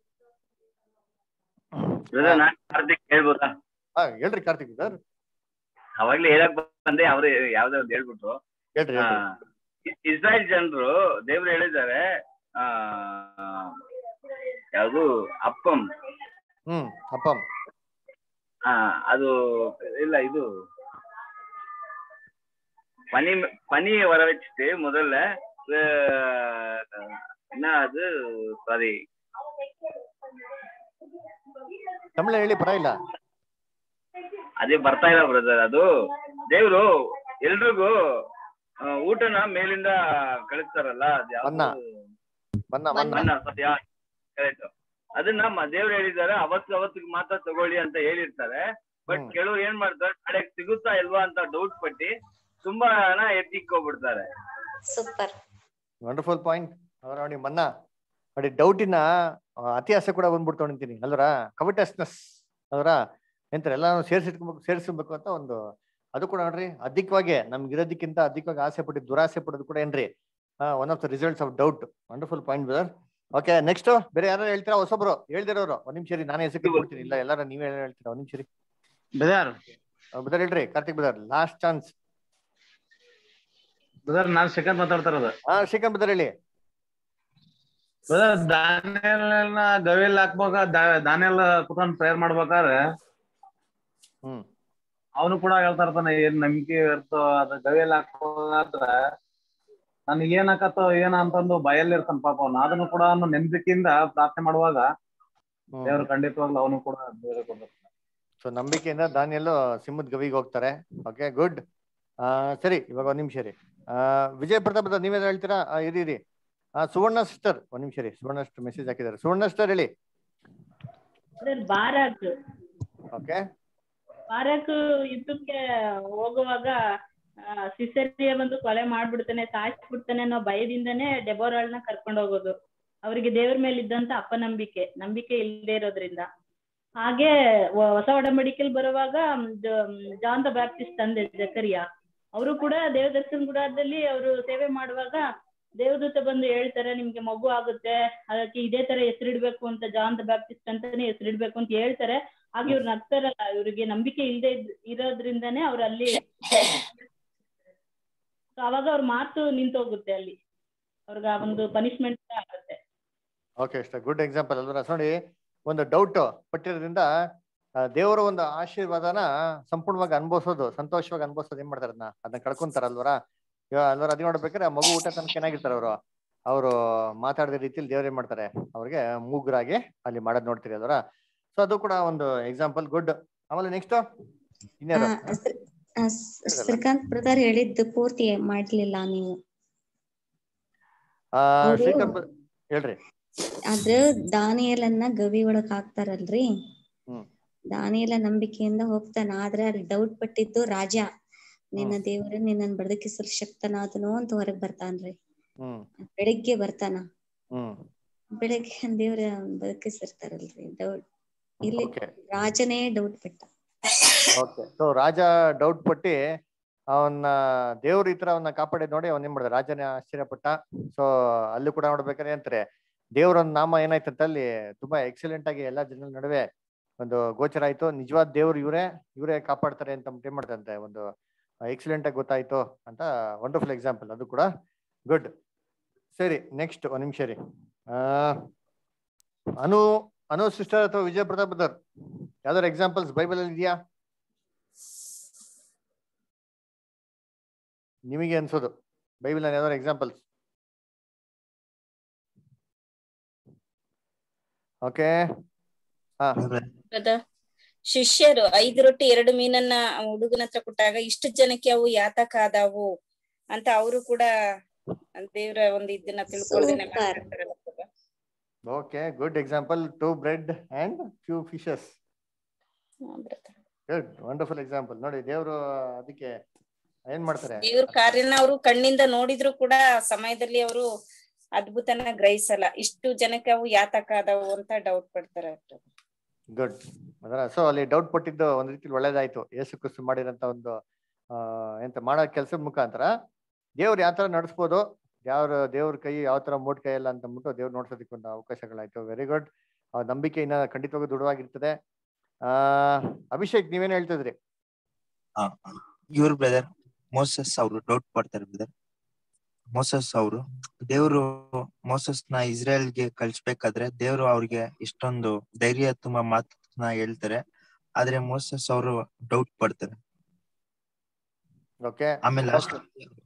ಬ್ರದರ್ ನಾನ್ ಕಾರ್ತಿಕ್ ಹೇಳ್ಬೋದಾ
ಹಾ ಹೇಳ್ರಿ ಕಾರ್ತಿಕ್ ಸರ್
ಅವಾಗ್ಲೇ ಹೇಳಕ್ ಬಂದೆ ಅವ್ರು ಯಾವ್ದೋ ಒಂದು ಹೇಳ್ಬಿಟ್ರು
ಹೇಳ್ರಿ
ಆ,
ಹೇಳ್ರಿ
ಇ- ಇಸ್ರಾಯೇಲ್ ಜನರು ದೇವ್ರು ಹೇಳಿದ್ದಾರೆ ಆ ಯಾವುದು ಅಪ್ಪಂ
ಹ್ಮ್ ಅಪ್ಪಂ
ಆ ಅದು இல்ல இது பனி பனி வர வச்சுட்டு முதல்ல அஹ், என்ன அது சாரி
ತಮಿಳು ಹೇಳಿ ಪರವಾಗಿಲ್ಲ
ಅದೇ ಬರ್ತಾ ಇಲ್ಲ ಬ್ರದರ್ ಅದು ದೇವ್ರು ಎಲ್ರಿಗೂ ಆ, ಊಟನ ಮೇಲಿಂದ ಕಳಿಸ್ತಾರಲ್ಲ ಅದ್ ಯಾವ್ದು?
ಮನ್ನಾ ಮನ್ನಾ ಮನ್ನಾ
ಮನ್ನಾ ಸತ್ಯ ಕರೆಕ್ಟ್ ಅದನ್ನ ಮ- ದೇವ್ರು ಹೇಳಿದ್ದಾರೆ ಅವತ್ತು ಅವತ್ತಿಗೆ ಮಾತ್ರ ತಗೊಳ್ಳಿ ಅಂತ ಹೇಳಿರ್ತಾರೆ ಬಟ್ ಕೆಲವ್ರು ಏನ್ ಮಾಡ್ತಾರೆ ನಾಳೆಗ್ ಸಿಗುತ್ತಾ ಇಲ್ವಾ ಅಂತ ಡೌಟ್ ಪಟ್ಟಿ ತುಂಬಾ ಹಣ ಎತ್ತಿಕ್ಕೋಗ್ಬಿಡ್ತಾರೆ
ಸೂಪರ್
ವಂಡರ್ಫುಲ್ ಪಾಯಿಂಟ್ ಅವ್ರ ನೋಡಿ ಮನ್ನಾ ನೋಡಿ ಡೌಟಿನ ಅತಿ ಆಸೆ ಕೂಡ ಬಂದ್ಬಿಡ್ತು ಅಂತೀನಿ ಅಲ್ವರ ಕವಿಟಸ್ನೆಸ್ ಅಲ್ವರ ಎಂತಾರೆ ಎಲ್ಲ ಸೇರಿಸಿಟ್ಕೊಬೇಕು ಸೇರಿಸ್ಬೇಕು ಅಂತ ಒಂದು ಅದು ಕೂಡ ನೋಡ್ರಿ ಅಧಿಕವಾಗಿ ನಮ್ಗೆ ಇರೋದಕ್ಕಿಂತ ಅಧಿಕವಾಗಿ ಆಸೆ ಪಟ್ಟು ದುರಾಸೆ ಪಡೋದು ಕೂಡ ಏನ್ರಿ one of the results of doubt wonderful point brother okay next ಬೇರೆ ಯಾರು ಹೇಳ್ತೀರಾ ಹೊಸಬ್ರು ಹೇಳ್ದಿರೋರು ಒಂದ್ ನಿಮಿಷ ರೀ ನಾನೇ ಹೆಸರು ಕೊಡ್ತೀನಿ ಇಲ್ಲ ಎಲ್ಲಾರು ನೀವೇ ಹೇಳ್ತೀರಾ ಒಂದ್ ನಿಮಿಷ ರೀ
ಬ್ರದರ್
ಬದರ್ ಹೇಳ್ರಿ Karthik brother last chance
brother ನಾನ್ ಶ್ರೀಕಾಂತ್ ಮಾತಾಡ್ತಾರದು
ಹಾ ಶ್ರೀಕಾಂತ್ ಬದರ್ ಹೇಳಿ
ಬ್ರದರ್ ದಾನಿಯಲ್ನ ಗವಿಯಲ್ಲಿ ಹಾಕ್ಬೇಕ ದಾನಿಯಲ್ ಕುತ್ಕೊಂಡ್ ಪ್ರೇಯರ್ ಮಾಡ್ಬೇಕಾದ್ರೆ
ಹ್ಮ್
ಅವನು ಕೂಡ ಹೇಳ್ತಾ ಇರ್ತಾನೆ ಏನ್ ನಂಬಿಕೆ ಇರ್ತೋ ಅದ ಗವಿಯಲ್ಲಿ ಹಾಕ್ಬೇಕಾದ್ರ ನನಗೆ ಏನ್ ಆಕತ್ತೋ ಏನ ಅಂತಂದು ಭಯಲ್ಲಿ ಇರ್ತಾನ ಪಾಪ ಅವ್ನು ಅದನ್ನು ಕೂಡ ಅವನು ನಂಬಿಕೆಯಿಂದ ಪ್ರಾರ್ಥನೆ ಮಾಡುವಾಗ ದೇವ್ರು ಖಂಡಿತವಾಗ್ಲೂ ಅವನು ಕೂಡ ಬೇರೆ ಕೊಡ್ಬೇಕು
ಸೊ ನಂಬಿಕೆಯಿಂದ ದಾನಿಯಲ್ಲು ಸಿಂಹದ ಗವಿಗೆ ಹೋಗ್ತಾರೆ ಓಕೆ ಗುಡ್ ಸರಿ ಇವಾಗ ಒಂದ್ ನಿಮಿಷ ರೀ ಆ, ವಿಜಯ್ ಪ್ರತಾಪ್ ಅವ್ರೆ, ನೀವೇನಾದ್ರು ಹೇಳ್ತೀರಾ ಆ, ಇರಿ ಇರಿ ಆ, ಸುವರ್ಣ ಸಿಸ್ಟರ್ ಒಂದ್ ನಿಮಿಷ ರೀ ಸುವರ್ಣ ಸಿಸ್ಟರ್ ಮೆಸೇಜ್ ಹಾಕಿದ್ದಾರೆ ಸುವರ್ಣ ಸಿಸ್ಟರ್ ಹೇಳಿ
ಬಾರಾಕ್
ಓಕೆ
ಬಾರಾಕ್ ಯುದ್ಧಕ್ಕೆ ಹೋಗುವಾಗ ಸಿಸರಿಯ ಬಂದು ಕೊಲೆ ಮಾಡ್ಬಿಡ್ತಾನೆ ಸಾಯಿಸ್ಬಿಡ್ತಾನೆ ಅನ್ನೋ ಭಯದಿಂದನೇ ಡೆಬೋರಾಳ್ನ ಕರ್ಕೊಂಡು ಹೋಗೋದು ಅವರಿಗೆ ದೇವ್ರ ಮೇಲೆ ಇದ್ದಂತ ಅಪನಂಬಿಕೆ ನಂಬಿಕೆ ಇಲ್ಲದೆ ಇರೋದ್ರಿಂದ ಹಾಗೆ ವ- ಹೊಸ ಒಡಂಬಡಿಕೆಯಲ್ಲಿ ಬರುವಾಗ ಮ್, ಜ- ಮ್, ಜಾನ್ ದ ಬ್ಯಾಪ್ಟಿಸ್ಟ್ ತಂದೆ ಜಕರಿಯ ಅವರು ಕೂಡ ದೇವದರ್ಶನ ಗುಡಾರದಲ್ಲಿ ಅವರು ಸೇವೆ ಮಾಡುವಾಗ ದೇವದೂತ ಬಂದು ಹೇಳ್ತಾರೆ ನಿಮ್ಗೆ ಮಗು ಆಗುತ್ತೆ ಅದಕ್ಕೆ ಇದೇ ತರ ಹೆಸರಿಡ್ಬೇಕು ಅಂತ ಜಾನ್ ದ ಬ್ಯಾಪ್ಟಿಸ್ಟ್ ಅಂತಾನೆ ಹೆಸರಿಡ್ಬೇಕು ಅಂತ ಹೇಳ್ತಾರೆ ಹಾಗೆ ಇವ್ರು ನಗ್ತಾರಲ್ಲ ಇವ್ರಿಗೆ ನಂಬಿಕೆ ಇಲ್ಲದೆ ಇರೋದ್ರಿಂದಾನೇ ಅವ್ರು ಅಲ್ಲಿ So ಅವಾಗ ಅವ್ರ ಮಾತು ನಿಂತೋಗುತ್ತೆ ಅಲ್ಲಿ ಅವ್ರಿಗೆ ಆ ಒಂದು ಪನಿಷ್ಮೆಂಟ್ ಆಗುತ್ತೆ
ಓಕೆ ಇಷ್ಟ ಗುಡ್ ಎಕ್ಸಾಂಪಲ್ ಅಲ್ವರ ನೋಡಿ ಒಂದು ಡೌಟ್ ಪಟ್ಟಿರೋದ್ರಿಂದ ಆ, ದೇವರ ಒಂದು ಆಶೀರ್ವಾದನ ಸಂಪೂರ್ಣವಾಗಿ ಅನುಭವಿಸೋದು ಸಂತೋಷವಾಗಿ ಅನುಭವಿಸೋದು ಏನ್ ಮಾಡ್ತಾರೆ ಅದನ್ನ ಅದನ್ನ ಕಳ್ಕೊಂತಾರ ಅಲ್ವರ ಇವಾಗ ಅಲ್ವರ ಅದ್ ನೋಡ್ಬೇಕಾದ್ರೆ ಆ ಮಗು ಊಟ ತನಕ ಏನಾಗಿರ್ತಾರೆ ಅವರು ಅವರು ಮಾತಾಡಿದ ರೀತಿಯಲ್ಲಿ ದೇವ್ರು ಏನ್ ಮಾಡ್ತಾರೆ ಅವ್ರಿಗೆ ಮೂಗ್ರಾಗಿ ಅಲ್ಲಿ ಮಾಡೋದ್ ನೋಡ್ತೀರಿ ಅಲ್ವರ ಸೊ ಅದು ಕೂಡ ಒಂದು ಎಕ್ಸಾಂಪಲ್ ಗುಡ್ ಆಮೇಲೆ ನೆಕ್ಸ್ಟ್ ಇನ್ಯಾರು
ಆ, ಶ್ರೀ- ಆ, ಸ್- ಶ್ರೀಕಾಂತ್ ಬ್ರದರ್ ಹೇಳಿದ್ದು ಪೂರ್ತಿ ಮಾಡ್ಲಿಲ್ಲ ನೀವು
ಆ
ಅವ್ರು-
ಶ್ರೀಕಾಂತ್ ಬ- ಹೇಳ್ರಿ
ಆದ್ರ ದಾನಿಯಲನ್ನ ಗವಿ ಒಳಗ್ ಹಾಕ್ತಾರಲ್ರಿ
ಹ್ಮ್
ದಾನಿಯಲ ನಂಬಿಕೆಯಿಂದ ಹೋಗ್ತಾನ ಆದ್ರೆ ಅಲ್ಲಿ ಡೌಟ್ ಪಟ್ಟಿದ್ದು ರಾಜ ನಿನ್ನ ದೇವ್ರ ನಿನ್ನನ್ ಬಡದಕಿಸಲ್ ಶಕ್ತನಾದನು ಅಂತ ಹೊರಗ್ ಬರ್ತಾನ್ರಿ
ಹ್ಮ್
ಬೆಳಿಗ್ಗೆ ಬರ್ತಾನ
ಹ್ಮ್
ಬೆಳಿಗ್ಗೆ ದೇವ್ರ ಬದುಕಿಸಿರ್ತಾರಲ್ರಿ ಡೌಟ್ ಇಲ್ಲಿ
Okay.
ರಾಜನೇ ಡೌಟ್ ಪಟ್ಟ
ಓಕೆ ಸೊ ರಾಜ ಡೌಟ್ ಪಟ್ಟಿ ಅವನ್ನ ದೇವ್ರ ಈ ತರ ಅವನ್ನ ಕಾಪಾಡಿದ್ ನೋಡಿ ಅವನ್ ಏನ್ ಮಾಡಿದ ರಾಜನೇ ಆಶ್ಚರ್ಯಪಟ್ಟ ಸೊ ಅಲ್ಲೂ ಕೂಡ ನೋಡ್ಬೇಕಾದ್ರೆ ಅಂತಾರೆ ದೇವ್ರ ಒಂದು ನಾಮ ಏನಾಯ್ತಂತ ಅಲ್ಲಿ ತುಂಬಾ ಎಕ್ಸಲೆಂಟ್ ಆಗಿ ಎಲ್ಲಾ ಜನರ ನಡುವೆ ಒಂದು ಗೋಚರ ಆಯ್ತು ನಿಜವಾದ ದೇವ್ರು ಇವರೇ ಇವರೇ ಕಾಪಾಡ್ತಾರೆ ಅಂತ ಏನ್ ಮಾಡ್ತಂತೆ ಒಂದು ಎಕ್ಸಲೆಂಟ್ ಆಗಿ ಗೊತ್ತಾಯ್ತು ಅಂತ ವಂಡರ್ಫುಲ್ ಎಕ್ಸಾಂಪಲ್ ಅದು ಕೂಡ ಗುಡ್ ಸರಿ ನೆಕ್ಸ್ಟ್ ಒಂದ್ ನಿಮಿಷ ರೀ ಆ ಅನು ಅನು ಸಿಸ್ಟರ್ ಅಥವಾ ವಿಜಯ ಪ್ರತಾಪ್ ಬ್ರದರ್ ಯಾವ್ದಾದ್ರು ಎಕ್ಸಾಂಪಲ್ಸ್ ಬೈಬಲ್ ಅಲ್ಲಿ ಇದೆಯಾ ನಿಮಗೆ ಅನ್ಸೋದು ಬೈಬಲ್ ಯಾವ್ದಾದ್ರು ಎಕ್ಸಾಂಪಲ್ಸ್ ಓಕೆ ಹಾ
ಬ್ರದರ್ ಶಿಷ್ಯರು ಐದು ರೊಟ್ಟಿ ಎರಡು ಮೀನನ್ನ ಆ ಹುಡುಗನ ಹತ್ರ ಕೊಟ್ಟಾಗ ಇಷ್ಟು ಜನಕ್ಕೆ ಅವು ಯಾತಕ ಆದಾವು ಅಂತ ಅವರು ಕೂಡ ದೇವ್ರ ಒಂದು ಇದನ್ನ ತಿಳ್ಕೊಳ್ದೇನೆ
Super.
ಮಾತಾಡ್ತಾರಲ್ಲ brother.
Okay good example two bread and few fishes
ಹಾ brother.
ಗುಡ್ ವಂಡರ್ಫುಲ್ ಎಕ್ಸಾಂಪಲ್ ನೋಡಿ ದೇವರು ಅದಕ್ಕೆ ಏನ್ ಮಾಡ್ತಾರೆ
ದೇವ್ರ ಕಾರ್ಯನ ಅವರು ಕಣ್ಣಿಂದ ನೋಡಿದ್ರು ಕೂಡ ಆ ಸಮಯದಲ್ಲಿ ಅವರು ಅದ್ಭುತನ ಗ್ರಹಿಸಲ್ಲ ಇಷ್ಟು ಜನಕ್ಕೆ ಅವು ಯಾತಕ ಆದವು ಅಂತ ಡೌಟ್ ಪಡ್ತಾರೆ ಅವ್ರು.
ಗುಡ್ ಅದರ ಸೊ ಅಲ್ಲಿ ಡೌಟ್ ಪಟ್ಟಿದ್ದು ಒಂದ್ ರೀತಿಲಿ ಒಳ್ಳೇದಾಯ್ತು ಯೇಸು ಕ್ರಿಸ್ತು ಮಾಡಿರಂತ ಒಂದು ಆ ಎಂತ ಮಾಡೋ ಕೆಲಸದ ಮುಖಾಂತರ ದೇವ್ರು ಯಾವ ತರ ನಡೆಸ್ಬೋದು ಯಾವ ದೇವ್ರ ಕೈ ಯಾವ ತರ ಮೂಟ್ ಕೈ ಇಲ್ಲ ಅಂತ ಅಂದ್ಬಿಟ್ಟು ದೇವ್ರು ನೋಡ್ಸೋದಕ್ಕೆ ಒಂದು ಅವಕಾಶಗಳಾಯ್ತು ವೆರಿ ಗುಡ್ ನಂಬಿಕೆ ಇನ್ನ ಖಂಡಿತವಾಗೂ ದೃಢವಾಗಿರ್ತದೆ ಆ ಅಭಿಷೇಕ್ ನೀವೇನ್ ಹೇಳ್ತಿದ್ರಿ
ಇವ್ರು ಬ್ರದರ್ ಮೋಸಸ್ ಅವರು ಡೌಟ್ ಪಡ್ತಾರೆ ಬ್ರದರ್ ಮೋಸಸ್ ಅವರು ದೇವರು ಮೋಸಸ್ನ ಇಸ್ರೇಲ್ಗೆ ಕಳ್ಸ್ಬೇಕಾದ್ರೆ ದೇವರು ಅವ್ರಿಗೆ ಇಷ್ಟೊಂದು ಧೈರ್ಯ ತುಂಬಾ ಮಾತನ್ನ ಹೇಳ್ತಾರೆ ಆದ್ರೆ ಮೋಸಸ್ ಅವರು ಡೌಟ್ ಪಡ್ತಾರೆ
ಓಕೆ
ಆಮೇಲೆ ಲಾಸ್ಟ್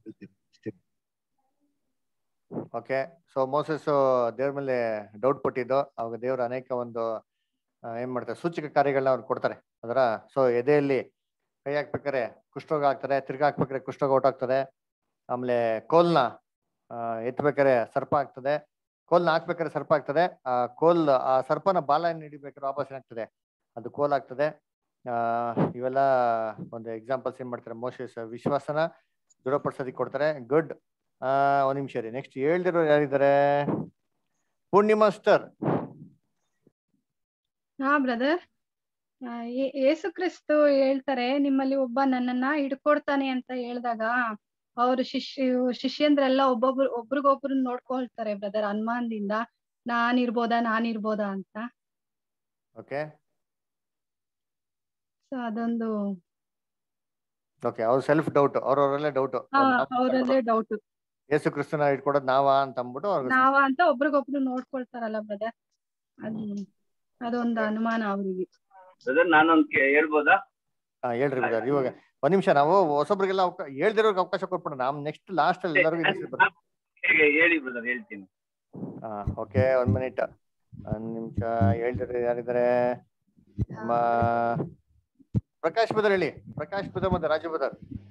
ಓಕೆ ಸೊ ಮೋಸಸ್ ದೇವ್ರ ಮೇಲೆ ಡೌಟ್ ಪಟ್ಟಿದ್ದು ಅವಾಗ ದೇವ್ರ ಅನೇಕ ಒಂದು ಆ, ಏನ್ ಮಾಡ್ತಾರೆ ಸೂಚಕ ಕಾರ್ಯಗಳನ್ನ ಅವ್ರು ಕೊಡ್ತಾರೆ ಅದರ ಸೊ ಎದೆಯಲ್ಲಿ ಕೈ ಹಾಕ್ಬೇಕಾರೆ ಕುಷ್ಠರೋಗ ಆಗ್ತದೆ ತಿರ್ಗಾ ಹಾಕ್ಬೇಕಾರೆ ಕುಷ್ಠರೋಗ ಹೊರ್ಟೋಗ್ತದೆ ಆಮೇಲೆ ಕೋಲ್ನ ಆ, ಎತ್ಬೇಕಾರೆ ಸರ್ಪ ಆಗ್ತದೆ ಕೋಲ್ನ ಹಾಕ್ಬೇಕಾದ್ರೆ ಸರ್ಪ ಆಗ್ತದೆ ಆ ಕೋಲ್ ಆ ಸರ್ಪನ ಬಾಲ ಹಿಡಿಬೇಕಾದ್ರೆ ವಾಪಸ್ ಏನಾಗ್ತದೆ ಅದು ಕೋಲ್ ಆಗ್ತದೆ ಆ ಇವೆಲ್ಲ ಒಂದು ಎಕ್ಸಾಂಪಲ್ಸ್ ಏನ್ ಮಾಡ್ತಾರೆ ಮೋಸಸ್ ವಿಶ್ವಾಸನ ದೃಢಪಡಿಸೋದಕ್ಕೆ ಕೊಡ್ತಾರೆ ಗುಡ್ ಆ ಒಂದ್ ನಿಮಿಷ ರೀ ನೆಕ್ಸ್ಟ್ ಹೇಳ್ದಿರೋ ಯಾರಿದ್ದಾರೆ ಪೂರ್ಣಿಮಾ ಸ್ಟರ್
ಹಾ ಬ್ರದರ್ ಯೇಸು ಕ್ರಿಸ್ತು ಹೇಳ್ತಾರೆ ನಿಮ್ಮಲ್ಲಿ ಒಬ್ಬ ನನ್ನನ್ನ ಹಿಡ್ಕೊಡ್ತಾನೆ ಅಂತ ಹೇಳಿದಾಗ ಅವ್ರ ಶಿಷ್ಯ ಶಿಷ್ಯಂದ್ರೆಲ್ಲ ಒಬ್ಬೊಬ್ರು ಒಬ್ರಿಗೊಬ್ರು ನೋಡ್ಕೊಳ್ತಾರೆ ಬ್ರದರ್ ಅನುಮಾನದಿಂದ ನಾನ್ ಇರ್ಬೋದಾ ನಾನ್ ಇರ್ಬೋದಾ ಅಂತ
ಓಕೆ
ಸೊ ಅದೊಂದು
ಓಕೆ ಅವ್ರ ಸೆಲ್ಫ್ ಡೌಟ್ ಅವ್ರವ್ರಲ್ಲೇ ಡೌಟ್
ಹಾ ಅವರಲ್ಲೇ ಡೌಟ್
ಯೇಸು ಕ್ರಿಸ್ತನ ಇಟ್ಕೊಡೋದು ನಾವಾ ಅಂತ ಅಂದ್ಬಿಟ್ಟು ಅವ್ರಿಗೆ
ನಾವ ಅಂತ ಒಬ್ರಿಗೊಬ್ರು ನೋಡ್ಕೊಳ್ತಾರಲ್ಲ ಬ್ರದರ್ ಅದು ಅದೊಂದು ಅನುಮಾನ ಅವ್ರಿಗೆ
ಬ್ರದರ್ ನಾನೊಂದ್ ಕೇ- ಹೇಳ್ಬೋದಾ
ಹಾ ಹೇಳ್ರಿ ಬ್ರದರ್ ಇವಾಗ ಒಂದ್ ನಿಮಿಷ ನಾವು ಹೊಸಬ್ರಿಗೆಲ್ಲ ಅವಕಾಶ ಹೇಳ್ದಿರೋರ್ಗೆ ಅವಕಾಶ ಕೊಟ್ಬಿಡೋಣ ನಮ್ ನೆಕ್ಸ್ಟ್ ಲಾಸ್ಟ್ ಅಲ್ಲಿ ಎಲ್ಲರಿಗೂ ಇನ್ನೊಂದ್ಸರಿ ಬರ್ತೀವಿ.
ಹೇಗೆ ಹೇಳಿ ಬ್ರದರ್ ಹೇಳ್ತೀನಿ
ಹಾ ಓಕೆ ಒಂದ್ ಮಿನಿಟ್ ಒಂದ್ ನಿಮಿಷ ಹೇಳ್ದಿರೋ ಯಾರಿದ್ದಾರೆ ನಮ್ಮ ಪ್ರಕಾಶ್ ಬದರ್ ಹೇಳಿ ಪ್ರಕಾಶ್ ಬದರ್ ಮತ್ತೆ ರಾಜು ಬದರ್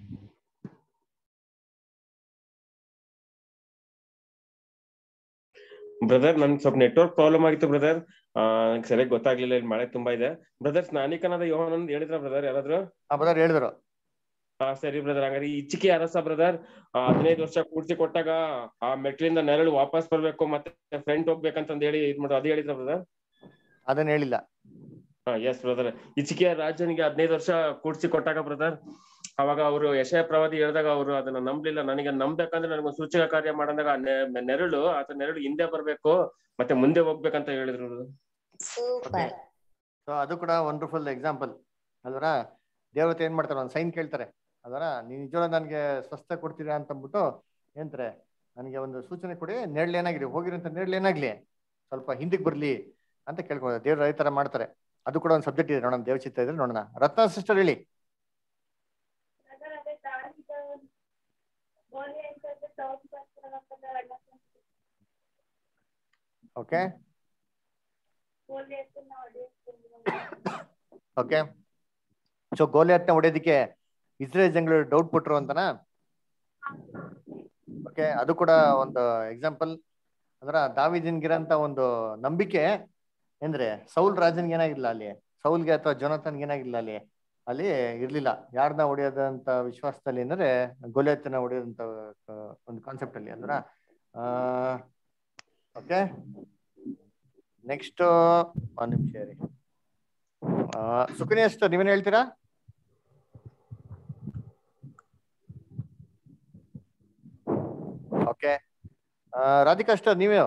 ಬ್ರದರ್ ನನ್ಗೆ ಸ್ವಲ್ಪ ನೆಟ್ವರ್ಕ್ ಪ್ರಾಬ್ಲಮ್ ಆಗಿತ್ತು ಬ್ರದರ್ ನಂಗೆ ಸರಿಯಾಗಿ ಗೊತ್ತಾಗ್ಲಿಲ್ಲ ಇಲ್ಲಿ ಮಳೆ ತುಂಬಾ ಇದೆ ಬ್ರದರ್ ಸ್ನಾನಿಕನಾದ ಯೋಹಾನಂದ್ ಹೇಳಿದ್ರ ಬ್ರದರ್ ಯಾರಾದ್ರು
ಹಾ ಬ್ರದರ್ ಹೇಳಿದ್ರು
ಹಾ ಸರಿ ಬ್ರದರ್ ಹಂಗಾರೆ ಈ ಇಚ್ಚಿಕೆ ಅರಸ ಬ್ರದರ್ ಹದಿನೈದು ವರ್ಷ ಕೂಡ್ಸಿ ಕೊಟ್ಟಾಗ ಆ ಮೆಟ್ಲಿಂದ ನೆರಳು ವಾಪಸ್ ಬರ್ಬೇಕು ಮತ್ತೆ ಫ್ರಂಟ್ ಹೋಗ್ಬೇಕಂತಂದ್ ಹೇಳಿ ಇದ್ ಮಾಡೋದು ಅದು ಹೇಳಿದ್ರ ಬ್ರದರ್
ಅದನ್ನ ಹೇಳಿಲ್ಲ
ಹಾ ಎಸ್ ಬ್ರದರ್ ಇಚ್ಚಿಕೆಯ ರಾಜನಿಗೆ ಹದಿನೈದು ವರ್ಷ ಕೂಡ್ಸಿ ಕೊಟ್ಟಾಗ ಬ್ರದರ್ ಅವಾಗ ಅವರು ಯಶಯ ಪ್ರವಾದಿ ಹೇಳಿದಾಗ ಅವರು ಅದನ್ನ ನಂಬ್ಲಿಲ್ಲ ನನಗೆ ನಂಬ್ಬೇಕಂದ್ರೆ ನನಗೆ ಸೂಚಕ ಕಾರ್ಯ ಮಾಡಂದಾಗ ಆ ne- ನೆರಳು ಆತ ನೆರಳು ಹಿಂದೆ ಬರ್ಬೇಕು ಮತ್ತೆ ಮುಂದೆ ಹೋಗ್ಬೇಕಂತ ಹೇಳಿದ್ರು brother.
ಸೂಪರ್
ಸೊ ಅದು ಕೂಡ ವಂಡರ್ಫುಲ್ ಎಕ್ಸಾಂಪಲ್ ಅಲ್ವರ ದೇವತೆ ಏನ್ ಮಾಡ್ತಾರೆ ಒಂದು ಸೈನ್ ಕೇಳ್ತಾರೆ ಅದರ ನೀವು ನಿಜವಾಗ ನನಗೆ ಸ್ವಸ್ಥ ಕೊಡ್ತೀರಾ ಅಂತ ಅಂದ್ಬಿಟ್ಟು ಏನಂತಾರೆ ನನಗೆ ಒಂದು ಸೂಚನೆ ಕೊಡಿ ನೆರಳು ಏನಾಗಿರಿ ಹೋಗಿರಂತ ನೆರಳು ಏನಾಗ್ಲಿ ಸ್ವಲ್ಪ ಹಿಂದಕ್ಕೆ ಬರ್ಲಿ ಅಂತ ಕೇಳ್ಕೊಂಡು ದೇವ್ರ ಈ ತರ ಮಾಡ್ತಾರೆ ಅದು ಕೂಡ ಒಂದು ಸಬ್ಜೆಕ್ಟ್ ಇದೆ ನೋಡೋಣ ದೇವ ಚಿತ್ತ ಇದ್ರೆ ನೋಡೋಣ ರತ್ನ ಸಿಸ್ಟರ್ ಹೇಳಿ ಓಕೆ ಓಕೆ ಸೊ ಗೋಲಿಯತ್ನ ಹೊಡೆಯೋದಕ್ಕೆ ಇಸ್ರೇಲ್ ಜನಗಳು ಡೌಟ್ ಪಟ್ರು ಅಂತನಾ ಓಕೆ ಅದು ಕೂಡ ಒಂದು ಎಕ್ಸಾಂಪಲ್ ಅಂದ್ರ ದಾವಿದನ್ಗಿರಂತ ಒಂದು ನಂಬಿಕೆ ಅಂದ್ರೆ ಸೌಲ್ ರಾಜನ್ಗೆ ಏನಾಗಿಲ್ಲ ಅಲ್ಲಿ ಸೌಲ್ಗೆ ಅಥವಾ ಜೊನತನ್ಗೆ ಏನಾಗಿಲ್ಲ ಅಲ್ಲಿ ಅಲ್ಲಿ ಇರ್ಲಿಲ್ಲ ಯಾರನ್ನ ಹೊಡೆಯೋದಂತ ವಿಶ್ವಾಸದಲ್ಲಿ ಅಂದ್ರೆ ಗೋಲಿಯತ್ತನ ಹೊಡೆಯೋದಂತ ಆ, ಒಂದು ಕಾನ್ಸೆಪ್ಟ್ ಅಲ್ಲಿ ಅಂದ್ರ ಓಕೆ ನೆಕ್ಸ್ಟ್ ಒಂದ್ ನಿಮಿಷ ರೀ ಸುಕನ್ಯಾ ಅಷ್ಟು ನೀವೇನ್ ಹೇಳ್ತೀರಾ ಓಕೆ ರಾಧಿಕಾ ಅಷ್ಟು ನೀವೇ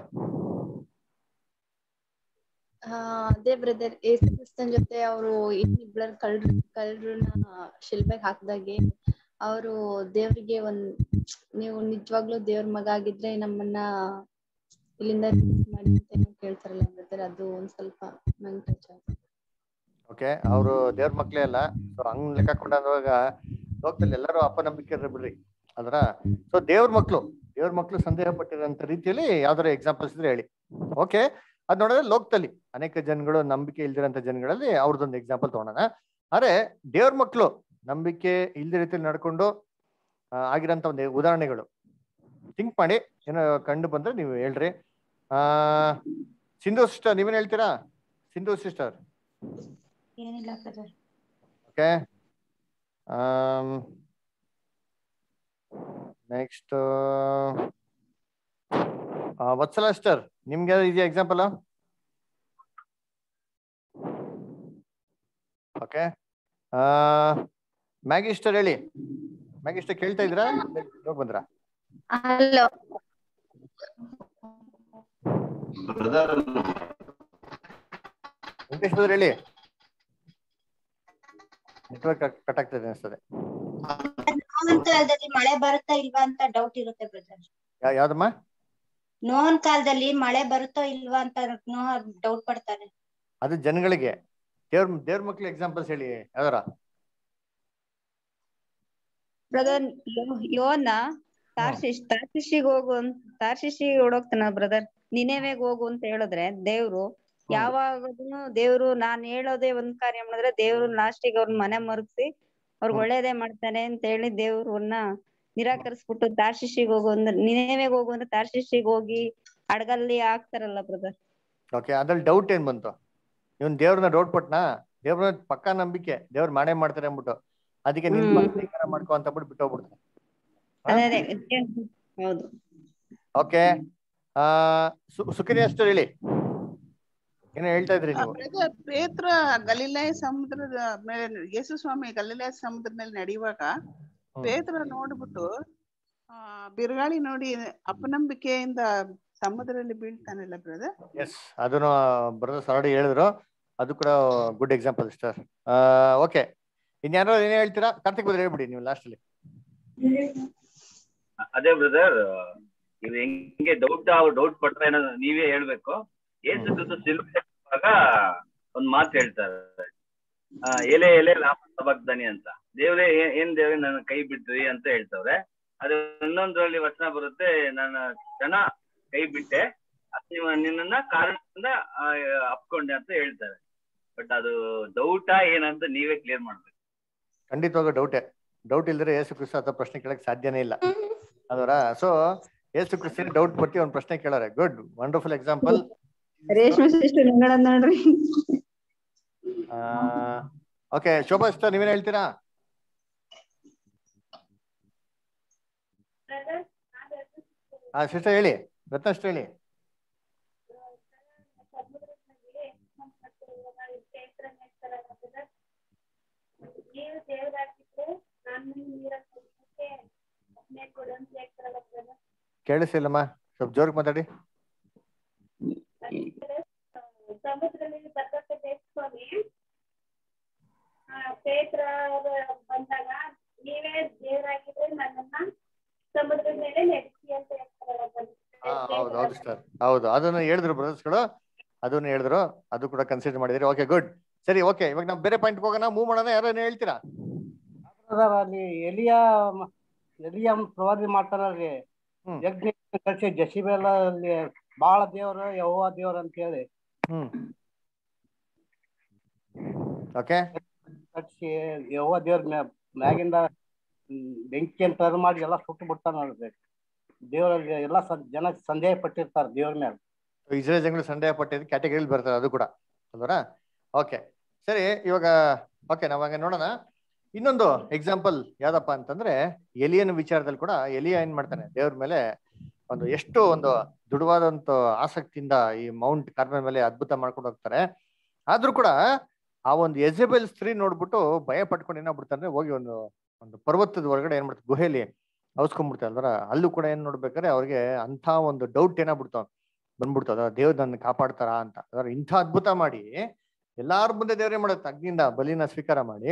ಆ, ಅದೇ ಬ್ರದರ್ ಏಸು ಕ್ರಿಸ್ತನ್ ಜೊತೆ ಅವರು ಇನ್ನಿಬ್ಬರ ಕಳ್ರ ಕಳ್ರನ್ನ ಶಿಲ್ಬೆಗೆ ಹಾಕ್ದಾಗೆ ಅವರು ದೇವ್ರಿಗೆ ಒಂದ್ ನೀವು ನಿಜವಾಗ್ಲೂ ದೇವ್ರ ಮಗ ಆಗಿದ್ರೆ ನಮ್ಮನ್ನ ಇಲ್ಲಿಂದ release ಮಾಡಿ ಅಂತ ಏನೋ ಕೇಳ್ತಾರಲ್ಲ ಬ್ರದರ್ ಅದು ಒಂದ್ ಸ್ವಲ್ಪ ನಂಗೆ ಟಚ್ ಆಯ್ತು
ಓಕೆ ಅವರು ದೇವ್ರ ಮಕ್ಳೇ ಅಲ್ಲ ಸೊ ಹಂಗ್ ಲೆಕ್ಕ ಕೊಂಡಾಗ ಲೋಕದಲ್ಲಿ ಎಲ್ಲರೂ ಅಪನಂಬಿಕೆ ಇರ್ರಿ ಬಿಡ್ರಿ ಅದ್ರ ಸೊ ದೇವ್ರ ಮಕ್ಳು ದೇವ್ರ ಮಕ್ಳು ಸಂದೇಹ ಪಟ್ಟಿರೋಂಥ ರೀತಿಯಲ್ಲಿ ಯಾವ್ದಾರ ಎಕ್ಸಾಂಪಲ್ಸ್ ಇದ್ರೆ ಹೇಳಿ ಓಕೆ ಅದ್ ನೋಡಿದ್ರೆ ಲೋಕದಲ್ಲಿ ಅನೇಕ ಜನಗಳು ನಂಬಿಕೆ ಇಲ್ದಿರೋಂಥ ಜನಗಳಲ್ಲಿ ಅವ್ರದ್ದೊಂದು ಎಕ್ಸಾಂಪಲ್ ತಗೊಳೋಣ ಆದ್ರೆ ದೇವ್ರ ಮಕ್ಳು ನಂಬಿಕೆ ಇಲ್ದ ರೀತಿಯಲ್ಲಿ ನಡ್ಕೊಂಡು ಆ, ಆಗಿರೋಂಥ ಒಂದು ಉದಾಹರಣೆಗಳು ಥಿಂಕ್ ಮಾಡಿ ಏನೋ ಕಂಡು ಬಂದ್ರೆ ನೀವು ಹೇಳ್ರಿ ಆ ಸಿಂಧು ಸಿಸ್ಟರ್ ನೀವೇನ್ ಹೇಳ್ತೀರಾ ಸಿಂಧು ಸಿಸ್ಟರ್
ಏನಿಲ್ಲ brother
okay next Vatsala sister ನಿಮ್ಗೆ ಇದೆಯಾ ಎಕ್ಸಾಂಪಲ್ ಓಕೆ ಮ್ಯಾಗಿಸ್ಟರ್ ಹೇಳಿ ಮ್ಯಾಗಿಸ್ಟರ್ ಕೇಳ್ತಾ ಇದ್ರಾ ಹೋಗ್ ಬಂದ್ರಾ
ಹಲೋ
ವೆಂಕಟೇಶ್ ಬ್ರದರ್ ಹೇಳಿ ನೆಟ್ವರ್ಕ್ ಕಟ್ ಆಗ್ತದೆ ಅನಿಸ್ತದೆ
ನೋವನ್ ಕಾಲದಲ್ಲಿ ಮಳೆ ಬರುತ್ತಾ ಇಲ್ವಾ ಅಂತ ಡೌಟ್ ಇರುತ್ತೆ ಬ್ರದರ್
ಯಾ- ಯಾವ್ದಮ್ಮ
ನೋವನ್ ಕಾಲದಲ್ಲಿ ಮಳೆ ಬರುತ್ತೋ ಇಲ್ವಾ ಅಂತ ನೋಹ ಡೌಟ್ ಪಡ್ತಾರೆ
ಅದು ಜನಗಳಿಗೆ ದೇವ್ರ ದೇವ್ರ ಮಕ್ಳು ಎಕ್ಸಾಂಪಲ್ಸ್ ಹೇಳಿ ಯಾವ್ದಾರ
ಬ್ರದರ್ ಯೋನ ತಾರ್ಶಿಶ್ ತಾರ್ಶಿಶಿಗೆ ಹೋಗು ಅಂತ ತಾರ್ಶಿಶಿಗೆ ಓಡೋಗ್ತಾನ ಬ್ರದರ್ ನಿನೆವೆಗ್ ಹೋಗು ಅಂತ ಹೇಳಿದ್ರೆ ದೇವ್ರು ಯಾವಾಗನು ದೇವ್ರು ನಾನ್ ಹೇಳೋದೇ ಒಂದ್ ಕಾರ್ಯ ಮಾಡಿದ್ರೆ ದೇವ್ರು ಲಾಸ್ಟಿಗೆ ಅವ್ರ ಮನೆ ಮರುಗ್ಸಿ ಅವ್ರಿಗೆ ಒಳ್ಳೇದೇ ಮಾಡ್ತಾನೆ ಅಂತ ಹೇಳಿ ದೇವ್ರನ್ನ ನಿರಾಕರಿಸ್ಬಿಟ್ಟು ತಾರ್ಶಿಶಿಗೆ ಹೋಗು ಅಂದ್ರೆ ನಿನೆವೆಗ್ ಹೋಗು ಅಂದ್ರೆ ತಾರ್ಶಿಶಿಗೆ ಹೋಗಿ ಹಡಗಲ್ಲಿ ಹಾಕ್ತಾರಲ್ಲ ಬ್ರದರ್
ಓಕೆ ಅದ್ರಲ್ಲಿ ಡೌಟ್ ಏನ್ ಬಂತು ಇವನ್ ದೇವ್ರನ್ನ ಡೌಟ್ ಪಟ್ನಾ ದೇವ್ರನ್ನ ಪಕ್ಕಾ ನಂಬಿಕೆ ದೇವ್ರ ಮಾಡೇ ಮಾಡ್ತಾರೆ ಅಂದ್ಬಿಟ್ಟು ಅದಕ್ಕೆ ನಿನ್
ಹ್ಮ್.
ಸ್ವೀಕಾರ ಮಾಡ್ಕೊ ಅಂತ ಬಿಟ್ಟು ಬಿಟ್ಟು ಹೋಗ್ಬಿಡ್ತಾರೆ
ಅದೇ ಅದೇ ಹೌದು
ಓಕೆ ಆ ಸು- ಸುಕನ್ಯಾ ಅಷ್ಟು ಹೇಳಿ ಏನೋ ಹೇಳ್ತಾ ಇದ್ರಿ ನೀವು
ಬ್ರದರ್ ಪೇತ್ರ ಗಲಿಲಾಯ ಸಮುದ್ರದ ಮೇಲೆ ಯೇಸು ಸ್ವಾಮಿ ಗಲಿಲಾಯ ಸಮುದ್ರದ ಮೇಲೆ ನಡೆಯುವಾಗ ಪೇತ್ರ ನೋಡ್ಬಿಟ್ಟು ಆ ಬಿರುಗಾಳಿ ನೋಡಿ ಅಪನಂಬಿಕೆಯಿಂದ ಸಮುದ್ರದಲ್ಲಿ ಬೀಳ್ತಾನಲ್ಲ ಬ್ರದರ್
ಎಸ್ ಅದನ್ನು ಬ್ರದರ್ಸ್ ಆಲ್ರೆಡಿ ಹೇಳಿದ್ರು ಅದು ಕೂಡ ಗುಡ್ ಎಕ್ಸಾಂಪಲ್ ಸರ್ ಓಕೆ ಇನ್ಯಾರೋ ಏನೇ ಹೇಳ್ತೀರಾ ಕಾರ್ತಿಕ್ ಬದ್ರ ಹೇಳ್ಬಿಡಿ ನೀವು ಲಾಸ್ಟ್ ಅಲ್ಲಿ
ಅದೇ ಬ್ರದರ್ ಇದು ಹೆಂಗೆ ಡೌಟ್ ಡೌಟ್ ಪಟ್ರೆ ಅನ್ನೋದು ನೀವೇ ಹೇಳ್ಬೇಕು ಏಸು ಕ್ರಿಸ್ತ ಸಿಲುಬೆ ಹತ್ತುವಾಗ ಒಂದ್ ಮಾತು ಹೇಳ್ತಾರೆ ಆ, ಎಲೆ ಎಲೆ ಲಾಭ ಸಬಗ್ದಾನಿ ಅಂತ ದೇವ್ರೇ ಏ- ಏನ್ ದೇವ್ರೆ ನನ್ನ ಕೈ ಬಿಟ್ರಿ ಅಂತ ಹೇಳ್ತವ್ರೆ ಅದು ಇನ್ನೊಂದ್ರಲ್ಲಿ ವಚನ ಬರುತ್ತೆ ನನ್ನ ಜನ ಕೈ ಬಿಟ್ಟೆ ಅದ್ ನೀವು ನಿನ್ನನ್ನ ಕಾರಣದಿಂದ ಆ, ಅಪ್ಕೊಂಡೆ ಅಂತ ಹೇಳ್ತಾರೆ ಬಟ್ ಅದು ಡೌಟಾ ಏನಂತ ನೀವೇ ಕ್ಲಿಯರ್ ಮಾಡ್ಬೇಕು
ಖಂಡಿತವಾಗ ಡೌಟೇ ಡೌಟ್ ಇಲ್ದ್ರೆ ಯೇಸು ಕ್ರಿಸ್ತ ಅಥವಾ ಪ್ರಶ್ನೆ ಕೇಳಕ್ ಸಾಧ್ಯನೇ ಇಲ್ಲ ಅದರ ಸೊ ಯೇಸು ಕ್ರಿಸ್ತನ್ ಡೌಟ್ ಪಟ್ಟಿ ಒಂದ್ ಪ್ರಶ್ನೆ ಕೇಳಾರೆ good wonderful example
Reshma sister ನಿಂಗಳ ನೋಡ್ರಿ
ಓಕೆ ಶೋಭಾ ಸಿಸ್ಟರ್ ನೀವೇನ್ ಹೇಳ್ತೀರಾ ಹಾ ಸಿಸ್ಟರ್ ಹೇಳಿ ರತ್ನ sister ಹೇಳಿ
ನೀವು ದೇವರಾಗಿದ್ರೆ ನಾನು ನೀರಲ್ಲಿ ಹೋಗ್ಲಿಕ್ಕೆ ಒಬ್ನೇ ಕೊಡು ಅಂತ ಹೇಳ್ತಾರಲ್ಲ brother.
ಕೇಳಿಸಿಲ್ಲಮ್ಮ ಸ್ವಲ್ಪ ಜೋರ್ಗೆ ಮಾತಾಡಿ
ಸಮುದ್ರದಲ್ಲಿ ಬರ್ದಕ್ಕೆ ಬೇಸ್ಕೊಂಡು ಪೇತ್ರ ಅವ್ರು ಬಂದಾಗ ನೀವೇ ದೇವರಾಗಿದ್ರೆ ನನ್ನನ್ನ ಸಮುದ್ರದ ಮೇಲೆ ನಡೆಸಿ ಅಂತ ಹೇಳ್ತಾರಲ್ಲ brother.
ಹಾ ಹೌದು ಹೌದು ಸರ್ ಹೌದು ಅದನ್ನ ಹೇಳಿದ್ರು ಬ್ರದರ್ಸ್ಗಳು ಅದನ್ನ ಹೇಳಿದ್ರು ಅದು ಕೂಡ ಕನ್ಸಿಡರ್ ಮಾಡಿದಿರಿ ಓಕೆ ಗುಡ್ ಸರಿ ಓಕೆ ಇವಾಗ ನಾವು ಬೇರೆ ಪಾಯಿಂಟ್ ಹೋಗೋಣ ಮೂವ್ ಮಾಡೋಣ ಯಾರು ಏನ್ ಹೇಳ್ತೀರಾ
ಬ್ರದರ್ ಅಲ್ಲಿ ಎಲಿಯ ಎಲಿಯ ಪ್ರವಾದಿ ಮಾಡ್ತಾರಲ್ರಿ ಯಜ್ಞ ಕಳ್ಸಿ ಜಸಿಬೆಲ್ಲ ಅಲ್ಲಿ ಬಾಳ ದೇವ್ರು ಯವ್ವ ದೇವ್ರು ಅಂತ ಹೇಳಿ
ಹ್ಮ್ ಓಕೆ
ಕಟ್ಸಿ ಯವ್ವ ದೇವ್ರ ಮ್ಯಾ ಮ್ಯಾಗಿಂದ ಹ್ಮ್, ಬೆಂಕಿ ಅಂತ ಮಾಡಿ ಎಲ್ಲ ಸುಟ್ಟು ಬಿಡ್ತಾನ ನೋಡ್ರಿ ದೇವರಲ್ಲಿ ಎಲ್ಲ ಸ- ಜನ ಸಂದೇಹ ಪಟ್ಟಿರ್ತಾರ ದೇವ್ರ ಮ್ಯಾಲ
ಇಸ್ರೇಲ್ ಜನಗಳು ಸಂದೇಹ ಪಟ್ಟಿದ್ದು ಕ್ಯಾಟಗರಿಲಿ ಬರ್ತಾರೆ ಅದು ಕೂಡ ಅಲ್ವರಾ ಓಕೆ ಸರಿ ಇವಾಗ ಓಕೆ ನಾವ್ ಹಂಗೆ ನೋಡೋಣ ಇನ್ನೊಂದು ಎಕ್ಸಾಂಪಲ್ ಯಾವ್ದಪ್ಪ ಅಂತಂದ್ರೆ ಎಲಿಯನ ವಿಚಾರದಲ್ಲಿ ಕೂಡ ಎಲಿಯ ಏನ್ ಮಾಡ್ತಾನೆ ದೇವ್ರ ಮೇಲೆ ಒಂದು ಎಷ್ಟು ಒಂದು ದೃಢವಾದಂತ ಆಸಕ್ತಿಯಿಂದ ಈ ಮೌಂಟ್ ಕಾರ್ಮೆಲ್ ಮೇಲೆ ಅದ್ಭುತ ಮಾಡ್ಕೊಂಡು ಹೋಗ್ತಾರೆ ಆದ್ರೂ ಕೂಡ ಆ ಒಂದು ಎಜೆಬೆಲ್ ಸ್ತ್ರೀ ನೋಡ್ಬಿಟ್ಟು ಭಯ ಪಟ್ಕೊಂಡು ಏನಾಗ್ಬಿಡ್ತಾರೆ ಹೋಗಿ ಒಂದು ಒಂದು ಪರ್ವತದ ಹೊರಗಡೆ ಏನ್ ಮಾಡ್ತಾರೆ ಗುಹೆಯಲ್ಲಿ ಅವಸ್ಕೊಂಡ್ಬಿಡ್ತಾರೆ ಅಲ್ವರ ಅಲ್ಲೂ ಕೂಡ ಏನ್ ನೋಡ್ಬೇಕಾದ್ರೆ ಅವ್ರಿಗೆ ಅಂತ ಒಂದು ಡೌಟ್ ಏನಾಗ್ಬಿಡ್ತಾವ ಬಂದ್ಬಿಡ್ತು ಅದ ದೇವ್ರ ನನ್ನ ಕಾಪಾಡ್ತಾರ ಅಂತ ಅದರ ಇಂಥ ಅದ್ಭುತ ಮಾಡಿ ಎಲ್ಲಾರ ಮುಂದೆ ದೇವ್ರೇ ಮಾಡುತ್ತೆ ಅಗ್ನಿಯಿಂದ ಬಲಿನ ಸ್ವೀಕಾರ ಮಾಡಿ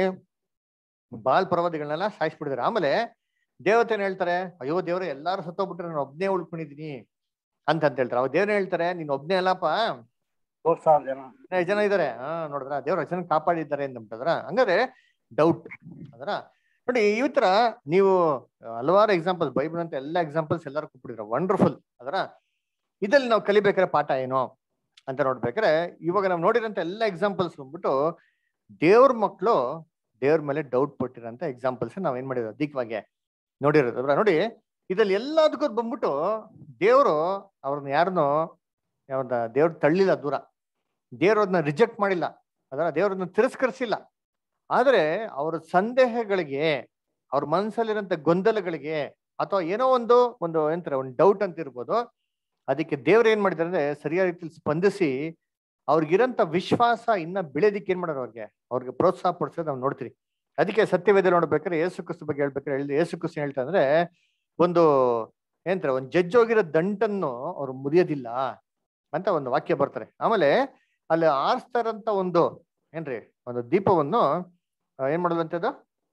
ಬಾಲ್ ಪರ್ವತಿಗಳನ್ನೆಲ್ಲ ಸಾಯಿಸ್ಬಿಡಿದಾರೆ ಆಮೇಲೆ ದೇವತೆನ ಹೇಳ್ತಾರೆ ಅಯ್ಯೋ ದೇವ್ರೆ ಎಲ್ಲಾರು ಸತ್ತೋಗ್ಬಿಟ್ರೆ ನಾನು ಒಬ್ನೇ ಉಳ್ಕೊಂಡಿದೀನಿ ಅಂತ ಅಂತ ಹೇಳ್ತಾರೆ ಅವ್ ದೇವ್ರ ಹೇಳ್ತಾರೆ ನೀನ್ ಒಬ್ನೇ ಅಲ್ಲಪ್ಪ
ಮೂರ್ ಸಾವಿರ ಜನ
ಹದಿನೈದು ಜನ ಇದಾರೆ ಹಾ ನೋಡಿದ್ರ ದೇವ್ರ ಜನ ಕಾಪಾಡಿದ್ದಾರೆ ಅಂತಂದ್ರ ಹಂಗಾರೆ ಡೌಟ್ ಅದರ ನೋಡಿ ಈ ತರ ನೀವು ಹಲವಾರು ಎಕ್ಸಾಂಪಲ್ಸ್ ಬೈಬಲ್ ಅಂತ ಎಲ್ಲ ಎಕ್ಸಾಂಪಲ್ಸ್ ಎಲ್ಲರೂ ಕೊಟ್ಬಿಟ್ಟಿದ್ರ ವಂಡರ್ಫುಲ್ ಅದರ ಇದ್ರಲ್ಲಿ ನಾವು ಕಲಿಬೇಕಾದ್ರೆ ಪಾಠ ಏನು ಅಂತ ನೋಡ್ಬೇಕಾದ್ರೆ ಇವಾಗ ನಾವು ನೋಡಿರೋಂಥ ಎಲ್ಲ ಎಕ್ಸಾಂಪಲ್ಸ್ ಬಂದ್ಬಿಟ್ಟು ದೇವ್ರ ಮಕ್ಕಳು ದೇವ್ರ ಮೇಲೆ ಡೌಟ್ ಪಟ್ಟಿರೋಂಥ ಎಕ್ಸಾಂಪಲ್ಸ್ ನಾವ್ ಏನ್ ಮಾಡಿರೋದು ಅಧಿಕವಾಗಿ ನೋಡಿರೋದು ಅಲ್ವಾ ನೋಡಿ ಇದ್ರಲ್ಲಿ ಎಲ್ಲದಕ್ಕೂ ಬಂದ್ಬಿಟ್ಟು ದೇವರು ಅವ್ರನ್ನ ಯಾರನ್ನೋ ಯಾವ್ದ ದೇವ್ರ ತಳ್ಳಿಲ್ಲ ದೂರ ದೇವ್ರನ್ನ ರಿಜೆಕ್ಟ್ ಮಾಡಿಲ್ಲ ಅದರ ದೇವ್ರನ್ನ ತಿರಸ್ಕರಿಸಿಲ್ಲ ಆದ್ರೆ ಅವರ ಸಂದೇಹಗಳಿಗೆ ಅವ್ರ ಮನಸ್ಸಲ್ಲಿರೋಂಥ ಗೊಂದಲಗಳಿಗೆ ಅಥವಾ ಏನೋ ಒಂದು ಒಂದು ಎಂತಾರೆ ಒಂದು ಡೌಟ್ ಅಂತ ಇರ್ಬೋದು ಅದಕ್ಕೆ ದೇವ್ರು ಏನ್ ಮಾಡಿದಾರೆ ಅಂದ್ರೆ ಸರಿಯಾದ ರೀತಿಯಲ್ಲಿ ಸ್ಪಂದಿಸಿ ಅವ್ರಿಗಿರಂತ ವಿಶ್ವಾಸ ಇನ್ನ ಬೆಳೆದಿಕ್ಕೆ ಏನ್ ಮಾಡೋರು ಅವ್ರಿಗೆ ಅವ್ರಿಗೆ ಪ್ರೋತ್ಸಾಹ ಪಡಿಸೋದು ನಾವು ನೋಡ್ತೀವಿ ಅದಕ್ಕೆ ಸತ್ಯವೇದ ನೋಡ್ಬೇಕಾದ್ರೆ ಯೇಸು ಕ್ರಿಸ್ತು ಬಗ್ಗೆ ಹೇಳ್ಬೇಕಾದ್ರೆ ಹೇಳಿ ಯೇಸು ಕ್ರಿಸ್ತು ಹೇಳ್ತಾ ಅಂದ್ರೆ ಒಂದು ಏನಂತಾರೆ ಒಂದು ಜಡ್ಜ್ ಹೋಗಿರೋ ದಂಟನ್ನು ಅವ್ರು ಮುರಿಯೋದಿಲ್ಲ ಅಂತ ಒಂದು ವಾಕ್ಯ ಬರ್ತಾರೆ ಆಮೇಲೆ ಅಲ್ಲಿ ಆರಿಸ್ತಾರಂತ ಒಂದು ಏನ್ರಿ ಒಂದು ದೀಪವನ್ನು ಆ, ಏನ್ ಮಾಡೋದಂತದ್ದು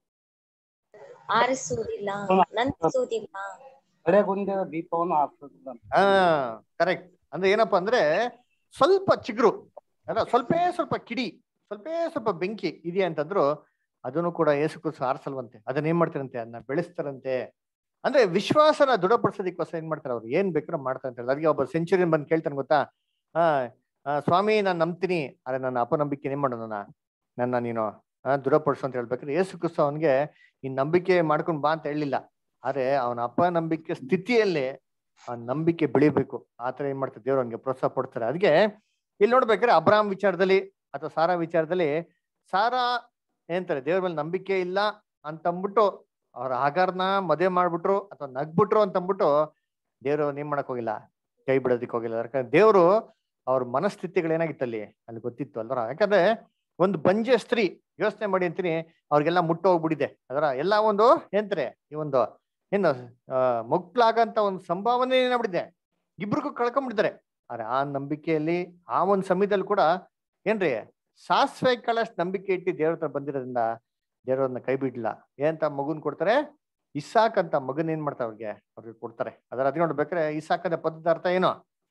ಆರಿಸುವುದಿಲ್ಲ ನಂದಿಸುವುದಿಲ್ಲ
ಕಡೆಗುಂದಿದ ದೀಪವನ್ನು ಆರಿಸುದಿಲ್ಲ
ಹಾ ಕರೆಕ್ಟ್ ಅಂದ್ರೆ ಏನಪ್ಪಾ ಅಂದ್ರೆ ಸ್ವಲ್ಪ ಚಿಗುರು ಅಲ್ಲ ಸ್ವಲ್ಪೇ ಸ್ವಲ್ಪ ಕಿಡಿ ಸ್ವಲ್ಪ ಸ್ವಲ್ಪ ಬೆಂಕಿ ಇದೆಯಾ ಅಂತಂದ್ರು ಅದನ್ನು ಕೂಡ ಯೇಸು ಕ್ರಿಸ್ತು ಆರಿಸಲ್ವಂತೆ ಅದನ್ನ ಏನ್ ಮಾಡ್ತಾರಂತೆ ಅದನ್ನ ಬೆಳೆಸ್ತಾರಂತೆ ಅಂದ್ರೆ ವಿಶ್ವಾಸನ ದೃಢಪಡಿಸೋದಕ್ಕೋಸ್ಕರ ಏನ್ ಮಾಡ್ತಾರೆ ಅವ್ರು ಏನ್ ಬೇಕಾದ್ರೂ ಮಾಡ್ತಾರೆ ಅಂತ ಹೇಳಿ ಅದಕ್ಕೆ ಒಬ್ಬ ಸೆಂಚುರಿಯನ್ ಬಂದು ಕೇಳ್ತಾನೆ ಗೊತ್ತಾ ಆ ಆ, ಸ್ವಾಮಿ ನಾನು ನಂಬ್ತೀನಿ ಆದ್ರೆ ನನ್ನ ಅಪನಂಬಿಕೆ ಏನ್ ಮಾಡೋಣ ನನ್ನ ನೀನು ಆ, ದೃಢಪಡಿಸು ಅಂತ ಹೇಳ್ಬೇಕಾದ್ರೆ ಯೇಸು ಕ್ರಿಸ್ತು ಅವನಿಗೆ ಈ ನಂಬಿಕೆ ಮಾಡ್ಕೊಂಡ್ ಬಾ ಅಂತ ಹೇಳಿಲ್ಲ ಆದ್ರೆ ಅವನ ಅಪನಂಬಿಕೆ ಸ್ಥಿತಿಯಲ್ಲಿ ಆ ನಂಬಿಕೆ ಬೆಳಿಬೇಕು ಆತರ ಏನ್ ಮಾಡ್ತಾರೆ ದೇವ್ರು ಅವನಿಗೆ ಪ್ರೋತ್ಸಾಹ ಪಡ್ತಾರೆ ಅದಕ್ಕೆ ಇಲ್ಲಿ ನೋಡ್ಬೇಕಾದ್ರೆ ಅಬ್ರಾಮ್ ವಿಚಾರದಲ್ಲಿ ಅಥವಾ ಸಾರಾ ವಿಚಾರದಲ್ಲಿ ಸಾರಾ ಏನಂತಾರೆ ದೇವ್ರ ಮೇಲೆ ನಂಬಿಕೆ ಇಲ್ಲ ಅಂತಂದ್ಬಿಟ್ಟು ಅವ್ರ ಆಗಾರ್ನ ಮದುವೆ ಮಾಡ್ಬಿಟ್ರು ಅಥವಾ ನಗ್ಬಿಟ್ರು ಅಂತಂದ್ಬಿಟ್ಟು ದೇವ್ರು ಏನ್ ಮಾಡಕ್ ಹೋಗಿಲ್ಲ ಕೈ ಬಿಡೋದಕ್ಕೆ ಹೋಗಿಲ್ಲ ಯಾಕಂದ್ರೆ ದೇವ್ರು ಅವ್ರ ಮನಸ್ಥಿತಿಗಳು ಏನಾಗಿತ್ತು ಅಲ್ಲಿ ಅಲ್ಲಿ ಗೊತ್ತಿತ್ತು ಅಲ್ವರ ಯಾಕಂದ್ರೆ ಒಂದು ಬಂಜೆ ಸ್ತ್ರೀ ಯೋಚನೆ ಮಾಡಿ ಅಂತೀನಿ ಅವ್ರಿಗೆಲ್ಲ ಮುಟ್ಟು ಹೋಗ್ಬಿಟ್ಟಿದೆ ಅದರ ಎಲ್ಲ ಒಂದು ಏನಂತಾರೆ ಈ ಒಂದು ಏನು ಆ, ಮಕ್ಳಾಗಂತ ಒಂದು ಸಂಭಾವನೆ ಏನಾಗ್ಬಿಟ್ಟಿದೆ ಇಬ್ರಿಗೂ ಕಳ್ಕೊಂಡ್ಬಿಡ್ತಾರೆ ಆದ್ರೆ ಆ ನಂಬಿಕೆಯಲ್ಲಿ ಆ ಒಂದು ಸಮಯದಲ್ಲಿ ಕೂಡ ಏನ್ರಿ ಸಾಸಿವೆ ಕಾಳಷ್ಟು ನಂಬಿಕೆ ಇಟ್ಟು ದೇವ್ರ ಹತ್ರ ಬಂದಿರೋದ್ರಿಂದ ದೇವ್ರನ್ನ ಕೈ ಬಿಡ್ಲಿಲ್ಲ ಏನಂತ ಮಗುನ್ ಕೊಡ್ತಾರೆ ಇಸಾಕ್ ಅಂತ ಮಗನ್ ಏನ್ ಮಾಡ್ತಾರೆ ಅವ್ರಿಗೆ ಅವ್ರಿಗೆ ಕೊಡ್ತಾರೆ ಅದರ ಅದ್ ನೋಡ್ಬೇಕಾರೆ ಇಸಾಕ್ ಅದ ಪದದ ಅರ್ಥ ಏನು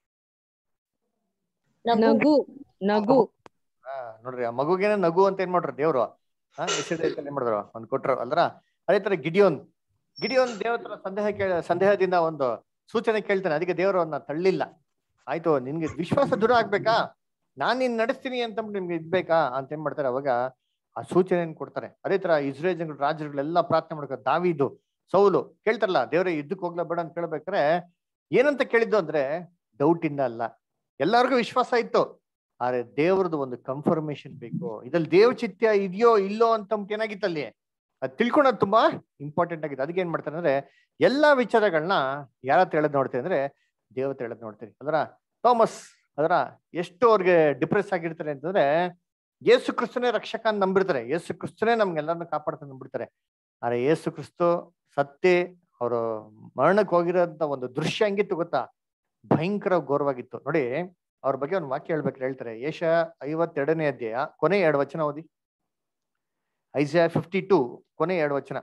ನಗು ನಗು
ಆ, ನೋಡ್ರಿ ಆ ಮಗುಗೇನೆ ನಗು ಅಂತ ಏನ್ ಮಾಡ್ರು ದೇವ್ರು ಹಾ ಹೆಸರು ಏನ್ ಮಾಡಿದ್ರು ಒಂದ್ ಕೊಟ್ರು ಅಲ್ರ ಅದೇ ತರ ಗಿಡಿಯೋನ್ ಗಿಡಿಯೋನ್ ದೇವ್ರ ಹತ್ರ ಸಂದೇಹ ಕೇಳ ಸಂದೇಹದಿಂದ ಒಂದು ಸೂಚನೆ ಕೇಳ್ತಾನೆ ಅದಕ್ಕೆ ದೇವರು ಅವನ್ನ ತಳ್ಳಿಲ್ಲ ಆಯ್ತು ನಿನ್ಗೆ ವಿಶ್ವಾಸ ದೃಢ ಆಗ್ಬೇಕಾ ನಾನ್ ನಿನ್ ನಡೆಸ್ತೀನಿ ಅಂತ ನಿಮ್ಗೆ ಇದ್ಬೇಕಾ ಅಂತ ಏನ್ ಮಾಡ್ತಾರೆ ಅವಾಗ ಆ ಸೂಚನೆಯನ್ನು ಕೊಡ್ತಾರೆ ಅದೇ ತರ ಇಸ್ರೇಲ್ ಜನಗಳು ರಾಜರುಗಳೆಲ್ಲ ಪ್ರಾರ್ಥನೆ ಮಾಡ್ಕೊ ದಾವಿದು ಸೌಲು ಕೇಳ್ತಾರಲ್ಲ ದೇವ್ರೆ ಯುದ್ಧಕ್ಕೆ ಹೋಗ್ಲಾ ಬೇಡ ಅಂತ ಕೇಳ್ಬೇಕಾರೆ ಏನಂತ ಕೇಳಿದ್ದು ಅಂದ್ರೆ ಡೌಟ್ ಇಂದ ಅಲ್ಲ ಎಲ್ಲರಿಗೂ ವಿಶ್ವಾಸ ಇತ್ತು ಆದ್ರೆ ದೇವ್ರದ್ದು ಒಂದು ಕನ್ಫರ್ಮೇಶನ್ ಬೇಕು ಇದ್ರಲ್ಲಿ ದೇವ್ ಚಿತ್ಯ ಇದೆಯೋ ಇಲ್ಲೋ ಅಂತ ಏನಾಗಿತ್ತು ಅಲ್ಲಿ ಅದ್ ತಿಳ್ಕೊಳೋದು ತುಂಬಾ ಇಂಪಾರ್ಟೆಂಟ್ ಆಗಿದೆ ಅದಕ್ಕೆ ಏನ್ ಮಾಡ್ತಾರೆ ಅಂದ್ರೆ ಎಲ್ಲಾ ವಿಚಾರಗಳನ್ನ ಯಾರ ಹತ್ರ ಹೇಳದ್ ನೋಡ್ತೀವಿ ಅಂದ್ರೆ ದೇವತೆ ಹೇಳದ್ ನೋಡ್ತೀವಿ ಅದರ ಥಾಮಸ್ ಅದರ ಎಷ್ಟು ಅವ್ರಿಗೆ ಡಿಪ್ರೆಸ್ ಆಗಿರ್ತಾರೆ ಅಂತಂದ್ರೆ ಯೇಸು ಕ್ರಿಸ್ತನೇ ರಕ್ಷಕ ಅಂತ ನಂಬಿರ್ತಾರೆ ಯೇಸು ಕ್ರಿಸ್ತನೇ ನಮ್ಗೆಲ್ಲರನ್ನ ಕಾಪಾಡ್ತಾನೆ ನಂಬಿರ್ತಾರೆ ಆದ್ರೆ ಯೇಸು ಕ್ರಿಸ್ತು ಸತ್ಯ ಅವರು ಮರಣಕ್ಕೆ ಹೋಗಿರೋಂತ ಒಂದು ದೃಶ್ಯ ಹೆಂಗಿತ್ತು ಗೊತ್ತಾ ಭಯಂಕರ ಘೋರವಾಗಿತ್ತು ನೋಡಿ ಅವ್ರ ಬಗ್ಗೆ ಒಂದು ವಾಕ್ಯ ಹೇಳ್ಬೇಕಾದ್ರೆ ಹೇಳ್ತಾರೆ ಯೇಷ ಐವತ್ತೆರಡನೇ ಅಧ್ಯಾಯ ಕೊನೆ ಎರಡು ವಚನ ಓದಿ ಐಸಿಯಾ ಫಿಫ್ಟಿ ಟೂ ಕೊನೆ ಎರಡು ವಚನ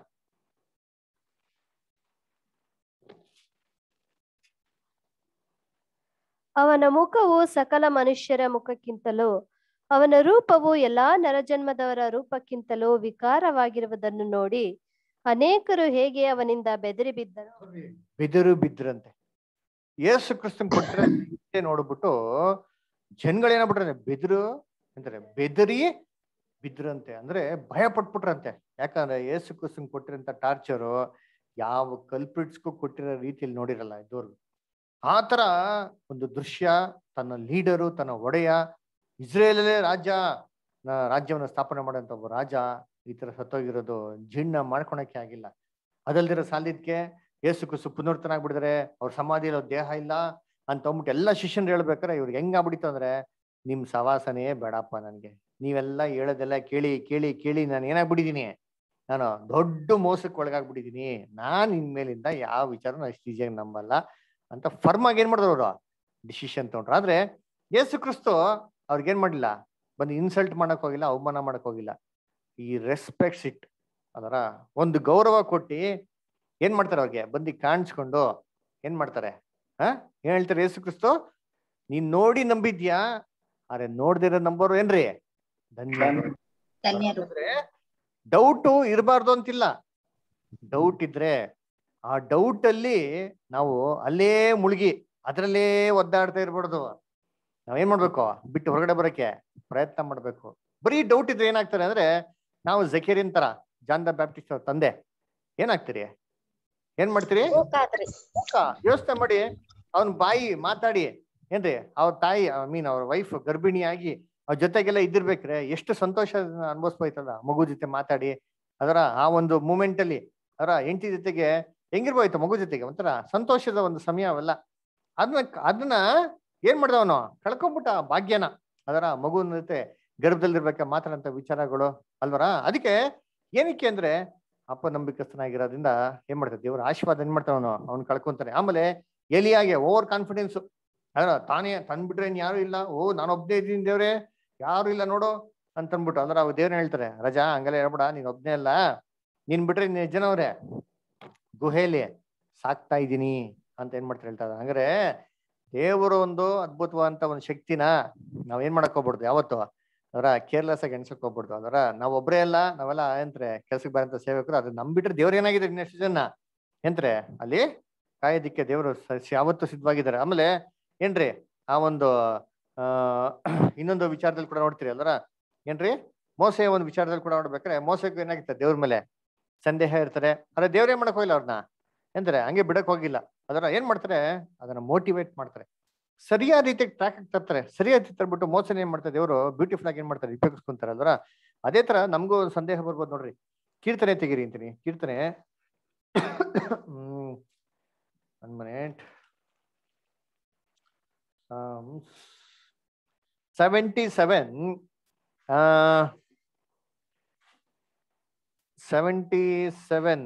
ಅವನ ಮುಖವು ಸಕಲ ಮನುಷ್ಯರ ಮುಖಕ್ಕಿಂತಲೂ ಅವನ ರೂಪವು ಎಲ್ಲಾ ನರಜನ್ಮದವರ ರೂಪಕ್ಕಿಂತಲೂ ವಿಕಾರವಾಗಿರುವುದನ್ನು ನೋಡಿ ಅನೇಕರು ಹೇಗೆ ಅವನಿಂದ ಬೆದರಿ ಬಿದ್ದರು
ಬೆದರು ಬಿದ್ರಂತೆ ಯೇಸು ಕ್ರಿಸ್ತನ್ ಕೊಟ್ಟರೆ ಹಿಂದೆ ನೋಡ್ಬಿಟ್ಟು ಜನಗಳೇನಾಗ್ಬಿಟ್ರೆ ಬೆದರು ಅಂತಾರೆ ಬೆದರಿ ಬಿದ್ರಂತೆ ಅಂದ್ರೆ ಭಯ ಪಟ್ಬಿಟ್ರಂತೆ ಯಾಕಂದ್ರೆ ಯೇಸು ಕ್ರಿಸ್ತನ್ ಕೊಟ್ಟಿರೋಂಥ ಟಾರ್ಚರು ಯಾವ ಕಲ್ಪ್ರಿಟ್ಸ್ಗೂ ಕೊಟ್ಟಿರೋ ರೀತಿಯಲ್ಲಿ ನೋಡಿರಲ್ಲ ಇದ್ದವ್ರು ಆ ತರ ಒಂದು ದೃಶ್ಯ ತನ್ನ ಲೀಡರು ತನ್ನ ಒಡೆಯ ಇಸ್ರೇಲಲ್ಲೇ ರಾಜ್ಯ ನ- ರಾಜ್ಯವನ್ನು ಸ್ಥಾಪನೆ ಮಾಡೋಂಥ ಒಬ್ಬ ರಾಜ ಈ ತರ ಸತ್ತೋಗಿರೋದು ಜೀರ್ಣ ಮಾಡ್ಕೊಳಕ್ಕೆ ಆಗಿಲ್ಲ ಅದಲ್ದಿರೋ ಸಾಲಿದ್ಕೆ ಯೇಸು ಕ್ರಿಸ್ತು ಪುನರ್ತನ ಆಗ್ಬಿಡಿದ್ರೆ ಅವ್ರ ಸಮಾಧಿಯಲ್ಲಿ ದೇಹ ಇಲ್ಲ ಅಂತ ಅಂದ್ಬಿಟ್ಟು ಎಲ್ಲ ಶಿಷ್ಯನ್ರು ಹೇಳ್ಬೇಕಾರೆ ಇವ್ರಿಗೆ ಹೆಂಗ್ ಆಗ್ಬಿಡಿತು ಅಂದ್ರೆ ನಿಮ್ ಸವಾಸನೇ ಬೇಡಪ್ಪ ನನ್ಗೆ ನೀವೆಲ್ಲ ಹೇಳೋದೆಲ್ಲ ಕೇಳಿ ಕೇಳಿ ಕೇಳಿ ನಾನು ಏನಾಗ್ಬಿಟ್ಟಿದೀನಿ ನಾನು ದೊಡ್ಡ ಮೋಸಕ್ಕೆ ಒಳಗಾಗ್ಬಿಟ್ಟಿದೀನಿ ನಾನ್ ಇನ್ಮೇಲಿಂದ ಯಾವ ವಿಚಾರನ ಅಷ್ಟು ಈಸಿಯಾಗಿ ನಂಬಲ್ಲ ಅಂತ ಫರ್ಮ್ ಆಗಿ ಏನ್ ಮಾಡಿದ್ರು ಅವರು ಡಿಸಿಷನ್ ತಗೊಂಡ್ರು ಆದ್ರೆ ಯೇಸು ಕ್ರಿಸ್ತು ಅವ್ರಿಗೇನ್ ಮಾಡ್ಲಿಲ್ಲ ಬಂದು ಇನ್ಸಲ್ಟ್ ಮಾಡಕ್ ಹೋಗಿಲ್ಲ ಅವಮಾನ ಮಾಡಕ್ ಹೋಗಿಲ್ಲ ಈ ರೆಸ್ಪೆಕ್ಟ್ಸ್ ಇಟ್ ಅದರ ಒಂದು ಗೌರವ ಕೊಟ್ಟು ಏನ್ ಮಾಡ್ತಾರೆ ಅವ್ರಿಗೆ ಬಂದು ಕಾಣಿಸ್ಕೊಂಡು ಏನ್ ಮಾಡ್ತಾರೆ ಹ ಏನ್ ಹೇಳ್ತಾರೆ ಯೇಸು ಕ್ರಿಸ್ತು ನೀನ್ ನೋಡಿ ನಂಬಿದ್ಯಾ ಅರೆ ನೋಡ್ದಿರೋ ನಂಬೋರು ಏನ್ರಿ ಧನ್ಯ
ಧನ್ಯರು
ಡೌಟು ಇರಬಾರ್ದು ಅಂತಿಲ್ಲ ಡೌಟ್ ಇದ್ರೆ ಆ ಡೌಟ್ ಅಲ್ಲಿ ನಾವು ಅಲ್ಲೇ ಮುಳುಗಿ ಅದರಲ್ಲೇ ಒದ್ದಾಡ್ತಾ ಇರ್ಬಾರ್ದು ನಾವೇನ್ ಮಾಡ್ಬೇಕು ಬಿಟ್ಟು ಹೊರಗಡೆ ಬರೋಕೆ ಪ್ರಯತ್ನ ಮಾಡ್ಬೇಕು ಬರೀ ಡೌಟ್ ಇದ್ರೆ ಏನಾಗ್ತಾರೆ ಅಂದ್ರೆ ನಾವು ಜಕೀರಿನ್ ತರ ಜಾನ್ ದ ಬ್ಯಾಪ್ಟಿಸ್ಟ್ ಅವ್ರ ತಂದೆ ಏನಾಗ್ತೀರಿ ಏನ್ ಮಾಡ್ತೀರಿ ಯೋಚನೆ ಮಾಡಿ ಅವನ್ ಬಾಯಿ ಮಾತಾಡಿ ಏನ್ರಿ ಅವ್ರ ತಾಯಿ ಐ ಮೀನ್ ಅವ್ರ ವೈಫ್ ಗರ್ಭಿಣಿಯಾಗಿ ಅವ್ರ ಜೊತೆಗೆಲ್ಲ ಇದ್ದಿರ್ಬೇಕ್ರೆ ಎಷ್ಟು ಸಂತೋಷ ಅನ್ಭವಿಸ್ಬೋಯ್ತಲ್ಲ ಮಗು ಜೊತೆ ಮಾತಾಡಿ ಅದರ ಆ ಒಂದು ಮೂಮೆಂಟ್ ಅಲ್ಲಿ ಅದರ ಹೆಂಡತಿ ಜೊತೆಗೆ ಹೆಂಗಿರ್ಬೋಯ್ತು ಮಗು ಜೊತೆಗೆ ಒಂಥರ ಸಂತೋಷದ ಒಂದು ಸಮಯ ಅವೆಲ್ಲ ಅದನ್ನ ಅದನ್ನ ಏನ್ ಮಾಡ್ದ ಅವನು ಕಳ್ಕೊಂಬಿಟ್ಟ ಆ ಭಾಗ್ಯನ ಅದರ ಮಗುವಿನ ಜೊತೆ ಗರ್ಭದಲ್ಲಿರ್ಬೇಕ ಮಾತಾಡಂತ ವಿಚಾರಗಳು ಅಲ್ವರ ಅದಕ್ಕೆ ಏನಕ್ಕೆ ಅಂದ್ರೆ ಅಪ್ಪ ನಂಬಿಕಸ್ಥನಾಗಿರೋದ್ರಿಂದ ಏನ್ ಮಾಡ್ತಾರೆ ದೇವ್ರ ಆಶೀರ್ವಾದ ಏನ್ ಮಾಡ್ತಾವ ಅವನು ಅವ್ನು ಕಳ್ಕೊಂತಾನೆ ಆಮೇಲೆ ಎಲಿಯಾಗೆ ಓವರ್ ಕಾನ್ಫಿಡೆನ್ಸ್ ಅದರ ತಾನೇ ತಂದ್ಬಿಟ್ರೆ ಇನ್ ಯಾರು ಇಲ್ಲ ಓ ನಾನು ಒಬ್ನೇ ಇದ್ದೀನಿ ದೇವ್ರೆ ಯಾರು ಇಲ್ಲ ನೋಡು ಅಂತ ಅಂದ್ಬಿಟ್ಟು ಅಂದ್ರೆ ಅವ್ರು ದೇವ್ರನ್ನ ಹೇಳ್ತಾರೆ ರಜಾ ಹಂಗೆಲ್ಲ ಹೇಳ್ಬೇಡ ನೀನ್ ಒಬ್ನೇ ಅಲ್ಲ ನೀನ್ ಬಿಟ್ರೆ ನೀನ್ ಜನ ಅವ್ರೆ ಗುಹೆಯಲ್ಲಿ ಸಾಕ್ತಾ ಇದ್ದೀನಿ ಅಂತ ಏನ್ ಮಾಡ್ತಾರೆ ಹೇಳ್ತಾರೆ ಹಂಗಾರೆ ದೇವರು ಒಂದು ಅದ್ಭುತವಾದಂತ ಒಂದು ಶಕ್ತಿನ ನಾವ್ ಏನ್ ಮಾಡಕ್ ಹೋಗ್ಬಾರ್ದು ಯಾವತ್ತು ಅದರ ಕೇರ್ಲೆಸ್ ಆಗಿ ಎಣ್ಸಕ್ ಹೋಗ್ಬಿಡ್ತು ಅದರ ನಾವ್ ಒಬ್ರೇ ಅಲ್ಲ ನಾವೆಲ್ಲ ಎಂತ್ರೆ ಕೆಲ್ಸಕ್ಕೆ ಬರಂತ ಸೇವಕರು ಅದು ನಂಬಿಟ್ರೆ ದೇವ್ರ ಏನಾಗಿದೆ ಇನ್ನೆಷ್ಟು ಜನ ಎಂತ್ರೆ ಅಲ್ಲಿ ಕಾಯೋದಿಕ್ಕೆ ದೇವರು ಯಾವತ್ತು ಸಿದ್ಧವಾಗಿದ್ದಾರೆ ಆಮೇಲೆ ಏನ್ರಿ ಆ ಒಂದು ಆ ಇನ್ನೊಂದು ವಿಚಾರದಲ್ಲಿ ಕೂಡ ನೋಡ್ತೀರಿ ಅಲ್ವರ ಏನ್ರಿ ಮೋಸೆಯ ಒಂದು ವಿಚಾರದಲ್ಲಿ ಕೂಡ ನೋಡ್ಬೇಕಾರೆ ಮೋಸಕ್ಕೂ ಏನಾಗಿತ್ತು ದೇವ್ರ ಮೇಲೆ ಸಂದೇಹ ಇರ್ತಾರೆ ಆದ್ರೆ ದೇವ್ರ ಏನ್ ಮಾಡಕ್ ಹೋಗಿಲ್ಲ ಅವ್ರನ್ನ ಎಂದ್ರೆ ಹಂಗೆ ಬಿಡಕ್ ಹೋಗಿಲ್ಲ ಅದರ ಏನ್ ಮಾಡ್ತಾರೆ ಅದನ್ನ ಮೋಟಿವೇಟ್ ಮಾಡ್ತಾರೆ ಸರಿಯಾದ ರೀತಿಯಾಗಿ ಟ್ರ್ಯಾಕ್ ತರ್ತಾರೆ ಸರಿಯಾದ ರೀತಿ ತರ್ಬಿಟ್ಟು ಮೋಸನ ಏನ್ ಮಾಡ್ತಾರೆ ದೇವರು ಬ್ಯೂಟಿಫುಲ್ ಆಗಿ ಏನ್ ಮಾಡ್ತಾರೆ ಉಪಯೋಗಿಸ್ಕೊಂತಾರೆ ಅಲ್ವರ ಅದೇ ತರ ನಮಗೂ ಒಂದು ಸಂದೇಹ ಬರ್ಬೋದು ನೋಡ್ರಿ ಕೀರ್ತನೆ ತೆಗೀರಿ ಅಂತೀನಿ ಕೀರ್ತನೆ hmm one minute seventy seven seventy seven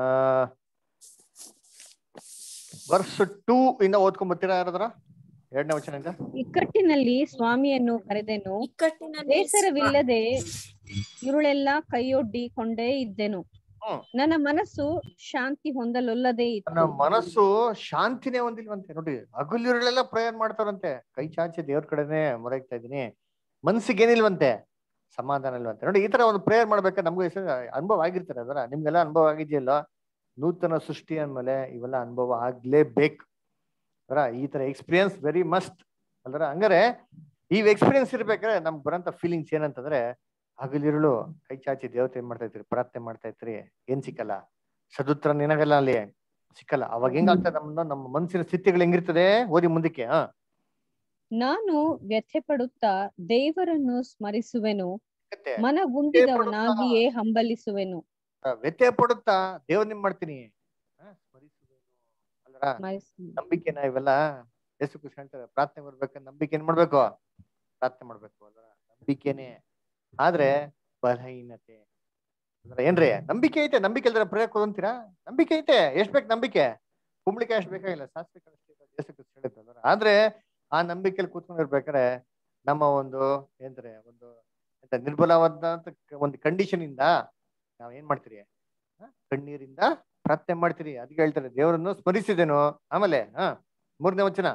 verse two ಇಂದ ಓದ್ಕೊಂಡ್ ಬರ್ತೀರಾ ಯಾರಾದ್ರ ಎರಡನೇ ವಚನದಿಂದ
ಇಕ್ಕಟ್ಟಿನಲ್ಲಿ ಸ್ವಾಮಿಯನ್ನು ಕರೆದೆನು ಬೇಸರವಿಲ್ಲದೆ ಇರುಳೆಲ್ಲ ಕೈಯೊಡ್ಡಿಕೊಂಡೇ ಇದ್ದೆನು ನನ್ನ ಮನಸ್ಸು ಶಾಂತಿ ಹೊಂದಲೊಲ್ಲದೆ
ನನ್ನ
ಇತ್ತು
ಮನಸ್ಸು ಶಾಂತಿನೇ ಹೊಂದಿಲ್ವಂತೆ ನೋಡಿ ಹಗಲಿರುಳೆಲ್ಲ ಪ್ರೇಯರ್ ಮಾಡ್ತಾರಂತೆ ಕೈ ಚಾಚಿ ದೇವ್ರ ಕಡೆನೆ ಮೊರೆಗ್ತಾ ಇದೀನಿ ಮನ್ಸಿಗೆ ಏನಿಲ್ವಂತೆ ಸಮಾಧಾನ ಇಲ್ವಂತೆ ನೋಡಿ ಈ ತರ ಒಂದು ಪ್ರೇಯರ್ ಮಾಡ್ಬೇಕಾದ್ರೆ ನಮಗೂ ಎಷ್ಟ್ ಅನುಭವ ಆಗಿರ್ತಾರೆ ಅದರ ನಿಮ್ಗೆಲ್ಲ ಅನುಭವ ಆಗಿದೆಯಲ್ಲ ನೂತನ ಸೃಷ್ಟಿ ಅಂದ್ಮೇಲೆ ಇವೆಲ್ಲ ಅನುಭವ ಆಗ್ಲೇಬೇಕು ಅದರ ಈ ತರ ಎಕ್ಸ್ಪೀರಿಯನ್ಸ್ ವೆರಿ ಮಸ್ಟ್ ಅಲ್ದರ ಹಂಗಾರೆ ಈ ಎಕ್ಸ್ಪೀರಿಯನ್ಸ್ ಇರ್ಬೇಕಾದ್ರೆ ನಮ್ಗೆ ಬರೋಂಥ ಫೀಲಿಂಗ್ಸ್ ಏನಂತಂದ್ರೆ ಹಗಲಿರುಳು ಕೈ ಚಾಚಿ ದೇವತೆ ಏನ್ ಮಾಡ್ತಾ ಇದ್ರಿ ಪ್ರಾರ್ಥನೆ ಮಾಡ್ತಾ ಇದ್ರಿ ಏನ್ ಸಿಕ್ಕಲ್ಲ ಸದುತ್ರ ನಿನಗಲ್ಲ ಅಲ್ಲಿ ಸಿಕ್ಕಲ್ಲ ಅವಾಗ ಹೆಂಗಾಗ್ತದೆ ನಮ್ಮ ನಮ್ಮ ಮನಸ್ಸಿನ ಸ್ಥಿತಿಗಳು ಹೆಂಗಿರ್ತದೆ ಓದಿ ಮುಂದಕ್ಕೆ ಹಾ
ನಾನು ವ್ಯಥೆ ಪಡುತ್ತಾ ದೇವರನ್ನು ಸ್ಮರಿಸುವೆನು ಮನಗುಂದಿದವನಾಗಿಯೇ ಹಂಬಲಿಸುವೆನು
ವ್ಯತ್ಯಯ ಪಡುತ್ತಾ ದೇವ್ರ ನಿಮ್ ಮಾಡ್ತೀನಿ ಹಾ, ಸ್ಮರಿಸುವೆನು. ಅಲ್ರಾ? ನಂಬಿಕೆನ ಇವೆಲ್ಲ ಯೇಸು ಕೃಷ್ಣ ಹೇಳ್ತಾರೆ ಪ್ರಾರ್ಥನೆ ಬರ್ಬೇಕಂದ್ರೆ ನಂಬಿಕೆ ಏನ್ ಮಾಡ್ಬೇಕು ಪ್ರಾರ್ಥನೆ ಮಾಡ್ಬೇಕು ಅಲ್ವಾ ನಂಬಿಕೆನೆ ಆದ್ರೆ ಬಲಹೀನತೆ ಅಂದ್ರೆ ಏನ್ರಿ ನಂಬಿಕೆ ಐತೆ ನಂಬಿಕೆ ಇಲ್ದ್ರೆ ಪ್ರೇಯರ್ ಕೊದಂತೀರಾ ನಂಬಿಕೆ ಐತೆ ಎಷ್ಟ್ ಬೇಕು ನಂಬಿಕೆ ಕುಂಬಳಿಕೆ ಅಷ್ಟ್ ಬೇಕಾಗಿಲ್ಲ ಶಾಸ್ತ್ರ ಯೇಸು ಕೃಷ್ಣ ಹೇಳಿದ್ರು ಅಲ್ವಾ? ಆದ್ರೆ ಆ ನಂಬಿಕೆಯಲ್ಲಿ ಕೂತ್ಕೊಂಡಿರ್ಬೇಕಾದ್ರೆ ನಮ್ಮ ಒಂದು ಏನ್ರೆ ಒಂದು ಎಂತ ನಿರ್ಬಲವಾದ ಒಂದು ಕಂಡೀಷನ್ ಇಂದ ನಾವ್ ಏನ್ ಮಾಡ್ತೀರಿ ಹ? ಕಣ್ಣೀರಿಂದ ಪ್ರಾರ್ಥನೆ ಮಾಡ್ತೀರಿ ಅದಕ್ಕೆ ಹೇಳ್ತಾರೆ ದೇವರನ್ನು ಸ್ಮರಿಸಿದೆನು ಆಮೇಲೆ ಹಾ ಮೂರನೇ ವಚನ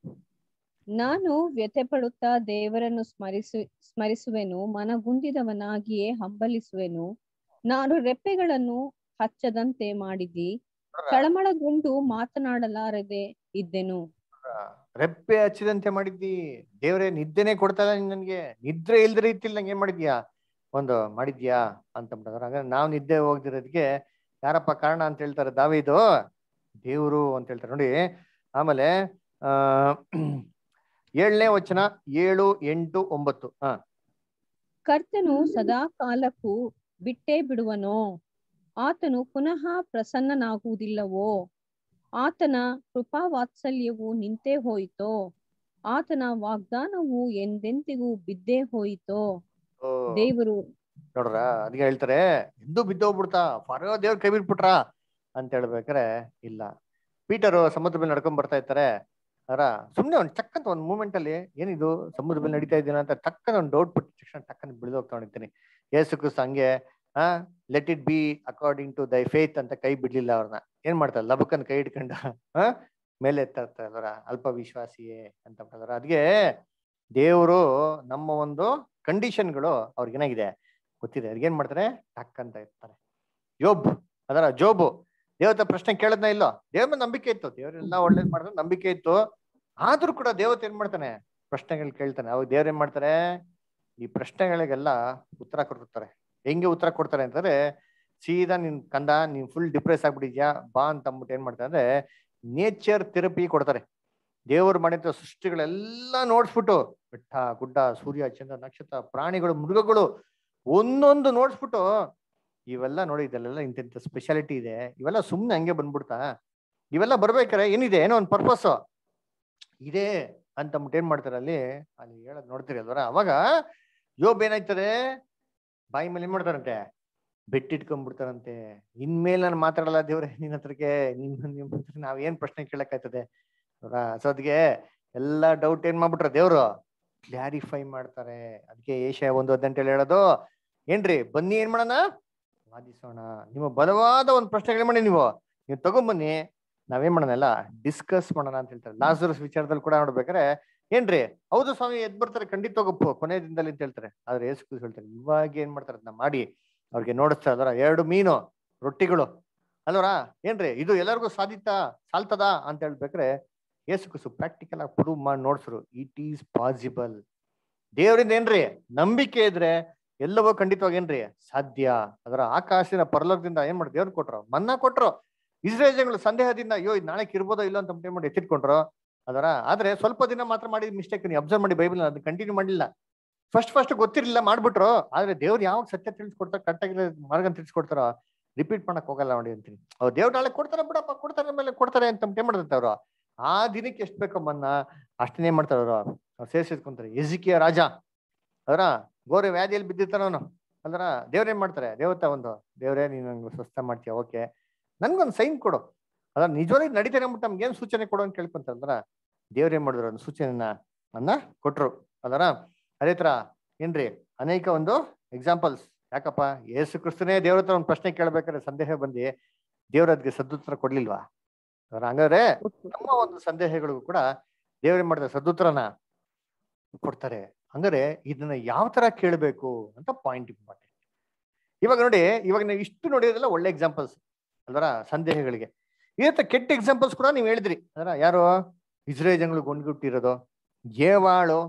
ನಾನು ವ್ಯಥೆ ಪಡುತ್ತಾ ದೇವರನ್ನು ಸ್ಮರಿಸು ಸ್ಮರಿಸುವೆನು ಮನಗುಂದಿದವನಾಗಿಯೇ ಹಂಬಲಿಸುವೆನು ನಾನು ರೆಪ್ಪೆಗಳನ್ನು ಹಚ್ಚದಂತೆ ಮಾಡಿದಿ ತಳಮಳಗೊಂಡು ಮಾತನಾಡಲಾರದೆ ಇದ್ದೆನು
ರೆಪ್ಪೆ ಹಚ್ಚಿದಂತೆ ಮಾಡಿದ್ದಿ ದೇವರೇ ನಿದ್ದೆನೆ ಕೊಡ್ತಾ ಇಲ್ಲ ನೀನ್ ನನ್ಗೆ ನಿದ್ರೆ ಇಲ್ದ ರೀತಿಲಿ ನಂಗೆ ಏನ್ ಮಾಡಿದ್ಯಾ ಒಂದು ಮಾಡಿದ್ಯಾ ಅಂತ ಬಿಟ್ಟದ್ರ ಹಾಗಾದ್ರೆ ನಾವು ನಿದ್ದೆ ಹೋಗ್ದಿರೋದಕ್ಕೆ ಯಾರಪ್ಪ ಕಾರಣ ಅಂತ ಹೇಳ್ತಾರೆ ದಾವಿದು ದೇವ್ರು ಅಂತ ಹೇಳ್ತಾರೆ ನೋಡಿ ಆಮೇಲೆ ಆ ಏಳನೇ ವಚನ ಏಳು ಎಂಟು ಒಂಬತ್ತು ಹಾ
ಕರ್ತನು ಸದಾ ಕಾಲಕ್ಕೂ ಬಿಟ್ಟೇ ಬಿಡುವನೋ ಆತನು ಪುನಃ ಪ್ರಸನ್ನನಾಗುವುದಿಲ್ಲವೋ ಆತನ ಕೃಪಾವಾತ್ಸಲ್ಯವು ನಿಂತೇ ಹೋಯಿತೋ ಆತನ ವಾಗ್ದಾನವು ಎಂದೆಂದಿಗೂ ಬಿದ್ದೇ ಹೋಯಿತೋ
ಓ,
ದೇವರು
ನೋಡ್ರ ಅದಕ್ಕೆ ಹೇಳ್ತಾರೆ ಎಂದು ಬಿದ್ದೋಗ್ಬಿಡ್ತಾ ಫರೋ ದೇವ್ರ ಕೈ ಬಿಟ್ಬಿಟ್ರಾ ಅಂತ ಹೇಳ್ಬೇಕಾರೆ ಇಲ್ಲ ಪೀಟರು ಸಮುದ್ರ ಮೇಲೆ ನಡ್ಕೊಂಡ್ ಬರ್ತಾ ಇರ್ತಾರೆ ಅರ ಸುಮ್ನೆ ಒಂದ್ ಟಕ್ಕಂತ ಒಂದ್ ಮೂಮೆಂಟ್ ಅಲ್ಲಿ ಏನಿದು ಸಮುದ್ರ ಮೇಲೆ ನಡೀತಾ ಇದ್ದೀನ ಅಂತ ಟಕ್ಕನ ಒಂದು ಡೌಟ್ ಪಟ್ಟು ತಕ್ಷಣ ಟಕ್ಕನ ಬಿಳಿದು ಹೋಗ್ತಾ ಹೊಡಿತೀನಿ ಯೇಸು ಕ್ರಿಸ್ತ ಹಂಗೆ ಆ let it be according to thy faith ಅಂತ ಕೈ ಬಿಡ್ಲಿಲ್ಲ ಅವ್ರನ್ನ ಏನ್ ಮಾಡ್ತಾರೆ ಲಬಕನ್ ಕೈ ಹಿಡ್ಕೊಂಡ ಆ ಮೇಲೆ ಎತ್ತಾ ಅದರ ಅಲ್ಪ ವಿಶ್ವಾಸಿಯೇ ಅಂತ ಬಿಡ್ತಾರೆ ಅದ್ಗೆ ದೇವರು ನಮ್ಮ ಒಂದು ಕಂಡೀಷನ್ಗಳು ಅವ್ರಿಗೆ ಏನಾಗಿದೆ ಗೊತ್ತಿದೆ ಅವ್ರಿಗೆ ಏನ್ ಮಾಡ್ತಾರೆ ಟಕ್ ಅಂತ ಇರ್ತಾರೆ ಯೋಬ್ ಅದರ ಜೋಬು ದೇವತೆ ಪ್ರಶ್ನೆ ಕೇಳದ್ನ ಇಲ್ಲೋ ದೇವ್ರ ಮೇಲೆ ನಂಬಿಕೆ ಇತ್ತು ದೇವ್ರೆಲ್ಲ ಒಳ್ಳೇದ್ ಮಾಡಿದ್ರೆ ನಂಬಿಕೆ ಇತ್ತು ಆದ್ರೂ ಕೂಡ ದೇವತೆ ಏನ್ ಮಾಡ್ತಾನೆ ಪ್ರಶ್ನೆಗಳು ಕೇಳ್ತಾನೆ ಅವಾಗ ದೇವ್ರ ಏನ್ ಮಾಡ್ತಾರೆ ಈ ಪ್ರಶ್ನೆಗಳಿಗೆಲ್ಲ ಉತ್ತರ ಕೊಡ್ತಾರೆ ಹೆಂಗೆ ಉತ್ತರ ಕೊಡ್ತಾರೆ ಅಂತಂದ್ರೆ ಸೀದಾ ನಿನ್ ಕಂದ ನೀನ್ ಫುಲ್ ಡಿಪ್ರೆಸ್ ಆಗ್ಬಿಟ್ಟಿದ್ಯಾ ಬಾ ಅಂತ ಅಂದ್ಬಿಟ್ಟು ಏನ್ ಮಾಡ್ತಾರೆ ಅಂದ್ರೆ ನೇಚರ್ ಥೆರಪಿ ಕೊಡ್ತಾರೆ ದೇವರು ಮಾಡಿದ ಸೃಷ್ಟಿಗಳೆಲ್ಲ ನೋಡ್ಸ್ಬಿಟ್ಟು ಬೆಟ್ಟ ಗುಡ್ಡ ಸೂರ್ಯ ಚಂದ್ರ ನಕ್ಷತ್ರ ಪ್ರಾಣಿಗಳು ಮೃಗಗಳು ಒಂದೊಂದು ನೋಡ್ಸ್ಬಿಟ್ಟು ಇವೆಲ್ಲ ನೋಡಿ ಇದೆಲ್ಲ ಇಂತಿಂತ ಸ್ಪೆಷಾಲಿಟಿ ಇದೆ ಇವೆಲ್ಲ ಸುಮ್ನೆ ಹಂಗೆ ಬಂದ್ಬಿಡ್ತಾ ಇವೆಲ್ಲ ಬರ್ಬೇಕಾರೆ ಏನಿದೆ ಏನೋ ಒಂದು ಪರ್ಪಸ್ ಇದೆ ಅಂತ ಅಂದ್ಬಿಟ್ಟು ಏನ್ ಮಾಡ್ತಾರೆ ಅಲ್ಲಿ ಅಲ್ಲಿ ಹೇಳೋದ್ ನೋಡ್ತೀರಿ ಅಲ್ವರ ಅವಾಗ ಯೋಬ್ ಏನಾಯ್ತದೆ ಬಾಯಿ ಮೇಲೆ ಏನ್ ಮಾಡ್ತಾರಂತೆ ಬೆಟ್ಟಿಟ್ಕೊಂಡ್ಬಿಡ್ತಾರಂತೆ ಇನ್ಮೇಲೆ ನಾನು ಮಾತಾಡಲ್ಲ ದೇವ್ರೆ ನಿನ್ನ ಹತ್ರಕ್ಕೆ ನಿನ್ ನಿಮ್ ಹತ್ರ ನಾವ್ ಏನ್ ಪ್ರಶ್ನೆ ಕೇಳಕ್ಕಾಯ್ತದೆ ಸೊ ಅದಕ್ಕೆ ಎಲ್ಲ ಡೌಟ್ ಏನ್ ಮಾಡ್ಬಿಟ್ರ ದೇವ್ರು ಕ್ಲಾರಿಫೈ ಮಾಡ್ತಾರೆ ಅದಕ್ಕೆ ಏಷ್ಯಾ ಒಂದು ಹದಿನೆಂಟಲ್ಲಿ ಹೇಳೋದು ಏನ್ರಿ ಬನ್ನಿ ಏನ್ ಮಾಡೋಣ ವಾದಿಸೋಣ ನಿಮ್ಮ ಬಲವಾದ ಒಂದು ಪ್ರಶ್ನೆಗಳು ಮಾಡಿ ನೀವು ನೀವು ತಗೊಂಬನ್ನಿ ನಾವೇನ್ ಮಾಡೋಣ ಎಲ್ಲ ಡಿಸ್ಕಸ್ ಮಾಡೋಣ ಅಂತ ಹೇಳ್ತಾರೆ ಲಾಸರಸ್ ವಿಚಾರದಲ್ಲಿ ಕೂಡ ನೋಡ್ಬೇಕಾದ್ರೆ ಏನ್ರಿ ಹೌದು ಸ್ವಾಮಿ ಎದ್ ಬರ್ತಾರೆ ಖಂಡಿತವಾಗಪ್ಪು ಕೊನೆ ದಿನದಲ್ಲಿ ಅಂತ ಹೇಳ್ತಾರೆ ಆದ್ರೆ ಏಸು ಕ್ರಿಸ್ತ ಹೇಳ್ತಾರೆ ಇವಾಗ ಏನ್ ಮಾಡ್ತಾರೆ ಅದನ್ನ ಮಾಡಿ ಅವ್ರಿಗೆ ನೋಡಿಸ್ತಾ ಅದರ ಎರಡು ಮೀನು ರೊಟ್ಟಿಗಳು ಅಲ್ವರಾ ಏನ್ರಿ ಇದು ಎಲ್ಲರಿಗೂ ಸಾಧಿತಾ ಸಾಲ್ತದ ಅಂತ ಹೇಳ್ಬೇಕ್ರೆ ಏಸು ಕ್ರಿಸ್ತು ಪ್ರಾಕ್ಟಿಕಲ್ ಆಗಿ ಪ್ರೂವ್ ಮಾಡಿ ನೋಡ್ಸ್ರು ಇಟ್ ಈಸ್ ಪಾಸಿಬಲ್ ದೇವರಿಂದ ಏನ್ರಿ ನಂಬಿಕೆ ಇದ್ರೆ ಎಲ್ಲವೂ ಖಂಡಿತವಾಗಿ ಏನ್ರಿ ಸಾಧ್ಯ ಅದರ ಆಕಾಶದ ಪರಲೋಕದಿಂದ ಏನ್ ಮಾಡಿ ದೇವ್ರು ಕೊಟ್ರು ಮನ್ನಾ ಕೊಟ್ರು ಇಸ್ರೇಲ್ಗಳು ಸಂದೇಹದಿಂದ ಅಯ್ಯೋ ಇದು ನಾಳೆ ಇರ್ಬೋದೋ ಇಲ್ಲ ಅಂತ ಟೈಮ್ ಮಾಡಿ ಎತ್ತಿಟ್ಕೊಂಡ್ರು ಅದರ ಆದ್ರೆ ಸ್ವಲ್ಪ ದಿನ ಮಾತ್ರ ಮಾಡಿದ ಮಿಸ್ಟೇಕ್ ನೀವು ಅಬ್ಸರ್ವ್ ಮಾಡಿ ಬೈಬಲ್ ಅದು ಕಂಟಿನ್ಯೂ ಮಾಡಿಲ್ಲ ಫಸ್ಟ್ ಫಸ್ಟ್ ಗೊತ್ತಿರಲಿಲ್ಲ ಮಾಡ್ಬಿಟ್ರು ಆದ್ರೆ ದೇವ್ರು ಯಾವಾಗ ಸತ್ಯ ತಿಳಿಸ್ಕೊಡ್ತಾರೆ ಕರೆಕ್ಟಾಗಿ ಮಾರ್ಗ ತಿಳಿಸ್ಕೊಡ್ತಾರೋ ರಿಪೀಟ್ ಮಾಡಕ್ ಹೋಗಲ್ಲ ನೋಡಿ ಅಂತೀನಿ ಅವ್ರು ದೇವ್ರು ನಾಳೆ ಕೊಡ್ತಾರೆ ಬಿಡಪ್ಪ ಕೊಡ್ತಾರೆ ಮೇಲೆ ಕೊಡ್ತಾರೆ ಅಂತ ಟೈಮ್ ಮಾಡ್ತಾರೆ ಅವರು ಆ ದಿನಕ್ಕೆ ಎಷ್ಟು ಬೇಕೋ ಮನ್ನ ಅಷ್ಟನ್ನೇ ಮಾಡ್ತಾರೆ ಅವರು ಅವ್ರು ಸೇರಿಸಿದ್ಕೊಂತಾರೆ ಎಜಿಕಿಯ ರಾಜ ಅದರ ಗೋರೆ ವ್ಯಾಧಿಯಲ್ಲಿ ಬಿದ್ದಿರ್ತಾನ ಅವನು ಅದರ ದೇವ್ರೇನ್ ಮಾಡ್ತಾರೆ ದೇವತ ಒಂದು ದೇವ್ರೇ ನೀನು ನಂಗೆ ಸ್ವಸ್ಥ ಮಾಡ್ತೀಯ ಓಕೆ ನನ್ಗೊಂದು ಸೈನ್ ಕೊಡು ಅದ ನಿಜವಾಗಿ ನಡೀತಾನೆ ಅಂದ್ಬಿಟ್ಟು ನಮ್ಗೆ ಏನ್ ಸೂಚನೆ ಕೊಡು ಅಂತ ಕೇಳ್ಕೊಂತಾರ ದೇವ್ರ ಏನ್ ಮಾಡಿದ್ರು ಒಂದು ಸೂಚನೆನ ಅನ್ನ ಕೊಟ್ರು ಅದರ ಅದೇ ತರ ಏನ್ರಿ ಅನೇಕ ಒಂದು ಎಕ್ಸಾಂಪಲ್ಸ್ ಯಾಕಪ್ಪ ಯೇಸು ಕ್ರಿಸ್ತನೇ ದೇವ್ರ ಹತ್ರ ಒಂದು ಪ್ರಶ್ನೆ ಕೇಳ್ಬೇಕಾದ್ರೆ ಸಂದೇಹ ಬಂದು ದೇವ್ರ ಅದಕ್ಕೆ ಸದುತ್ತರ ಕೊಡ್ಲಿಲ್ವಾ ಅದರ ಹಂಗಾದ್ರೆ ನಮ್ಮ ಒಂದು ಸಂದೇಹಗಳಿಗೂ ಕೂಡ ದೇವ್ರ ಏನ್ ಮಾಡ್ತಾರೆ ಸದುತ್ರನ ಕೊಡ್ತಾರೆ ಹಂಗಾರೆ ಇದನ್ನ ಯಾವ ತರ ಕೇಳಬೇಕು ಅಂತ ಪಾಯಿಂಟ್ ಇಂಪಾರ್ಟೆಂಟ್ ಇವಾಗ ನೋಡಿ ಇವಾಗ ನೀವು ಇಷ್ಟು ನೋಡಿದ್ರಲ್ಲ ಒಳ್ಳೆ ಎಕ್ಸಾಂಪಲ್ಸ್ ಅಲ್ವರ ಸಂದೇಹಗಳಿಗೆ ಇವತ್ತ ಕೆಟ್ಟ ಎಕ್ಸಾಂಪಲ್ಸ್ ಕೂಡ ನೀವು ಹೇಳಿದ್ರಿ ಅದರ ಯಾರು ಇಸ್ರೇಲ್ ಜನಗಳು ಗೊಂಡ್ಗುಟ್ಟಿರೋದು ಏವಾಳು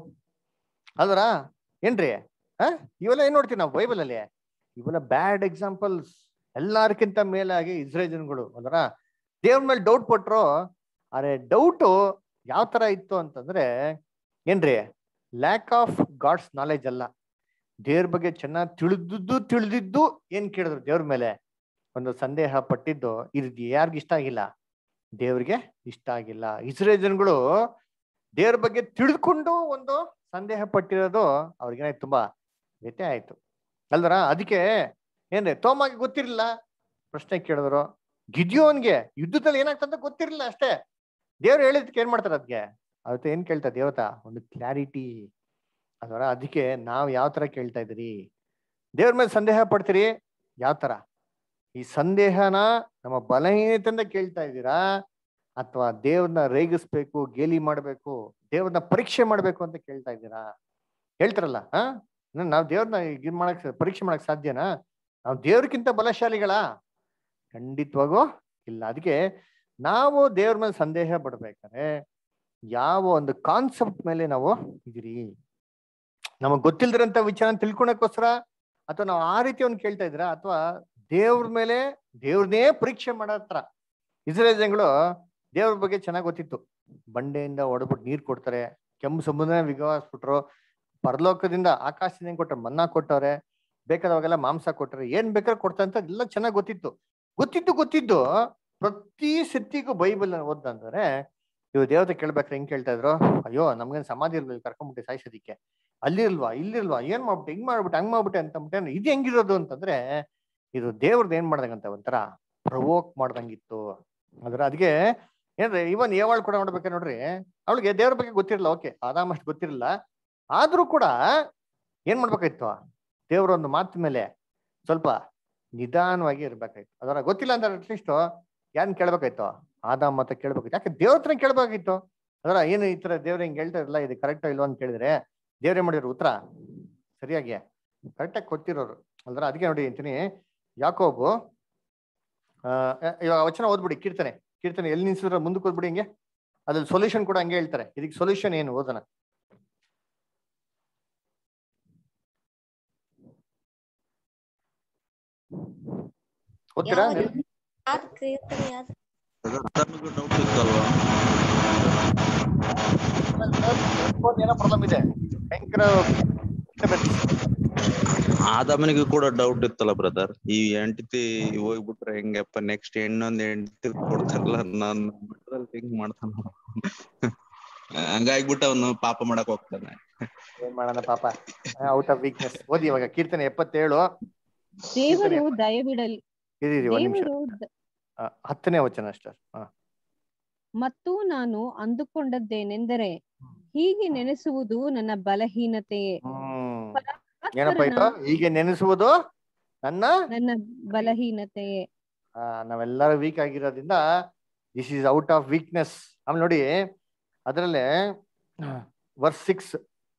ಅಲ್ವರ ಏನ್ರಿ ಆ ಇವೆಲ್ಲ ಏನ್ ನೋಡ್ತೀವಿ ನಾವು ಬೈಬಲ್ ಅಲ್ಲಿ ಇವೆಲ್ಲ ಬ್ಯಾಡ್ ಎಕ್ಸಾಂಪಲ್ಸ್ ಎಲ್ಲಾರ್ಕಿಂತ ಮೇಲಾಗಿ ಇಸ್ರೇಲ್ ಜನಗಳು ಅದರ ದೇವ್ರ ಮೇಲೆ ಡೌಟ್ ಪಟ್ರು ಆದ್ರೆ ಡೌಟು ಯಾವ ತರ ಇತ್ತು ಅಂತಂದ್ರೆ ಏನ್ರಿ ಲ್ಯಾಕ್ ಆಫ್ ಗಾಡ್ಸ್ ನಾಲೆಜ್ ಅಲ್ಲ ದೇವ್ರ ಬಗ್ಗೆ ಚೆನ್ನಾಗಿ ತಿಳಿದಿದ್ದು ತಿಳಿದಿದ್ದು ಏನ್ ಕೇಳಿದ್ರು ದೇವ್ರ ಮೇಲೆ ಒಂದು ಸಂದೇಹ ಪಟ್ಟಿದ್ದು ಇದು ಯಾರಿಗ ಇಷ್ಟ ಆಗಿಲ್ಲ ದೇವ್ರಿಗೆ ಇಷ್ಟ ಆಗಿಲ್ಲ ಇಸ್ರೇಲ್ ಜನಗಳು ದೇವ್ರ ಬಗ್ಗೆ ತಿಳಿದುಕೊಂಡು ಒಂದು ಸಂದೇಹ ಪಟ್ಟಿರೋದು ಅವ್ರಿಗೇನಾಯ್ತು ತುಂಬಾ ವ್ಯತ್ಯಯ ಆಯ್ತು ಅಲ್ದರ ಅದಕ್ಕೆ ಏನ್ರಿ ತೋಮಾಗೆ ಗೊತ್ತಿರಲಿಲ್ಲ ಪ್ರಶ್ನೆ ಕೇಳಿದ್ರು ಗಿದ್ಯೋನ್ಗೆ ಯುದ್ಧದಲ್ಲಿ ಏನಾಗ್ತಂತ ಗೊತ್ತಿರಲಿಲ್ಲ ಅಷ್ಟೇ ದೇವ್ರು ಹೇಳಿದಕ್ಕೆ ಏನ್ ಮಾಡ್ತಾರೆ ಅದಕ್ಕೆ ಅವತ್ತು ಏನ್ ಕೇಳ್ತಾ ದೇವತಾ ಒಂದು ಕ್ಲಾರಿಟಿ ಅದರ ಅದಕ್ಕೆ ನಾವ್ ಯಾವ ತರ ಕೇಳ್ತಾ ಇದ್ರಿ ದೇವ್ರ ಮೇಲೆ ಸಂದೇಹ ಪಡ್ತೀರಿ ಯಾವ ತರ ಈ ಸಂದೇಹನ ನಮ್ಮ ಬಲಹೀನತೆಯಿಂದ ಕೇಳ್ತಾ ಇದ್ದೀರಾ ಅಥವಾ ದೇವ್ರನ್ನ ರೇಗಿಸ್ಬೇಕು ಗೇಲಿ ಮಾಡ್ಬೇಕು ದೇವ್ರನ್ನ ಪರೀಕ್ಷೆ ಮಾಡ್ಬೇಕು ಅಂತ ಕೇಳ್ತಾ ಇದ್ದೀರಾ ಹೇಳ್ತಾರಲ್ಲ ಹಾ ನಾವ್ ದೇವ್ರನ್ನ ಇದು ಮಾಡಕ್ ಪರೀಕ್ಷೆ ಮಾಡಕ್ ಸಾಧ್ಯನಾ ನಾವು ದೇವ್ರಕ್ಕಿಂತ ಬಲಶಾಲಿಗಳ ಖಂಡಿತವಾಗೂ ಇಲ್ಲ ಅದಕ್ಕೆ ನಾವು ದೇವ್ರ ಮೇಲೆ ಸಂದೇಹ ಪಡ್ಬೇಕಾದ್ರೆ ಯಾವ ಒಂದು ಕಾನ್ಸೆಪ್ಟ್ ಮೇಲೆ ನಾವು ಇದೀರಿ ನಮಗ್ ಗೊತ್ತಿಲ್ದಿರಂತ ವಿಚಾರ ತಿಳ್ಕೊಳಕ್ಕೋಸ್ಕರ ಅಥವಾ ನಾವು ಆ ರೀತಿ ಒಂದು ಕೇಳ್ತಾ ಇದ್ರ ಅಥವಾ ದೇವ್ರ ಮೇಲೆ ದೇವ್ರನ್ನೇ ಪರೀಕ್ಷೆ ಮಾಡೋ ಹತ್ರ ಇಸ್ರೇಲ್ ಜನಗಳು ದೇವ್ರ ಬಗ್ಗೆ ಚೆನ್ನಾಗಿ ಗೊತ್ತಿತ್ತು ಬಂಡೆಯಿಂದ ಹೊಡೆದ್ಬಿಟ್ಟು ನೀರ್ ಕೊಡ್ತಾರೆ ಕೆಂಪು ಸಮುದ್ರ ವಿಗವಾಸ್ಬಿಟ್ರು ಪರಲೋಕದಿಂದ ಆಕಾಶದಿಂದ ಕೊಟ್ಟರೆ ಮನ್ನಾ ಕೊಟ್ಟವ್ರೆ ಬೇಕಾದವಾಗೆಲ್ಲ ಮಾಂಸ ಕೊಟ್ಟರೆ ಏನ್ ಬೇಕಾದ್ರೆ ಕೊಡ್ತಾರೆ ಅಂತ ಎಲ್ಲ ಚೆನ್ನಾಗಿ ಗೊತ್ತಿತ್ತು ಗೊತ್ತಿದ್ದು ಗೊತ್ತಿದ್ದು ಪ್ರತಿ ಸತಿಗೂ ಬೈಬಲ್ ಓದಂದ್ರೆ ಇವ್ ದೇವತೆ ಕೇಳ್ಬೇಕಾರೆ ಹೆಂಗ್ ಕೇಳ್ತಾ ಇದ್ರು ಅಯ್ಯೋ ನಮ್ಗೇನ್ ಸಮಾಧಿ ಇರ್ಲಿಲ್ಲ ಕರ್ಕೊಂಡ್ಬಿಟ್ಟೆ ಸಾಯಿಸೋದಿಕ್ಕೆ ಅಲ್ಲಿರ್ಲ್ವಾ ಇಲ್ಲಿರ್ಲ್ವಾ ಏನ್ ಮಾಡ್ಬಿಟ್ಟೆ ಹಿಂಗ್ ಮಾಡ್ಬಿಟ್ಟೆ ಹಂಗ್ ಮಾಡ್ಬಿಟ್ಟೆ ಅಂತ ಇದು ಹೆಂಗಿರೋದು ಅಂತಂದ್ರೆ ಇದು ದೇವ್ರದ್ದು ಏನ್ ಮಾಡ್ದಂಗಂತ ಒಂಥರ ಪ್ರವೋಕ್ ಮಾಡ್ದಂಗಿತ್ತು ಅದ್ರ ಅದಕ್ಕೆ ಏನ್ರಿ ಇವನ್ ಏವಾಳ್ ಕೂಡ ನೋಡ್ಬೇಕಾರೆ ನೋಡ್ರಿ ಅವಳಿಗೆ ದೇವ್ರ ಬಗ್ಗೆ ಗೊತ್ತಿರಲ್ಲ ಓಕೆ ಆದಾಮಷ್ಟು ಗೊತ್ತಿರಲಿಲ್ಲ ಆದ್ರೂ ಕೂಡ ಏನ್ ಮಾಡ್ಬೇಕಾಯ್ತು ದೇವ್ರ ಒಂದು ಮಾತು ಮೇಲೆ ಸ್ವಲ್ಪ ನಿಧಾನವಾಗಿ ಇರ್ಬೇಕಾಯ್ತು ಅದರ ಗೊತ್ತಿಲ್ಲ ಅಂದ್ರೆ ಅಟ್ಲೀಸ್ಟ್ ಯಾನ್ ಕೇಳ್ಬೇಕಾಯ್ತು ಆದಾಮ್ ಮತ್ತೆ ಕೇಳ್ಬೇಕಾಯ್ತು ಯಾಕೆ ದೇವ್ರ ಹತ್ರ ಕೇಳ್ಬೇಕಾಗಿತ್ತು ಅದರ ಏನು ಈ ತರ ದೇವ್ರ ಹಿಂಗ್ ಹೇಳ್ತಾ ಇರಲ್ಲ ಇದು ಕರೆಕ್ಟ್ ಇಲ್ವಾ ಅಂತ ಕೇಳಿದ್ರೆ ದೇವ್ರೇ ಮಾಡಿದ್ರು ಉತ್ತರ ಸರಿಯಾಗಿ ಕರೆಕ್ಟಾಗಿ ಕೊಟ್ಟಿರೋರು ಅಲ್ದ್ರ ಅದಕ್ಕೆ ನೋಡಿ ಅಂತೀನಿ ಯಾಕೋಬು ಆ ಇವಾಗ ವಚನ ಓದ್ಬಿಡಿ ಕೀರ್ತನೆ ಕೀರ್ತನೆ ಎಲ್ಲಿ ನಿಲ್ಸಿದ್ರೆ ಮುಂದಕ್ಕೆ ಓದ್ಬಿಡಿ ಹಿಂಗೆ ಅದ್ರಲ್ಲಿ ಸೊಲ್ಯೂಷನ್ ಕೂಡ ಹಂಗೆ ಹೇಳ್ತಾರೆ ಇದಕ್ಕೆ ಸೊಲ್ಯೂಷನ್ ಏನು ಓದೋಣ ಓದ್ತೀರಾ
ಯಾವ್ದು ಯಾವ್ದು ಕೀರ್ತನೆ ಯಾವ್ದು
ತನಗೂ ಡೌಟ್ ಇತ್ತಲ್ವಾ
ಏನೋ ಪ್ರಾಬ್ಲಮ್ ಇದೆ ಭಯಂಕರ
ಆದಮನಿಗೂ ಕೂಡ ಡೌಟ್ ಇತ್ತಲ್ಲ ಬ್ರದರ್ ಈ ಹೆಂಡತಿ ಹೋಗ್ಬಿಟ್ರೆ ಹೆಂಗಪ್ಪ ನೆಕ್ಸ್ಟ್ ಹೆಣ್ಣೊಂದ್ ಹೆಂಡತಿ ಕೊಡ್ತಾರಲ್ಲ ನಾನ್ ಹಿಂಗ್ ಮಾಡ್ತಾನ ಹಂಗಾಗ್ಬಿಟ್ಟು ಅವನು ಪಾಪ ಮಾಡಕ್ ಹೋಗ್ತಾನೆ
ಏನ್ ಮಾಡೋಣ ಪಾಪ ಔಟ್ ಆಫ್ ವೀಕ್ನೆಸ್ ಓದಿ ಇವಾಗ ಕೀರ್ತನೆ ಎಪ್ಪತ್ತೇಳು
ದೇವರು ದಯವಿಡಲಿ
ಇರಿ ಇರಿ ಒಂದ್ ನಿಮಿಷ
ದೇವರು ದ-
ಆ, ಹತ್ತನೇ ವಚನ ಅಷ್ಟೇ ಹಾ
ಮತ್ತು ನಾನು ಅಂದುಕೊಂಡದ್ದೇನೆಂದರೆ ಹೀಗೆ ನೆನೆಸುವುದು ನನ್ನ ಬಲಹೀನತೆಯೇ
ಹ್ಮ್ ಏನಪ್ಪ ಇದು ಹೀಗೆ ನೆನೆಸುವುದು ನನ್ನ
ನನ್ನ ಬಲಹೀನತೆಯೇ
ಆ, ನಾವೆಲ್ಲರೂ ವೀಕ್ ಆಗಿರೋದ್ರಿಂದ this is out of weakness ಆಮೇಲೆ ನೋಡಿ ಅದರಲ್ಲೇ ವರ್ಸ್ ಸಿಕ್ಸ್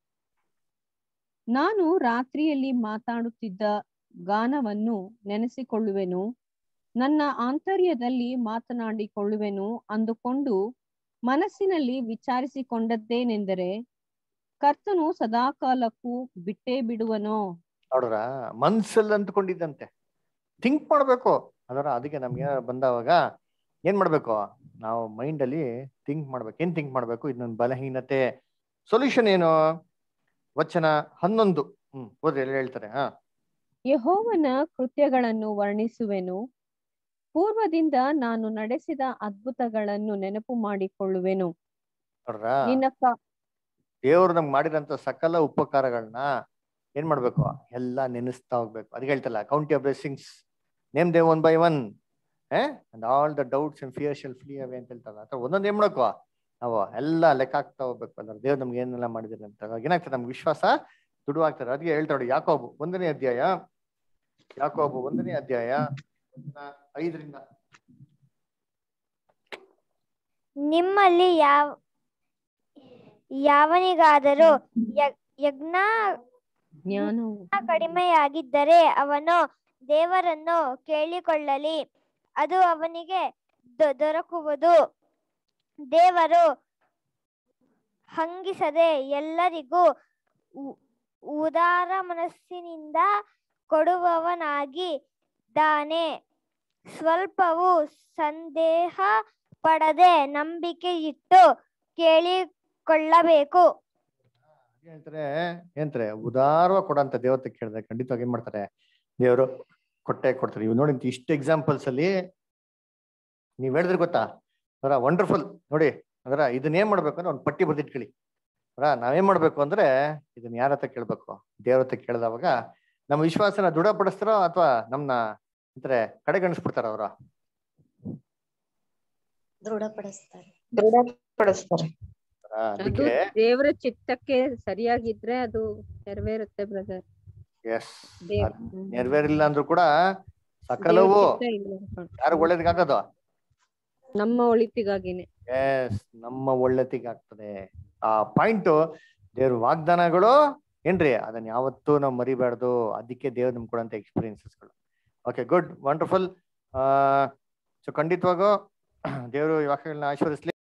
ನಾನು ರಾತ್ರಿಯಲ್ಲಿ ಮಾತಾಡುತ್ತಿದ್ದ ಗಾನವನ್ನು ನೆನೆಸಿಕೊಳ್ಳುವೆನು ನನ್ನ ಆಂತರ್ಯದಲ್ಲಿ ಮಾತನಾಡಿಕೊಳ್ಳುವೆನು ಅಂದುಕೊಂಡು ಮನಸ್ಸಿನಲ್ಲಿ ವಿಚಾರಿಸಿಕೊಂಡದ್ದೇನೆಂದರೆ ಕರ್ತನು ಸದಾಕಾಲಕ್ಕೂ ಬಿಟ್ಟೇ ಬಿಡುವನೋ
ನೋಡ್ರ ಮನ್ಸಲ್ಲಿ ಅಂದ್ಕೊಂಡಿದ್ದಂತೆ ಥಿಂಕ್ ಮಾಡ್ಬೇಕು ಅದರ ಅದಕ್ಕೆ ನಮ್ಗೆ ಏನಾದ್ರು ಬಂದವಾಗ ಏನ್ ಮಾಡ್ಬೇಕು ನಾವು ಮೈಂಡ್ ಅಲ್ಲಿ ಥಿಂಕ್ ಮಾಡ್ಬೇಕು ಏನ್ ಥಿಂಕ್ ಮಾಡ್ಬೇಕು ಇದು ನನ್ನ ಬಲಹೀನತೆ ಸೊಲ್ಯೂಷನ್ ಏನು ವಚನ ಹನ್ನೊಂದು ಹ್ಮ್ ಓದ್ರಿ ಎಲ್ಲ ಹೇಳ್ತಾರೆ ಹಾ
ಯೆಹೋವನ ಕೃತ್ಯಗಳನ್ನು ವರ್ಣಿಸುವೆನು ಪೂರ್ವದಿಂದ ನಾನು ನಡೆಸಿದ ಅದ್ಭುತಗಳನ್ನು ನೆನಪು ಮಾಡಿಕೊಳ್ಳುವೆನು
ನೋಡ್ರ
ನಿನ್ನ ಕ
ದೇವ್ರು ನಮ್ಗೆ ಮಾಡಿದಂತ ಸಕಲ ಉಪಕಾರಗಳನ್ನ ಏನ್ ಮಾಡ್ಬೇಕು ಎಲ್ಲ ನೆನೆಸ್ತಾ ಹೋಗ್ಬೇಕು ಅದಕ್ಕೆ ಹೇಳ್ತಲ್ಲ count your blessings name them one by one and all the doubts and fear shall free away ಅಂತ ಹೇಳ್ತಾರಲ್ಲ ಅಥವಾ ಒಂದೊಂದು ಏನ್ ಮಾಡ್ಕೋ ನಾವು ಎಲ್ಲ ಲೆಕ್ಕ ಹಾಕ್ತಾ ಹೋಗ್ಬೇಕು ಅಂದ್ರೆ ದೇವ್ರು ನಮ್ಗೆ ಏನೆಲ್ಲ ಮಾಡಿದ್ರೆ ಅಂತ ಅವಾಗ ಏನಾಗ್ತದೆ ನಮ್ಗೆ ವಿಶ್ವಾಸ ದುಡುವಾಗ್ತದೆ ಅದಕ್ಕೆ ಹೇಳ್ತಾಳೆ ಯಾಕೋಬು ಒಂದನೇ ಅಧ್ಯಾಯ ಯಾಕೋಬು ಒಂದನೇ ಅಧ್ಯಾಯ ಐದರಿಂದ
ನಿಮ್ಮಲ್ಲಿ ಯಾವ ಯಾವನಿಗಾದರೂ ಯ- ಯಜ್ಞ
ಜ್ಞಾನವು
ಕಡಿಮೆಯಾಗಿದ್ದರೆ ಅವನು ದೇವರನ್ನು ಕೇಳಿಕೊಳ್ಳಲಿ ಅದು ಅವನಿಗೆ ದೊ- ದೊರಕುವುದು ದೇವರು ಹಂಗಿಸದೆ ಎಲ್ಲರಿಗೂ ಉ- ಉದಾರ ಮನಸ್ಸಿನಿಂದ ಕೊಡುವವನಾಗಿದ್ದಾನೆ ಸ್ವಲ್ಪವೂ ಸಂದೇಹ ಪಡದೆ ನಂಬಿಕೆ ಇಟ್ಟು ಕೇಳಿಕೊಳ್ಳಬೇಕು
ಹೇಳ್ತಾರೆ ಏನಂತಾರೆ ಉದಾರವಾಗಿ ಕೊಡಂತ ದೇವತೆ ಕೇಳಿದ್ರೆ ಖಂಡಿತವಾಗಿ ಏನ್ ಮಾಡ್ತಾರೆ ದೇವರು ಕೊಟ್ಟೆ ಕೊಡ್ತಾರೆ ಇವ್ ನೋಡಿ ಇಷ್ಟು ಎಕ್ಸಾಂಪಲ್ಸ್ ಅಲ್ಲಿ ನೀವ್ ಹೇಳಿದ್ರೆ ಗೊತ್ತಾ ಅದರ ವಂಡರ್ಫುಲ್ ನೋಡಿ ಅದರ ಇದನ್ನ ಏನ್ ಮಾಡ್ಬೇಕು ಅಂದ್ರೆ ಒಂದು ಪಟ್ಟಿ ಬರ್ದಿಟ್ಕೊಳ್ಳಿ ಅದರ ನಾವೇನ್ ಮಾಡ್ಬೇಕು ಅಂದ್ರೆ ಇದನ್ನ ಯಾರ ಹತ್ರ ಕೇಳ್ಬೇಕು ದೇವ್ರ ಹತ್ರ ಕೇಳಿದವಾಗ ನಮ್ಮ ವಿಶ್ವಾಸನ ದೃಢಪಡಿಸ್ತಾರೋ ಅಥವಾ ನಮ್ನ ಅಂದ್ರೆ ಕಡೆಗಣಿಸ್ಬಿಡ್ತಾರ ಅವ್ರ
ದೃಢಪಡಿಸ್ತಾರೆ
ದೃಢಪಡಿಸ್ತಾರೆ
ಅದು
ಅದಕ್ಕೆ
ದೇವರ ಚಿತ್ತಕ್ಕೆ ಸರಿಯಾಗಿದ್ರೆ ಅದು ನೆರವೇರುತ್ತೆ ಬ್ರದರ್
ಎಸ್
ದೇವ್
ನೆರವೇರಿಲ್ಲ ಅಂದ್ರೂ ಕೂಡ ಸಕಲವು ಯಾರು ಒಳ್ಳೇದಕ್ಕಾಗೋದು
ನಮ್ಮ ಒಳಿತಿಗಾಗಿನೇ
ಎಸ್ ನಮ್ಮ ಒಳ್ಳೆತಿಗಾಗ್ತದೆ ಆ ಪಾಯಿಂಟ್ ದೇವ್ರ ವಾಗ್ದಾನಗಳು ಏನ್ರಿ ಅದನ್ನ ಯಾವತ್ತೂ ನಾವು ಮರಿಬಾರ್ದು ಅದಕ್ಕೆ ದೇವ್ರು ನಮ್ಗೆ ಕೊಡಂತ ಎಕ್ಸ್ಪೀರಿಯನ್ಸಸ್ಗಳು ಓಕೆ ಗುಡ್ ವಂಡರ್ಫುಲ್ ಸೊ ಖಂಡಿತವಾಗೂ ದೇವರು ವಾಕ್ಯಗಳನ್ನ ಆಶೀರ್ವದಿಸ್ಲಿ